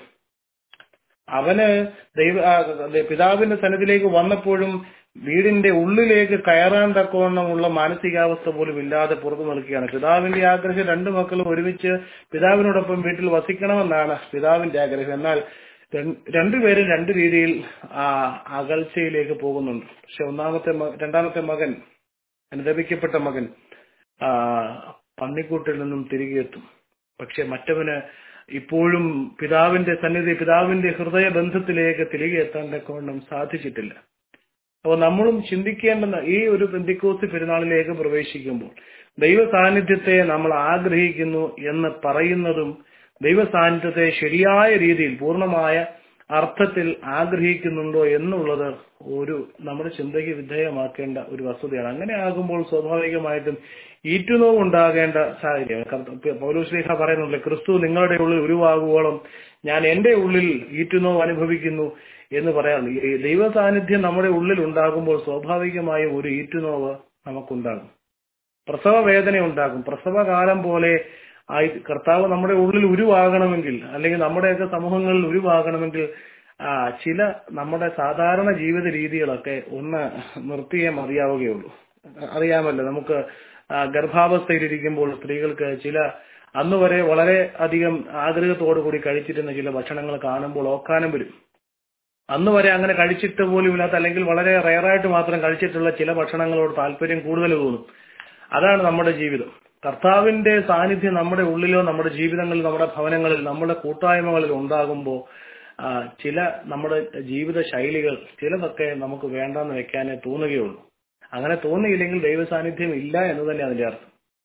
അവന് ദൈവ ആ, പിതാവിന്റെ സന്നിധിയിലേക്ക് വന്നപ്പോഴും വീടിന്റെ ഉള്ളിലേക്ക് കയറാൻ തക്കവണ്ണമുള്ള മാനസികാവസ്ഥ പോലും ഇല്ലാതെ പുറത്തു നിൽക്കുകയാണ് പിതാവിന്റെ ആഗ്രഹം രണ്ടു മക്കളും ഒരുമിച്ച് പിതാവിനോടൊപ്പം വീട്ടിൽ വസിക്കണമെന്നാണ് പിതാവിന്റെ ആഗ്രഹം എന്നാൽ ര- രണ്ടുപേരും രണ്ട് രീതിയിൽ ആ അകൽച്ചയിലേക്ക് പോകുന്നുണ്ട് പക്ഷെ ഒന്നാമത്തെ മ- രണ്ടാമത്തെ മകൻ അനുദപിക്കപ്പെട്ട മകൻ ആ പന്നിക്കൂട്ടിൽ നിന്നും തിരികെ എത്തും പക്ഷെ മറ്റവന് ഇപ്പോഴും പിതാവിന്റെ സന്നിധി പിതാവിന്റെ ഹൃദയ ബന്ധത്തിലേക്ക് തിരികെ എത്താൻ തക്കവണ്ണം സാധിച്ചിട്ടില്ല അപ്പോൾ നമ്മളും ചിന്തിക്കേണ്ടുന്ന ഈ ഒരു പെന്തിക്കോസ് പെരുന്നാളിലേക്ക് പ്രവേശിക്കുമ്പോൾ ദൈവ സാന്നിധ്യത്തെ നമ്മൾ ആഗ്രഹിക്കുന്നു എന്ന് പറയുന്നതും ദൈവ സാന്നിധ്യത്തെ ശരിയായ രീതിയിൽ പൂർണ്ണമായ അർത്ഥത്തിൽ ആഗ്രഹിക്കുന്നുണ്ടോ എന്നുള്ളത് ഒരു നമ്മുടെ ചിന്തയ്ക്ക് വിധേയമാക്കേണ്ട ഒരു വസ്തുതയാണ് അങ്ങനെ ആകുമ്പോൾ സ്വാഭാവികമായിട്ടും ഈറ്റുനോവ് ഉണ്ടാകേണ്ട സാഹചര്യം പൗലോശ്ലേഖ പറയുന്നുണ്ട് ക്രിസ്തു നിങ്ങളുടെ ഉള്ളിൽ ഉരുവാകുവോളം ഞാൻ എന്റെ ഉള്ളിൽ ഈറ്റുനോവ് അനുഭവിക്കുന്നു എന്ന് പറയാറുണ്ട് ഈ ദൈവ സാന്നിധ്യം നമ്മുടെ ഉള്ളിൽ ഉണ്ടാകുമ്പോൾ സ്വാഭാവികമായും ഒരു ഈറ്റുനോവ് നമുക്കുണ്ടാകും പ്രസവ വേദന ഉണ്ടാകും പ്രസവകാലം പോലെ ആയി കർത്താവ് നമ്മുടെ ഉള്ളിൽ ഉരുവാകണമെങ്കിൽ അല്ലെങ്കിൽ നമ്മുടെയൊക്കെ സമൂഹങ്ങളിൽ ഉരുവാകണമെങ്കിൽ ആ ചില നമ്മുടെ സാധാരണ ജീവിത രീതികളൊക്കെ ഒന്ന് നിർത്തിയേ മതിയാവുകയുള്ളൂ അറിയാമല്ലോ നമുക്ക് ആ, ഗർഭാവസ്ഥയിലിരിക്കുമ്പോൾ സ്ത്രീകൾക്ക് ചില അന്ന് വരെ വളരെ അധികം ആഗ്രഹത്തോടു കൂടി കഴിച്ചിരുന്ന ചില ഭക്ഷണങ്ങൾ കാണുമ്പോൾ ഓക്കാനം വരും അന്ന് വരെ അങ്ങനെ കഴിച്ചിട്ട് പോലും ഇല്ലാത്ത അല്ലെങ്കിൽ വളരെ റയറായിട്ട് മാത്രം കഴിച്ചിട്ടുള്ള ചില ഭക്ഷണങ്ങളോട് താല്പര്യം കൂടുതൽ തോന്നും അതാണ് നമ്മുടെ ജീവിതം കർത്താവിന്റെ സാന്നിധ്യം നമ്മുടെ ഉള്ളിലോ നമ്മുടെ ജീവിതങ്ങളിൽ നമ്മുടെ ഭവനങ്ങളിൽ നമ്മുടെ കൂട്ടായ്മകളിൽ ഉണ്ടാകുമ്പോൾ ആ, ചില നമ്മുടെ ജീവിത ശൈലികൾ ചിലതൊക്കെ നമുക്ക് വേണ്ടെന്ന് വെക്കാനേ തോന്നുകയുള്ളൂ അങ്ങനെ തോന്നിയില്ലെങ്കിൽ ദൈവ സാന്നിധ്യം ഇല്ല എന്ന് തന്നെ അതിന്റെ അർത്ഥം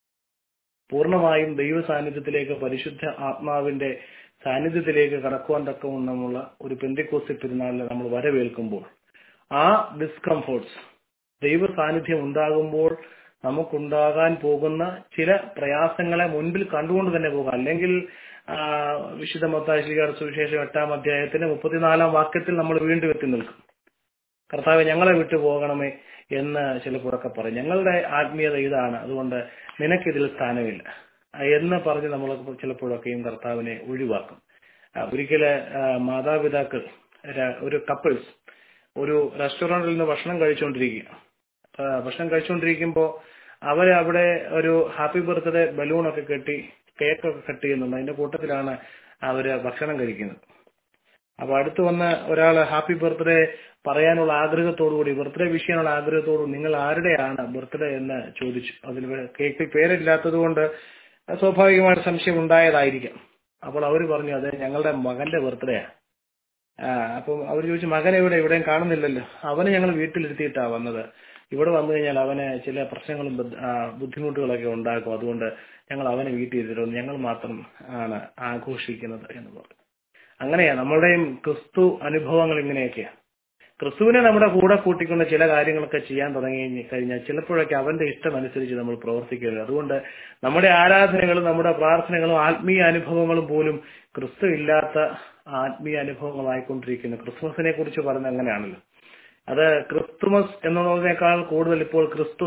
പൂർണ്ണമായും ദൈവ സാന്നിധ്യത്തിലേക്ക് പരിശുദ്ധ ആത്മാവിന്റെ സാന്നിധ്യത്തിലേക്ക് കടക്കുവാൻ തക്കവണ്ണമുള്ള ഒരു പെന്തിക്കോസ്തി പെരുന്നാളിനെ നമ്മൾ വരവേൽക്കുമ്പോൾ ആ ഡിസ്കംഫോർട്സ് ദൈവ സാന്നിധ്യം ഉണ്ടാകുമ്പോൾ നമുക്കുണ്ടാകാൻ പോകുന്ന ചില പ്രയാസങ്ങളെ മുൻപിൽ കണ്ടുകൊണ്ട് തന്നെ പോകാം അല്ലെങ്കിൽ ആ, വിശുദ്ധ മത്താശ്രീകാർ സുവിശേഷം എട്ടാം അധ്യായത്തിന്റെ മുപ്പത്തിനാലാം വാക്യത്തിൽ നമ്മൾ വീണ്ടും എത്തി നിൽക്കും കർത്താവ് ഞങ്ങളെ വിട്ടു പോകണമേ എന്ന് ചിലപ്പോഴൊക്കെ പറയും ഞങ്ങളുടെ ആത്മീയത ഇതാണ് അതുകൊണ്ട് നിനക്കിതിൽ സ്ഥാനമില്ല ആ, എന്ന് പറഞ്ഞ് നമ്മൾ ചിലപ്പോഴൊക്കെയും കർത്താവിനെ ഒഴിവാക്കും ആ, ഒരിക്കല് ആ, മാതാപിതാക്കൾ ര- ഒരു കപ്പിൾസ് ഒരു റെസ്റ്റോറന്റിൽ നിന്ന് ഭക്ഷണം കഴിച്ചുകൊണ്ടിരിക്കുക ആ, ഭക്ഷണം കഴിച്ചുകൊണ്ടിരിക്കുമ്പോൾ അവര് അവിടെ ഒരു ഹാപ്പി ബർത്ത്ഡേ ബലൂണൊക്കെ കെട്ടി കേക്കൊക്കെ കട്ട് ചെയ്യുന്നുണ്ട് അതിന്റെ കൂട്ടത്തിലാണ് അവര് ഭക്ഷണം കഴിക്കുന്നത് അപ്പൊ അടുത്ത് വന്ന് ഒരാൾ ഹാപ്പി ബർത്ത്ഡേ പറയാനുള്ള ആഗ്രഹത്തോടുകൂടി ബർത്ത്ഡേ വിഷ് ചെയ്യാനുള്ള ആഗ്രഹത്തോടുകൂടി നിങ്ങൾ ആരുടെയാണ് ബർത്ത്ഡേ എന്ന് ചോദിച്ചു അതിൽ കേക്കിൽ പേരില്ലാത്തത് കൊണ്ട് സ്വാഭാവികമായ സംശയം ഉണ്ടായതായിരിക്കാം അപ്പോൾ അവർ പറഞ്ഞു അത് ഞങ്ങളുടെ മകന്റെ ബർത്ത്ഡേയാണ് ആ അപ്പം അവർ ചോദിച്ചു മകൻ എവിടെ ഇവിടെയും കാണുന്നില്ലല്ലോ അവനെ ഞങ്ങൾ വീട്ടിലിരുത്തിയിട്ടാ വന്നത് ഇവിടെ വന്നു കഴിഞ്ഞാൽ അവന് ചില പ്രശ്നങ്ങളും ബുദ്ധ- ആ, ബുദ്ധിമുട്ടുകളൊക്കെ ഉണ്ടാക്കും അതുകൊണ്ട് ഞങ്ങൾ അവനെ വീട്ടിൽ ഇരുത്തിയിരുന്നു ഞങ്ങൾ മാത്രം ആണ് ആഘോഷിക്കുന്നത് എന്ന് പറഞ്ഞു അങ്ങനെയാ നമ്മളുടെയും ക്രിസ്തു അനുഭവങ്ങൾ ഇങ്ങനെയൊക്കെയാ ക്രിസ്തുവിനെ നമ്മുടെ കൂടെ കൂട്ടിക്കൊണ്ട് ചില കാര്യങ്ങളൊക്കെ ചെയ്യാൻ തുടങ്ങി കഴിഞ്ഞ് കഴിഞ്ഞാൽ ചിലപ്പോഴൊക്കെ അവന്റെ ഇഷ്ടമനുസരിച്ച് നമ്മൾ പ്രവർത്തിക്കരുത് അതുകൊണ്ട് നമ്മുടെ ആരാധനകളും നമ്മുടെ പ്രാർത്ഥനകളും ആത്മീയ അനുഭവങ്ങളും പോലും ക്രിസ്തു ഇല്ലാത്ത ആത്മീയ അനുഭവങ്ങളായിക്കൊണ്ടിരിക്കുന്നു ക്രിസ്മസിനെ കുറിച്ച് പറഞ്ഞ അങ്ങനെയാണല്ലോ അത് ക്രിസ്തുമസ് എന്നുള്ളതിനേക്കാൾ കൂടുതൽ ഇപ്പോൾ ക്രിസ്തു മിസ്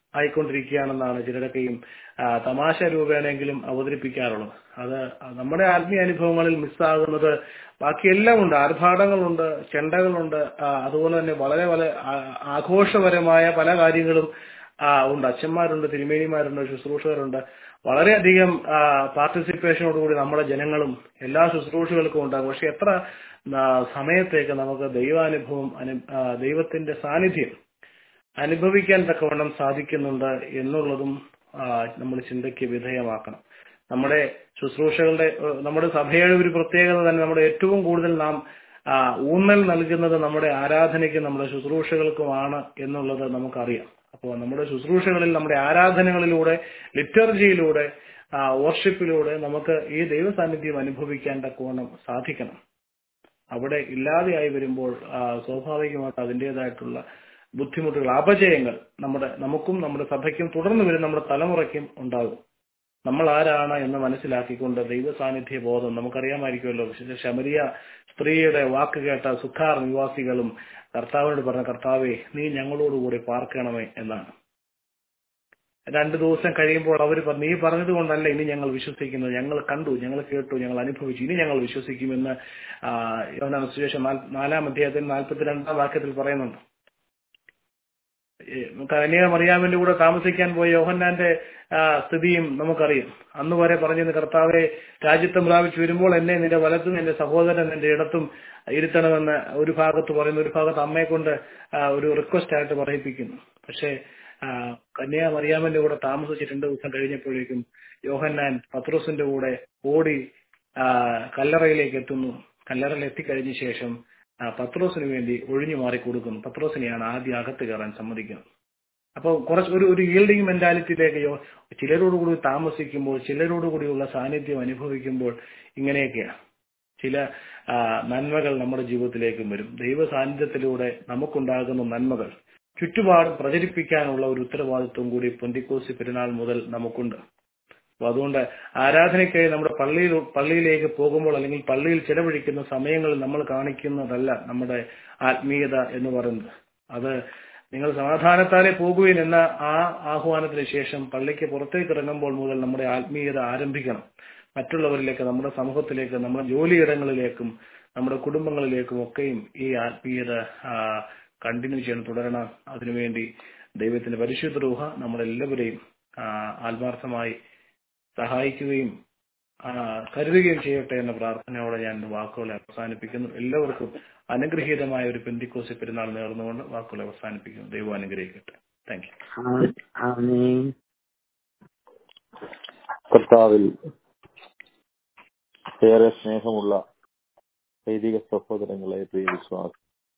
ആയിക്കൊണ്ടിരിക്കുകയാണെന്നാണ് ചിലരൊക്കെയും ആ, തമാശ രൂപേണെങ്കിലും അവതരിപ്പിക്കാറുള്ളത് അത് നമ്മുടെ ആത്മീയ അനുഭവങ്ങളിൽ മിസ്സാകുന്നത് ബാക്കിയെല്ലാം ഉണ്ട് ആർഭാടങ്ങളുണ്ട് ചെണ്ടകളുണ്ട് ആ, അതുപോലെ തന്നെ വളരെ വളരെ ആ- ആഘോഷപരമായ പല കാര്യങ്ങളും ആ, ഉണ്ട് അച്ഛന്മാരുണ്ട് തിരുമേനിമാരുണ്ട് ശുശ്രൂഷകരുണ്ട് വളരെയധികം പാർട്ടിസിപ്പേഷനോടുകൂടി നമ്മുടെ ജനങ്ങളും എല്ലാ ശുശ്രൂഷകൾക്കും ഉണ്ടാകും പക്ഷെ എത്ര ആ, സമയത്തേക്ക് നമുക്ക് ദൈവാനുഭവം അനു- ആ, ദൈവത്തിന്റെ സാന്നിധ്യം അനുഭവിക്കാൻ തക്കവണ്ണം സാധിക്കുന്നുണ്ട് എന്നുള്ളതും ആ, നമ്മൾ ചിന്തയ്ക്ക് വിധേയമാക്കണം നമ്മുടെ ശുശ്രൂഷകളുടെ ഏഹ്, നമ്മുടെ സഭയുടെ ഒരു പ്രത്യേകത തന്നെ നമ്മുടെ ഏറ്റവും കൂടുതൽ നാം ആ, ഊന്നൽ നൽകുന്നത് നമ്മുടെ ആരാധനയ്ക്കും നമ്മുടെ ശുശ്രൂഷകൾക്കുമാണ് എന്നുള്ളത് നമുക്കറിയാം അപ്പോൾ നമ്മുടെ ശുശ്രൂഷകളിൽ നമ്മുടെ ആരാധനകളിലൂടെ ലിറ്റർജിയിലൂടെ വർഷിപ്പിലൂടെ നമുക്ക് ഈ ദൈവ സാന്നിധ്യം അനുഭവിക്കാൻ തക്കവണ്ണം സാധിക്കണം അവിടെ ഇല്ലാതെയായി വരുമ്പോൾ ആ, സ്വാഭാവികമായിട്ട് അതിൻ്റെതായിട്ടുള്ള ബുദ്ധിമുട്ടുകൾ അപജയങ്ങൾ നമ്മുടെ നമുക്കും നമ്മുടെ സഭയ്ക്കും തുടർന്ന് വരുന്ന നമ്മുടെ തലമുറയ്ക്കും ഉണ്ടാകും നമ്മൾ ആരാണ് എന്ന് മനസ്സിലാക്കിക്കൊണ്ട് ദൈവ സാന്നിധ്യ ബോധം നമുക്കറിയാമായിരിക്കുമല്ലോ വിശുദ്ധ ശമരിയ സ്ത്രീയുടെ വാക്ക് കേട്ട സുഖാർ നിവാസികളും കർത്താവിനോട് പറഞ്ഞ കർത്താവെ നീ ഞങ്ങളോടുകൂടി പാർക്കണമേ എന്നാണ് രണ്ടു ദിവസം കഴിയുമ്പോൾ അവർ നീ പറഞ്ഞത് കൊണ്ടല്ല ഇനി ഞങ്ങൾ വിശ്വസിക്കുന്നത് ഞങ്ങൾ കണ്ടു ഞങ്ങൾ കേട്ടു ഞങ്ങൾ അനുഭവിച്ചു ഇനി ഞങ്ങൾ വിശ്വസിക്കുമെന്ന് ആ, യോഹന്നാൻ സുവിശേഷം നാല്- നാലാം അധ്യായത്തിൽ നാൽപ്പത്തിരണ്ടാം വാക്യത്തിൽ പറയുന്നുണ്ട് കന്യ മറിയാമിന്റെ കൂടെ താമസിക്കാൻ പോയ യോഹന്നാന്റെ ആ, സ്ഥിതിയും നമുക്കറിയാം അന്ന് വരെ പറഞ്ഞിരുന്ന കർത്താവെ രാജ്യത്വം പ്രാപിച്ചു വരുമ്പോൾ എന്നെ നിന്റെ വലത്തും എന്റെ സഹോദരൻ എന്റെ ഇടത്തും ഇരുത്തണമെന്ന് ഒരു ഭാഗത്ത് പറയുന്നു ഒരു ഭാഗത്ത് അമ്മയെ കൊണ്ട് ആ, ഒരു റിക്വസ്റ്റ് ആയിട്ട് പറയിപ്പിക്കുന്നു പക്ഷേ ആ, കന്യാ മറിയാമിന്റെ കൂടെ താമസിച്ച് രണ്ടു ദിവസം കഴിഞ്ഞപ്പോഴേക്കും യോഹന്നാൻ പത്രോസിന്റെ കൂടെ ഓടി ആ, കല്ലറയിലേക്ക് എത്തുന്നു കല്ലറയിൽ എത്തിക്കഴിഞ്ഞ ശേഷം ആ, പത്രോസിന് വേണ്ടി ഒഴിഞ്ഞു മാറി കൊടുക്കുന്നു പത്രോസിനെയാണ് ആദ്യം അകത്ത് കയറാൻ സമ്മതിക്കുന്നത് അപ്പോൾ കുറച്ച് ഒരു ഒരു ഈൽഡിങ് മെന്റാലിറ്റിയിലേക്ക് യോ- ചിലരോടുകൂടി താമസിക്കുമ്പോൾ ചിലരോടുകൂടിയുള്ള സാന്നിധ്യം അനുഭവിക്കുമ്പോൾ ഇങ്ങനെയൊക്കെയാണ് ചില ആ, നന്മകൾ നമ്മുടെ ജീവിതത്തിലേക്കും വരും ദൈവ സാന്നിധ്യത്തിലൂടെ നമുക്കുണ്ടാകുന്ന നന്മകൾ ചുറ്റുപാടും പ്രചരിപ്പിക്കാനുള്ള ഒരു ഉത്തരവാദിത്വം കൂടി പൊന്തിക്കോസി പെരുന്നാൾ മുതൽ നമുക്കുണ്ട് അപ്പൊ അതുകൊണ്ട് ആരാധനയ്ക്കായി നമ്മുടെ പള്ളിയിൽ പള്ളിയിലേക്ക് പോകുമ്പോൾ അല്ലെങ്കിൽ പള്ളിയിൽ ചെലവഴിക്കുന്ന സമയങ്ങളിൽ നമ്മൾ കാണിക്കുന്നതല്ല നമ്മുടെ ആത്മീയത എന്ന് പറയുന്നത് അത് നിങ്ങൾ സമാധാനത്താലെ പോകുവിൻ എന്ന ആ ആഹ്വാനത്തിന് ശേഷം പള്ളിക്ക് പുറത്തേക്ക് ഇറങ്ങുമ്പോൾ മുതൽ നമ്മുടെ ആത്മീയത ആരംഭിക്കണം മറ്റുള്ളവരിലേക്ക് നമ്മുടെ സമൂഹത്തിലേക്ക് നമ്മുടെ ജോലിയിടങ്ങളിലേക്കും നമ്മുടെ കുടുംബങ്ങളിലേക്കും ഒക്കെയും ഈ ആത്മീയത കണ്ടിന്യൂ ചെയ്യണം തുടരണം അതിനുവേണ്ടി ദൈവത്തിന്റെ പരിശുദ്ധ രൂഹ നമ്മളെല്ലാവരെയും ആ, ആത്മാർത്ഥമായി സഹായിക്കുകയും ആ, കരുതുകയും ചെയ്യട്ടെ എന്ന പ്രാർത്ഥനയോടെ ഞാൻ എൻ്റെ വാക്കുകളെ അവസാനിപ്പിക്കുന്നു എല്ലാവർക്കും അനുഗ്രഹീതമായ ഒരു പെന്തിക്കോസി പെരുന്നാൾ നേർന്നുകൊണ്ട് വാക്കുകളെ അവസാനിപ്പിക്കുന്നു ദൈവം അനുഗ്രഹിക്കട്ടെ താങ്ക് യു ആമേൻ കർത്താവിൽ ഏറെ സ്നേഹമുള്ള വൈദിക സഹോദരങ്ങളെ പ്രിയ വിശ്വാസം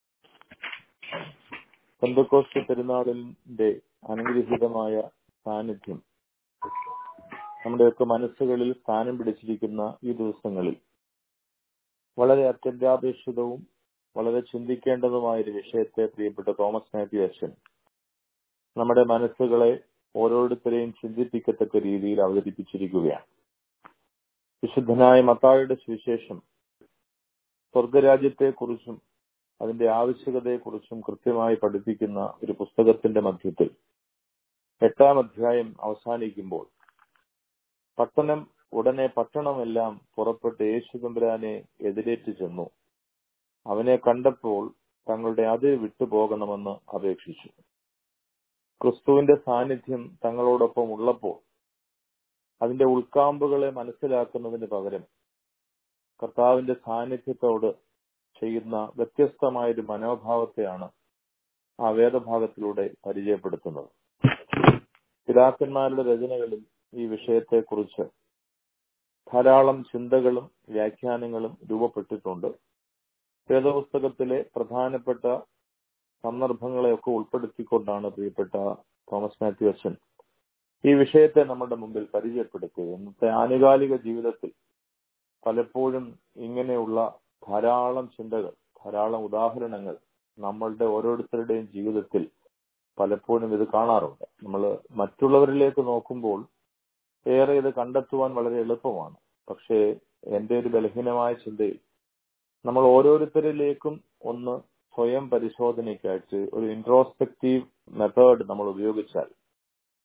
പെന്തക്കോസ്റ്റ് പെരുന്നാളിന്റെ അനുഗ്രഹീതമായ സാന്നിധ്യം നമ്മുടെയൊക്കെ മനസ്സുകളിൽ സ്ഥാനം പിടിച്ചിരിക്കുന്ന ഈ ദിവസങ്ങളിൽ വളരെ അത്യന്താപേക്ഷിതവും വളരെ ചിന്തിക്കേണ്ടതുമായ ഒരു വിഷയത്തെ പ്രിയപ്പെട്ട തോമസ് മാത്യു അച്ഛൻ നമ്മുടെ മനസ്സുകളെ ഓരോരുത്തരെയും ചിന്തിപ്പിക്കത്തക്ക രീതിയിൽ അവതരിപ്പിച്ചിരിക്കുകയാണ് വിശുദ്ധനായ മത്തായുടെ സുവിശേഷം സ്വർഗരാജ്യത്തെക്കുറിച്ചും അതിന്റെ ആവശ്യകതയെക്കുറിച്ചും കൃത്യമായി പഠിപ്പിക്കുന്ന ഒരു പുസ്തകത്തിന്റെ മധ്യത്തിൽ എട്ടാം അധ്യായം അവസാനിക്കുമ്പോൾ പട്ടണം ഉടനെ പട്ടണമെല്ലാം പുറപ്പെട്ട് യേശുതമ്പുരാനെ എതിരേറ്റ് ചെന്നു അവനെ കണ്ടപ്പോൾ തങ്ങളുടെ അതിർ വിട്ടുപോകണമെന്ന് അപേക്ഷിച്ചു ക്രിസ്തുവിന്റെ സാന്നിധ്യം തങ്ങളോടൊപ്പം ഉള്ളപ്പോൾ അതിന്റെ ഉൾക്കാമ്പുകളെ മനസ്സിലാക്കുന്നതിന് പകരം കർത്താവിന്റെ സാന്നിധ്യത്തോട് ചെയ്യുന്ന വ്യത്യസ്തമായൊരു മനോഭാവത്തെയാണ് ആ വേദഭാഗത്തിലൂടെ പരിചയപ്പെടുത്തുന്നത് പിതാക്കന്മാരുടെ രചനകളിൽ ഈ വിഷയത്തെക്കുറിച്ച് ധാരാളം ചിന്തകളും വ്യാഖ്യാനങ്ങളും രൂപപ്പെട്ടിട്ടുണ്ട് വേദപുസ്തകത്തിലെ പ്രധാനപ്പെട്ട സന്ദർഭങ്ങളെയൊക്കെ ഉൾപ്പെടുത്തിക്കൊണ്ടാണ് പ്രിയപ്പെട്ട തോമസ് മാത്യു അച്ഛൻ ഈ വിഷയത്തെ നമ്മുടെ മുമ്പിൽ പരിചയപ്പെടുത്തിയത് ഇന്നത്തെ ആനുകാലിക ജീവിതത്തിൽ പലപ്പോഴും ഇങ്ങനെയുള്ള ധാരാളം ചിന്തകൾ ധാരാളം ഉദാഹരണങ്ങൾ നമ്മളുടെ ഓരോരുത്തരുടെയും ജീവിതത്തിൽ പലപ്പോഴും ഇത് കാണാറുണ്ട് നമ്മൾ മറ്റുള്ളവരിലേക്ക് നോക്കുമ്പോൾ ഏറെ ഇത് കണ്ടെത്തുവാൻ വളരെ എളുപ്പമാണ് പക്ഷേ എന്റെ ഒരു ബലഹീനമായ ചിന്തയിൽ നമ്മൾ ഓരോരുത്തരിലേക്കും ഒന്ന് സ്വയം പരിശോധനയ്ക്കായിട്ട് ഒരു ഇൻട്രോസ്പെക്റ്റീവ് മെത്തേഡ് നമ്മൾ ഉപയോഗിച്ചാൽ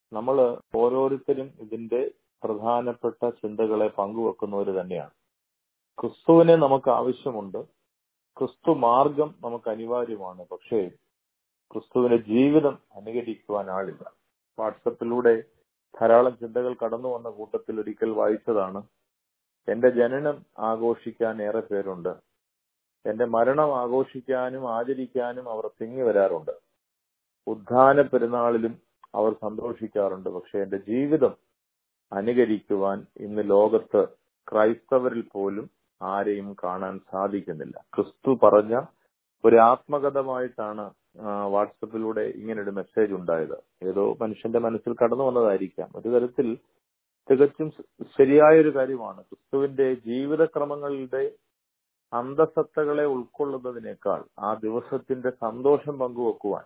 നമ്മൾ ഓരോരുത്തരും ഇതിന്റെ പ്രധാനപ്പെട്ട ചിന്തകളെ പങ്കുവെക്കുന്നവർ തന്നെയാണ് ക്രിസ്തുവിനെ നമുക്ക് ആവശ്യമുണ്ട് ക്രിസ്തു മാർഗം നമുക്ക് അനിവാര്യമാണ് പക്ഷേ ക്രിസ്തുവിന്റെ ജീവിതം അനുകരിക്കുവാൻ ആളില്ല വാട്സപ്പിലൂടെ ധാരാളം ചിന്തകൾ കടന്നു വന്ന കൂട്ടത്തിൽ ഒരിക്കൽ വായിച്ചതാണ് എന്റെ ജനനം ആഘോഷിക്കാൻ ഏറെ പേരുണ്ട് എന്റെ മരണം ആഘോഷിക്കാനും ആചരിക്കാനും അവർ തിങ്ങി വരാറുണ്ട് ഉദ്ധാന പെരുന്നാളിലും അവർ സന്തോഷിക്കാറുണ്ട് പക്ഷെ എന്റെ ജീവിതം അനുകരിക്കുവാൻ ഇന്ന് ലോകത്ത് ക്രൈസ്തവരിൽ പോലും ആരെയും കാണാൻ സാധിക്കുന്നില്ല ക്രിസ്തു പറഞ്ഞ ഒരു ആത്മകഥമായിട്ടാണ് വാട്സപ്പിലൂടെ ഇങ്ങനെ ഒരു മെസ്സേജ് ഉണ്ടായത് ഏതോ മനുഷ്യന്റെ മനസ്സിൽ കടന്നു വന്നതായിരിക്കാം ഒരു തരത്തിൽ തികച്ചും ശരിയായ ഒരു കാര്യമാണ് ക്രിസ്തുവിന്റെ ജീവിതക്രമങ്ങളുടെ അന്തസത്തകളെ ഉൾക്കൊള്ളുന്നതിനേക്കാൾ ആ ദിവസത്തിന്റെ സന്തോഷം പങ്കുവെക്കുവാൻ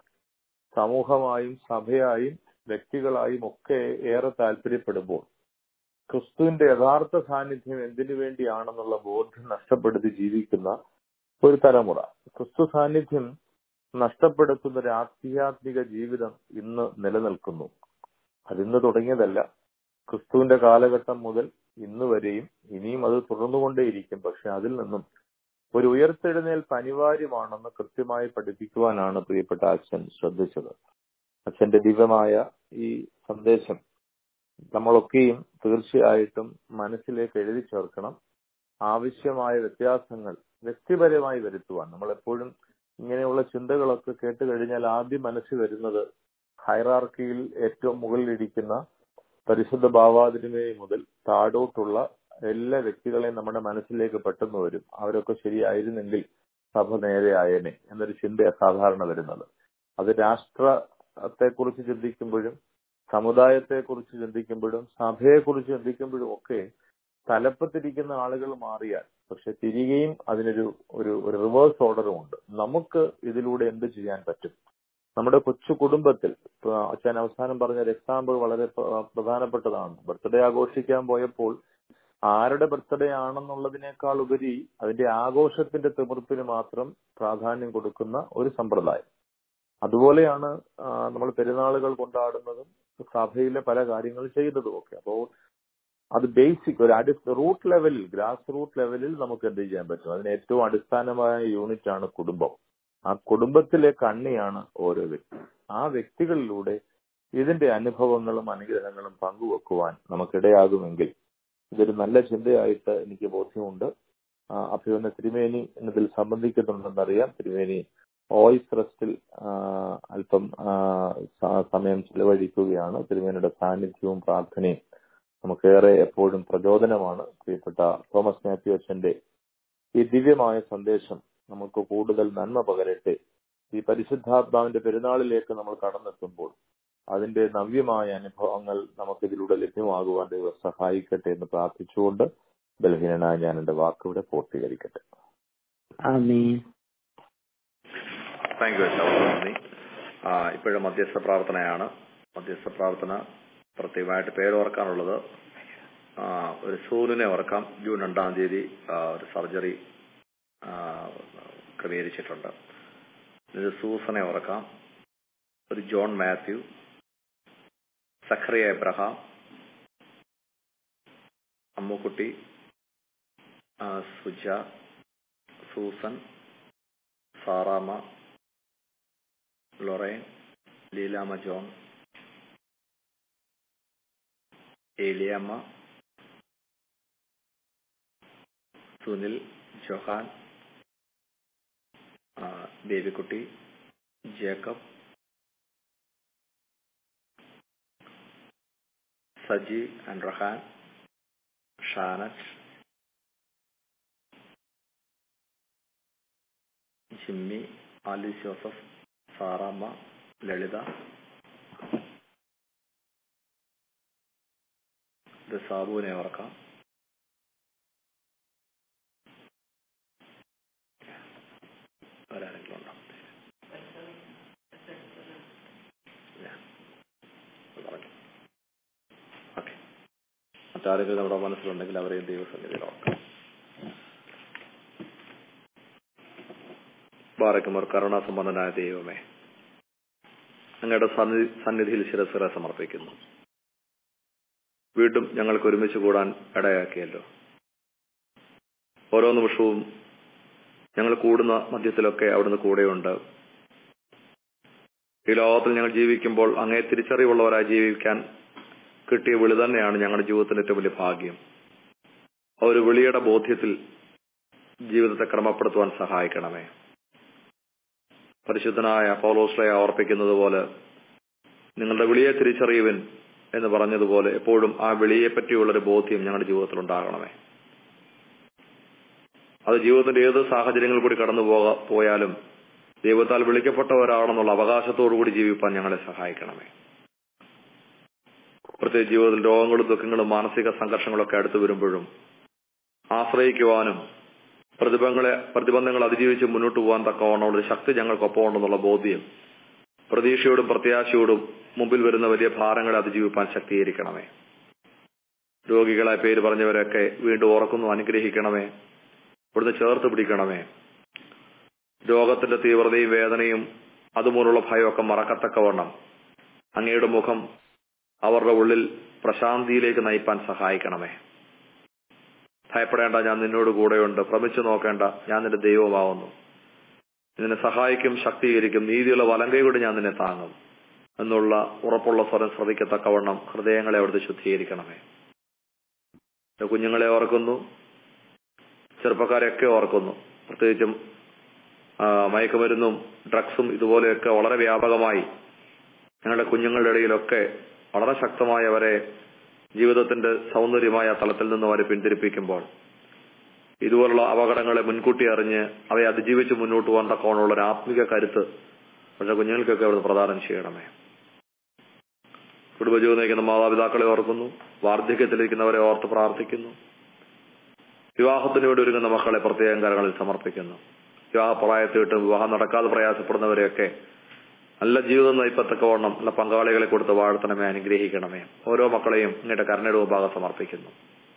സമൂഹമായും സഭയായും വ്യക്തികളായും ഒക്കെ ഏറെ താല്പര്യപ്പെടുമ്പോൾ ക്രിസ്തുവിന്റെ യഥാർത്ഥ സാന്നിധ്യം എന്തിനു വേണ്ടിയാണെന്നുള്ള ബോധ്യം നഷ്ടപ്പെടുത്തി ജീവിക്കുന്ന ഒരു തലമുറ ക്രിസ്തു സാന്നിധ്യം നഷ്ടപ്പെടുത്തുന്ന ഒരു ആധ്യാത്മിക ജീവിതം ഇന്ന് നിലനിൽക്കുന്നു അതിന്ന് തുടങ്ങിയതല്ല ക്രിസ്തുവിന്റെ കാലഘട്ടം മുതൽ ഇന്ന് വരെയും ഇനിയും അത് തുടർന്നുകൊണ്ടേയിരിക്കും പക്ഷെ അതിൽ നിന്നും ഒരു ഉയർത്തെഴുന്നേൽപ്പ് അനിവാര്യമാണെന്ന് കൃത്യമായി പഠിപ്പിക്കുവാനാണ് പ്രിയപ്പെട്ട അച്ഛൻ ശ്രദ്ധിച്ചത് അച്ഛന്റെ ദിവ്യമായ ഈ സന്ദേശം നമ്മളൊക്കെയും തീർച്ചയായിട്ടും മനസ്സിലേക്ക് എഴുതി ചേർക്കണം ആവശ്യമായ വ്യത്യാസങ്ങൾ വ്യക്തിപരമായി വരുത്തുവാൻ നമ്മൾ എപ്പോഴും ഇങ്ങനെയുള്ള ചിന്തകളൊക്കെ കേട്ട് കഴിഞ്ഞാൽ ആദ്യം മനസ്സിൽ വരുന്നത് ഹൈറാർക്കിയിൽ ഏറ്റവും മുകളിലിരിക്കുന്ന പരിശുദ്ധ ഭാവാതിരുമേനി മുതൽ താഴോട്ടുള്ള എല്ലാ വ്യക്തികളെയും നമ്മുടെ മനസ്സിലേക്ക് പെട്ടെന്ന് വരും അവരൊക്കെ ശരിയായിരുന്നെങ്കിൽ സഭ നേരെ ആയേനെ എന്നൊരു ചിന്തയാണ് സാധാരണ വരുന്നത് അത് രാഷ്ട്രത്തെക്കുറിച്ച് ചിന്തിക്കുമ്പോഴും സമുദായത്തെക്കുറിച്ച് ചിന്തിക്കുമ്പോഴും സഭയെക്കുറിച്ച് ചിന്തിക്കുമ്പോഴും ഒക്കെ തലപ്പത്തിരിക്കുന്ന ആളുകൾ മാറിയാൽ പക്ഷെ തിരികെയും അതിനൊരു ഒരു ഒരു റിവേഴ്സ് ഓർഡറും ഉണ്ട് നമുക്ക് ഇതിലൂടെ എന്ത് ചെയ്യാൻ പറ്റും നമ്മുടെ കൊച്ചു കുടുംബത്തിൽ അച്ഛൻ അവസാനം പറഞ്ഞ ഒരു എക്സാമ്പിൾ വളരെ പ്രധാനപ്പെട്ടതാണ് ബർത്ത്ഡേ ആഘോഷിക്കാൻ പോയപ്പോൾ ആരുടെ ബർത്ത്ഡേ ആണെന്നുള്ളതിനേക്കാൾ ഉപരി അതിന്റെ ആഘോഷത്തിന്റെ തിമിർപ്പിന് മാത്രം പ്രാധാന്യം കൊടുക്കുന്ന ഒരു സമ്പ്രദായം അതുപോലെയാണ് നമ്മൾ പെരുന്നാളുകൾ കൊണ്ടാടുന്നതും സഭയിലെ പല കാര്യങ്ങൾ ചെയ്യുന്നതും ഒക്കെ അപ്പോൾ അത് ബേസിക് ഒരു അടി റൂട്ട് ലെവലിൽ ഗ്രാസ് റൂട്ട് ലെവലിൽ നമുക്ക് എന്ത് ചെയ്യാൻ പറ്റും അതിന് ഏറ്റവും അടിസ്ഥാനമായ യൂണിറ്റ് ആണ് കുടുംബം ആ കുടുംബത്തിലെ കണ്ണിയാണ് ഓരോ വ്യക്തി ആ വ്യക്തികളിലൂടെ ഇതിന്റെ അനുഭവങ്ങളും അനുഗ്രഹങ്ങളും പങ്കുവെക്കുവാൻ നമുക്കിടയാകുമെങ്കിൽ ഇതൊരു നല്ല ചിന്തയായിട്ട് എനിക്ക് ബോധ്യമുണ്ട് അഭിവന്ന തിരുമേനി എന്നതിൽ സംബന്ധിക്കുന്നുണ്ടെന്നറിയാം തിരുമേനി വോയിസ് റെസ്റ്റിൽ അല്പം സമയം ചിലവഴിക്കുകയാണ് തിരുമേനിയുടെ സാന്നിധ്യവും പ്രാർത്ഥനയും നമുക്കേറെ എപ്പോഴും പ്രചോദനമാണ് പ്രിയപ്പെട്ട തോമസ് മാത്യു അച്ഛന്റെ ഈ ദിവ്യമായ സന്ദേശം നമുക്ക് കൂടുതൽ നന്മ പകരട്ടെ ഈ പരിശുദ്ധാത്മാവിന്റെ പെരുന്നാളിലേക്ക് നമ്മൾ കടന്നെത്തുമ്പോൾ അതിന്റെ നവ്യമായ അനുഭവങ്ങൾ നമുക്കിതിലൂടെ ലഭ്യമാകുവാൻ ദൈവം സഹായിക്കട്ടെ എന്ന് പ്രാർത്ഥിച്ചുകൊണ്ട് ബലഹീനനായ ഞാൻ എന്റെ വാക്കിവിടെ പൂർത്തീകരിക്കട്ടെ താങ്ക് യു നന്ദി ഇപ്പോഴും മധ്യസ്ഥ പ്രാർത്ഥനയാണ് മധ്യസ്ഥ പ്രാർത്ഥന പ്രത്യേകമായിട്ട് പേര് ഓർക്കാനുള്ളത് ഒരു സൂര്യനെ ഓർക്കാം ജൂൺ രണ്ടാം തീയതി ഒരു സർജറി ക്രമീകരിച്ചിട്ടുണ്ട് ഒരു സൂസനെ ഓർക്കാം ഒരു ജോൺ മാത്യു സഖറിയ എബ്രഹാം അമ്മുക്കുട്ടി സുജ സൂസൻ സാറാമ ലൊറൈൻ ലീലാമ ജോൺ ഏലിയമ്മ സുനിൽ ജൊഹാൻ ബേബിക്കുട്ടി ജേക്കബ് സജി ആൻഡ് റഹാൻ ഷാനറ്റ് ജിമ്മി ആലിസ് ജോസഫ് സാറാമ്മ ലളിത ഇത് സാബുവിനെ ഓർക്കാം ആരെങ്കിലും ഉണ്ടോ ഓക്കെ മറ്റാരെങ്കിലും നമ്മുടെ മനസ്സിലുണ്ടെങ്കിൽ അവരെയും ദൈവസന്നിധിയിൽ ഓർക്കാം ബാറക്കുമർ കരുണാസമ്പന്നനായ ദൈവമേ അങ്ങയുടെ സന്നി സന്നിധിയിൽ ശിരസ്സുകളെ സമർപ്പിക്കുന്നു വീണ്ടും ഞങ്ങൾക്ക് ഒരുമിച്ച് കൂടാൻ ഇടയാക്കിയല്ലോ ഓരോ നിമിഷവും ഞങ്ങൾ കൂടുന്ന മധ്യത്തിലൊക്കെ അവിടുന്ന് കൂടെയുണ്ട് ഈ ലോകത്തിൽ ഞങ്ങൾ ജീവിക്കുമ്പോൾ അങ്ങേ തിരിച്ചറിവുള്ളവരായി ജീവിക്കാൻ കിട്ടിയ വിളി തന്നെയാണ് ഞങ്ങളുടെ ജീവിതത്തിന്റെ ഏറ്റവും വലിയ ഭാഗ്യം ആ ഒരു വിളിയുടെ ബോധ്യത്തിൽ ജീവിതത്തെ ക്രമപ്പെടുത്തുവാൻ സഹായിക്കണമേ പരിശുദ്ധനായ പൗലോസ്ലയെ ഓർപ്പിക്കുന്നത് പോലെ നിങ്ങളുടെ വിളിയെ തിരിച്ചറിയുവൻ എന്ന് പറഞ്ഞതുപോലെ എപ്പോഴും ആ വിളിയെ പറ്റിയുള്ളൊരു ബോധ്യം ഞങ്ങളുടെ ജീവിതത്തിൽ ഉണ്ടാകണമേ അത് ജീവിതത്തിന്റെ ഏത് സാഹചര്യങ്ങളിൽ കൂടി കടന്നു പോക പോയാലും ദൈവത്താൽ വിളിക്കപ്പെട്ടവരാണെന്നുള്ള അവകാശത്തോടുകൂടി ജീവിപ്പാൻ ഞങ്ങളെ സഹായിക്കണമേ പ്രത്യേകിച്ച് ജീവിതത്തിൽ രോഗങ്ങളും ദുഃഖങ്ങളും മാനസിക സംഘർഷങ്ങളൊക്കെ അടുത്തു വരുമ്പോഴും ആശ്രയിക്കുവാനും പ്രതിബന്ധങ്ങളെ പ്രതിബന്ധങ്ങൾ അതിജീവിച്ച് മുന്നോട്ട് പോകാൻ തക്കവണ്ണമുള്ള ഒരു ശക്തി ഞങ്ങൾക്കൊപ്പം ഉണ്ടെന്നുള്ള ബോധ്യം പ്രതീക്ഷയോടും പ്രത്യാശയോടും മുമ്പിൽ വരുന്ന വലിയ ഭാരങ്ങളെ അതിജീവിപ്പാൻ ശക്തീകരിക്കണമേ രോഗികളായ പേര് പറഞ്ഞവരൊക്കെ വീണ്ടും ഓർക്കുന്നു അനുഗ്രഹിക്കണമേ ഇവിടുന്ന് ചേർത്ത് പിടിക്കണമേ രോഗത്തിന്റെ തീവ്രതയും വേദനയും അതുമൂലമുള്ള ഭയമൊക്കെ മറക്കത്തക്കവണ്ണം അങ്ങയുടെ മുഖം അവരുടെ ഉള്ളിൽ പ്രശാന്തിയിലേക്ക് നയിപ്പാൻ സഹായിക്കണമേ ഭയപ്പെടേണ്ട ഞാൻ നിന്നോട് കൂടെയുണ്ട് ഭ്രമിച്ചു നോക്കേണ്ട ഞാൻ നിന്റെ ദൈവമാവുന്നു നിന്നെ സഹായിക്കും ശക്തീകരിക്കും നീതിയുള്ള വലങ്കൈ കൊണ്ട് ഞാൻ നിന്നെ താങ്ങും എന്നുള്ള ഉറപ്പുള്ള സ്വരം ശ്രദ്ധിക്കത്തക്കവണ്ണം ഹൃദയങ്ങളെ അവിടുത്തെ ശുദ്ധീകരിക്കണമേ കുഞ്ഞുങ്ങളെ ഓർക്കുന്നു ചെറുപ്പക്കാരെയൊക്കെ ഓർക്കുന്നു പ്രത്യേകിച്ചും മയക്കുമരുന്നും ഡ്രഗ്സും ഇതുപോലെയൊക്കെ വളരെ വ്യാപകമായി ഞങ്ങളുടെ കുഞ്ഞുങ്ങളുടെ ഇടയിലൊക്കെ വളരെ ശക്തമായി അവരെ ജീവിതത്തിന്റെ സൗന്ദര്യമായ തലത്തിൽ നിന്ന് അവരെ പിന്തിരിപ്പിക്കുമ്പോൾ ഇതുപോലുള്ള അപകടങ്ങളെ മുൻകൂട്ടി അറിഞ്ഞ് അവയെ അതിജീവിച്ച് മുന്നോട്ട് പോകാൻ തക്കവണ്ണമുള്ള ഒരു ആത്മിക കരുത്ത് പക്ഷെ കുഞ്ഞുങ്ങൾക്കൊക്കെ അവിടെ പ്രദാനം ചെയ്യണമേ കുടുംബജീവിതം നയിക്കുന്ന മാതാപിതാക്കളെ ഓർക്കുന്നു വാർദ്ധക്യത്തിലിരിക്കുന്നവരെ ഓർത്ത് പ്രാർത്ഥിക്കുന്നു വിവാഹത്തിന് വേണ്ടി ഒരുങ്ങുന്ന മക്കളെ പ്രത്യേകം കരങ്ങളിൽ സമർപ്പിക്കുന്നു വിവാഹ പ്രായത്തിട്ടും വിവാഹം നടക്കാതെ പ്രയാസപ്പെടുന്നവരെയൊക്കെ നല്ല ജീവിതം നയിപ്പത്തക്കവണ്ണം നല്ല പങ്കാളികളെ കൊടുത്ത് വാഴ്ത്തണമേ അനുഗ്രഹിക്കണമേ ഓരോ മക്കളെയും ഇങ്ങയുടെ കരുണയുടെ വിഭാഗം സമർപ്പിക്കുന്നു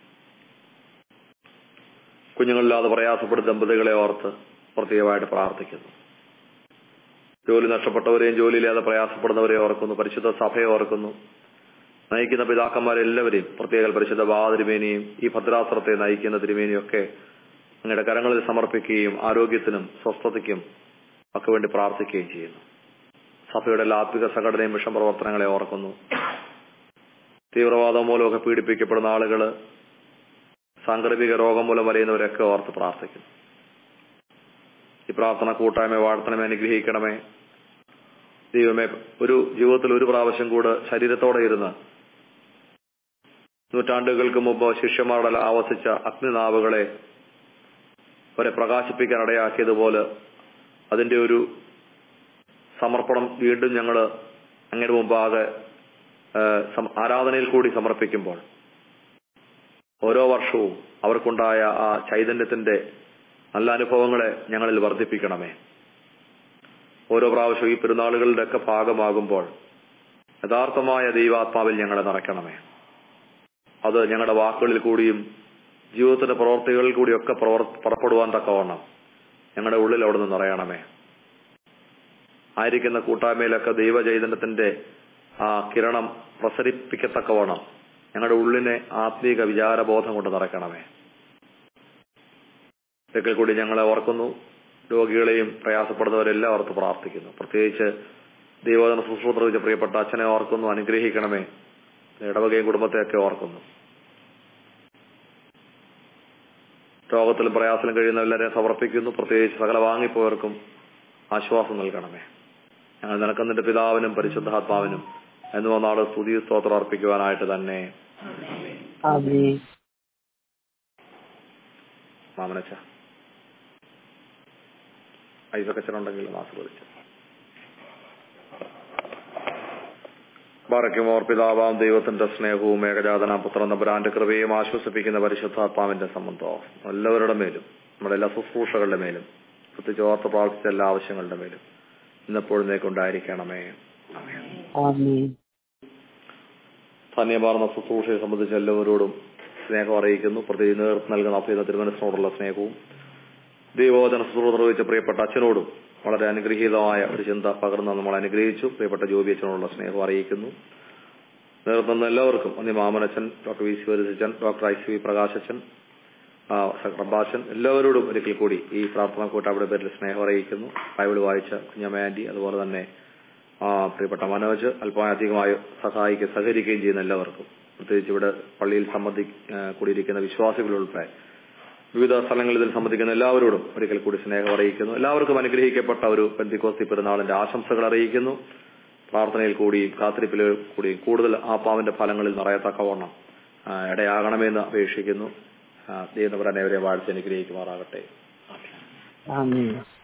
കുഞ്ഞുങ്ങളില്ലാതെ പ്രയാസപ്പെടുന്ന ദമ്പതികളെ ഓർത്ത് പ്രത്യേകമായിട്ട് പ്രാർത്ഥിക്കുന്നു ജോലി നഷ്ടപ്പെട്ടവരെയും ജോലിയില്ലാതെ പ്രയാസപ്പെടുന്നവരെ ഓർക്കുന്നു പരിശുദ്ധ സഭയെ ഓർക്കുന്നു നയിക്കുന്ന പിതാക്കന്മാരെല്ലാവരെയും പ്രത്യേക പരിശുദ്ധ ബാതിരുമേനിയും ഈ ഭദ്രാസനത്തെ നയിക്കുന്ന തിരുമേനിയും ഒക്കെ അങ്ങയുടെ കരങ്ങളിൽ സമർപ്പിക്കുകയും ആരോഗ്യത്തിനും സ്വസ്ഥതയ്ക്കും ഒക്കെ വേണ്ടി പ്രാർത്ഥിക്കുകയും ചെയ്യുന്നു സഭയുടെ എല്ലാ ആത്മിക സംഘടനയും മിഷൻ പ്രവർത്തനങ്ങളെ ഓർക്കുന്നു തീവ്രവാദം മൂലമൊക്കെ പീഡിപ്പിക്കപ്പെടുന്ന ആളുകള് സാങ്കല്പിക രോഗം മൂലം വലയുന്നവരൊക്കെ ഓർത്ത് പ്രാർത്ഥിക്കുന്നു ഈ പ്രാർത്ഥന കൂട്ടായ്മ വാഴ്ത്തണമേ അനുഗ്രഹിക്കണമേ ദൈവമേ ഒരു ജീവിതത്തിൽ ഒരു പ്രാവശ്യം കൂടെ ശരീരത്തോടെ ഇരുന്ന് നൂറ്റാണ്ടുകൾക്ക് മുമ്പ് ശിഷ്യന്മാരുടെ ആവസിച്ച അഗ്നിനാവുകളെ അവരെ പ്രകാശിപ്പിക്കാൻ ഇടയാക്കിയതുപോലെ അതിന്റെ ഒരു സമർപ്പണം വീണ്ടും ഞങ്ങൾ അങ്ങയുടെ മുമ്പാകെ ആരാധനയിൽ കൂടി സമർപ്പിക്കുമ്പോൾ ഓരോ വർഷവും അവർക്കുണ്ടായ ആ ചൈതന്യത്തിന്റെ നല്ല അനുഭവങ്ങളെ ഞങ്ങളിൽ വർദ്ധിപ്പിക്കണമേ ഓരോ പ്രാവശ്യവും ഈ പെരുന്നാളുകളുടെ ഒക്കെ ഭാഗമാകുമ്പോൾ യഥാർത്ഥമായ ദൈവാത്മാവിൽ ഞങ്ങളെ നിറയ്ക്കണമേ അത് ഞങ്ങളുടെ വാക്കുകളിൽ കൂടിയും ജീവിതത്തിന്റെ പ്രവർത്തികളിൽ കൂടിയൊക്കെ പ്രവർ പുറപ്പെടുവാൻ തക്കവണ്ണം ഞങ്ങളുടെ ഉള്ളിൽ അവിടെ നിന്ന് നിറയണമേ ആയിരിക്കുന്ന കൂട്ടായ്മയിലൊക്കെ ദൈവചൈതന്യത്തിന്റെ ആ കിരണം പ്രസരിപ്പിക്കത്തക്കവണ്ണം ഞങ്ങളുടെ ഉള്ളിനെ ആത്മീക വിചാരബോധം കൊണ്ട് നിറയ്ക്കണമേ ഇതൊക്കെ കൂടി ഞങ്ങളെ ഓർക്കുന്നു രോഗികളെയും പ്രയാസപ്പെടുന്നവരെല്ലാം ഓർത്ത് പ്രാർത്ഥിക്കുന്നു പ്രത്യേകിച്ച് ദൈവജന ശുശ്രൂഷ വെച്ച പ്രിയപ്പെട്ട അച്ഛനെ ഓർക്കുന്നു അനുഗ്രഹിക്കണമേ ഇടവകയും കുടുംബത്തെയൊക്കെ ഓർക്കുന്നു രോഗത്തിലും പ്രയാസത്തിലും കഴിയുന്ന എല്ലാവരെയും സമർപ്പിക്കുന്നു പ്രത്യേകിച്ച് സകല വാങ്ങിപ്പോയവർക്കും ആശ്വാസം നൽകണമേ ഞങ്ങൾ നിനക്ക് നിന്റെ പിതാവിനും പരിശുദ്ധാത്മാവിനും എന്ന് വന്നാള് സ്തുതി സ്തോത്രം അർപ്പിക്കുവാനായിട്ട് തന്നെ ആമേൻ മാമനച്ച ഐസക്കച്ചനുണ്ടെങ്കിൽ ആസ്വദിച്ചു ബാറയ്ക്കുമോർ പിതാവാം ദൈവത്തിന്റെ സ്നേഹവും ഏകജാതനാം പുത്രൻ നമ്പുരാന്റെ കൃപയും ആശ്വസിപ്പിക്കുന്ന പരിശുദ്ധാത്മാവിന്റെ സംബന്ധവും എല്ലാവരുടെ മേലും നമ്മുടെ എല്ലാ ശുശ്രൂഷകളുടെ മേലും പ്രത്യേകിച്ച് ഓർത്ത് പ്രാർത്ഥിച്ച എല്ലാ ആവശ്യങ്ങളുടെ മേലും ഇന്നെപ്പോഴുന്നേക്കുണ്ടായിരിക്കണമേ ആമേൻ ആമേൻ ധന്യമാർന്ന ശുശ്രൂഷയെ സംബന്ധിച്ച് എല്ലാവരോടും സ്നേഹം അറിയിക്കുന്നു പ്രത്യേകിച്ച് നേതൃത്വം നൽകുന്ന അഭ്യുത തിരുമനസിനോടുള്ള സ്നേഹവും ദൈവോധന ശുശ്രൂഷ നിർവഹിച്ച പ്രിയപ്പെട്ട അച്ഛനോടും വളരെ അനുഗ്രഹീതമായ ഒരു ചിന്ത പകർന്ന് നമ്മൾ അനുഗ്രഹിച്ചു പ്രിയപ്പെട്ട ജോബി അച്ഛനോടുള്ള സ്നേഹം അറിയിക്കുന്നു നേതൃത്വം എല്ലാവർക്കും അന്നി മാമനച്ചൻ ഡോക്ടർ വി സി വരിച്ചൻ ഡോക്ടർ ഐ സി വി പ്രകാശച്ചൻ ആ, പ്രഭാഷൻ എല്ലാവരോടും ഒരിക്കൽ കൂടി ഈ പ്രാർത്ഥന കൂട്ടാവിടെ പേരിൽ സ്നേഹം അറിയിക്കുന്നു ബൈബിൾ വായിച്ച കുഞ്ഞമ്മ ആന്റി അതുപോലെ തന്നെ ആ, പ്രിയപ്പെട്ട മനോജ് അല്പമധികമായി സഹായിക്കുകയും സഹകരിക്കുകയും ചെയ്യുന്ന എല്ലാവർക്കും പ്രത്യേകിച്ച് ഇവിടെ പള്ളിയിൽ സംബന്ധി ആ, കൂടിയിരിക്കുന്ന വിശ്വാസികളുൾപ്പെടെ വിവിധ സ്ഥലങ്ങളിൽ ഇതിൽ സംബന്ധിക്കുന്ന എല്ലാവരോടും ഒരിക്കൽ കൂടി സ്നേഹം അറിയിക്കുന്നു എല്ലാവർക്കും അനുഗ്രഹിക്കപ്പെട്ട ഒരു പെന്തിക്കോസ്തി പെരുന്നാളിന്റെ ആശംസകൾ അറിയിക്കുന്നു പ്രാർത്ഥനയിൽ കൂടിയും കാത്തിരിപ്പിൽ കൂടിയും കൂടുതൽ ആത്മാവിന്റെ ഫലങ്ങളിൽ നിറയത്തക്കവണ്ണം ആ, ഇടയാകണമെന്ന് അപേക്ഷിക്കുന്നു ദൈവം അവരെ വാഴ്ച അനുഗ്രഹിക്കുമാറാകട്ടെ ആമീൻ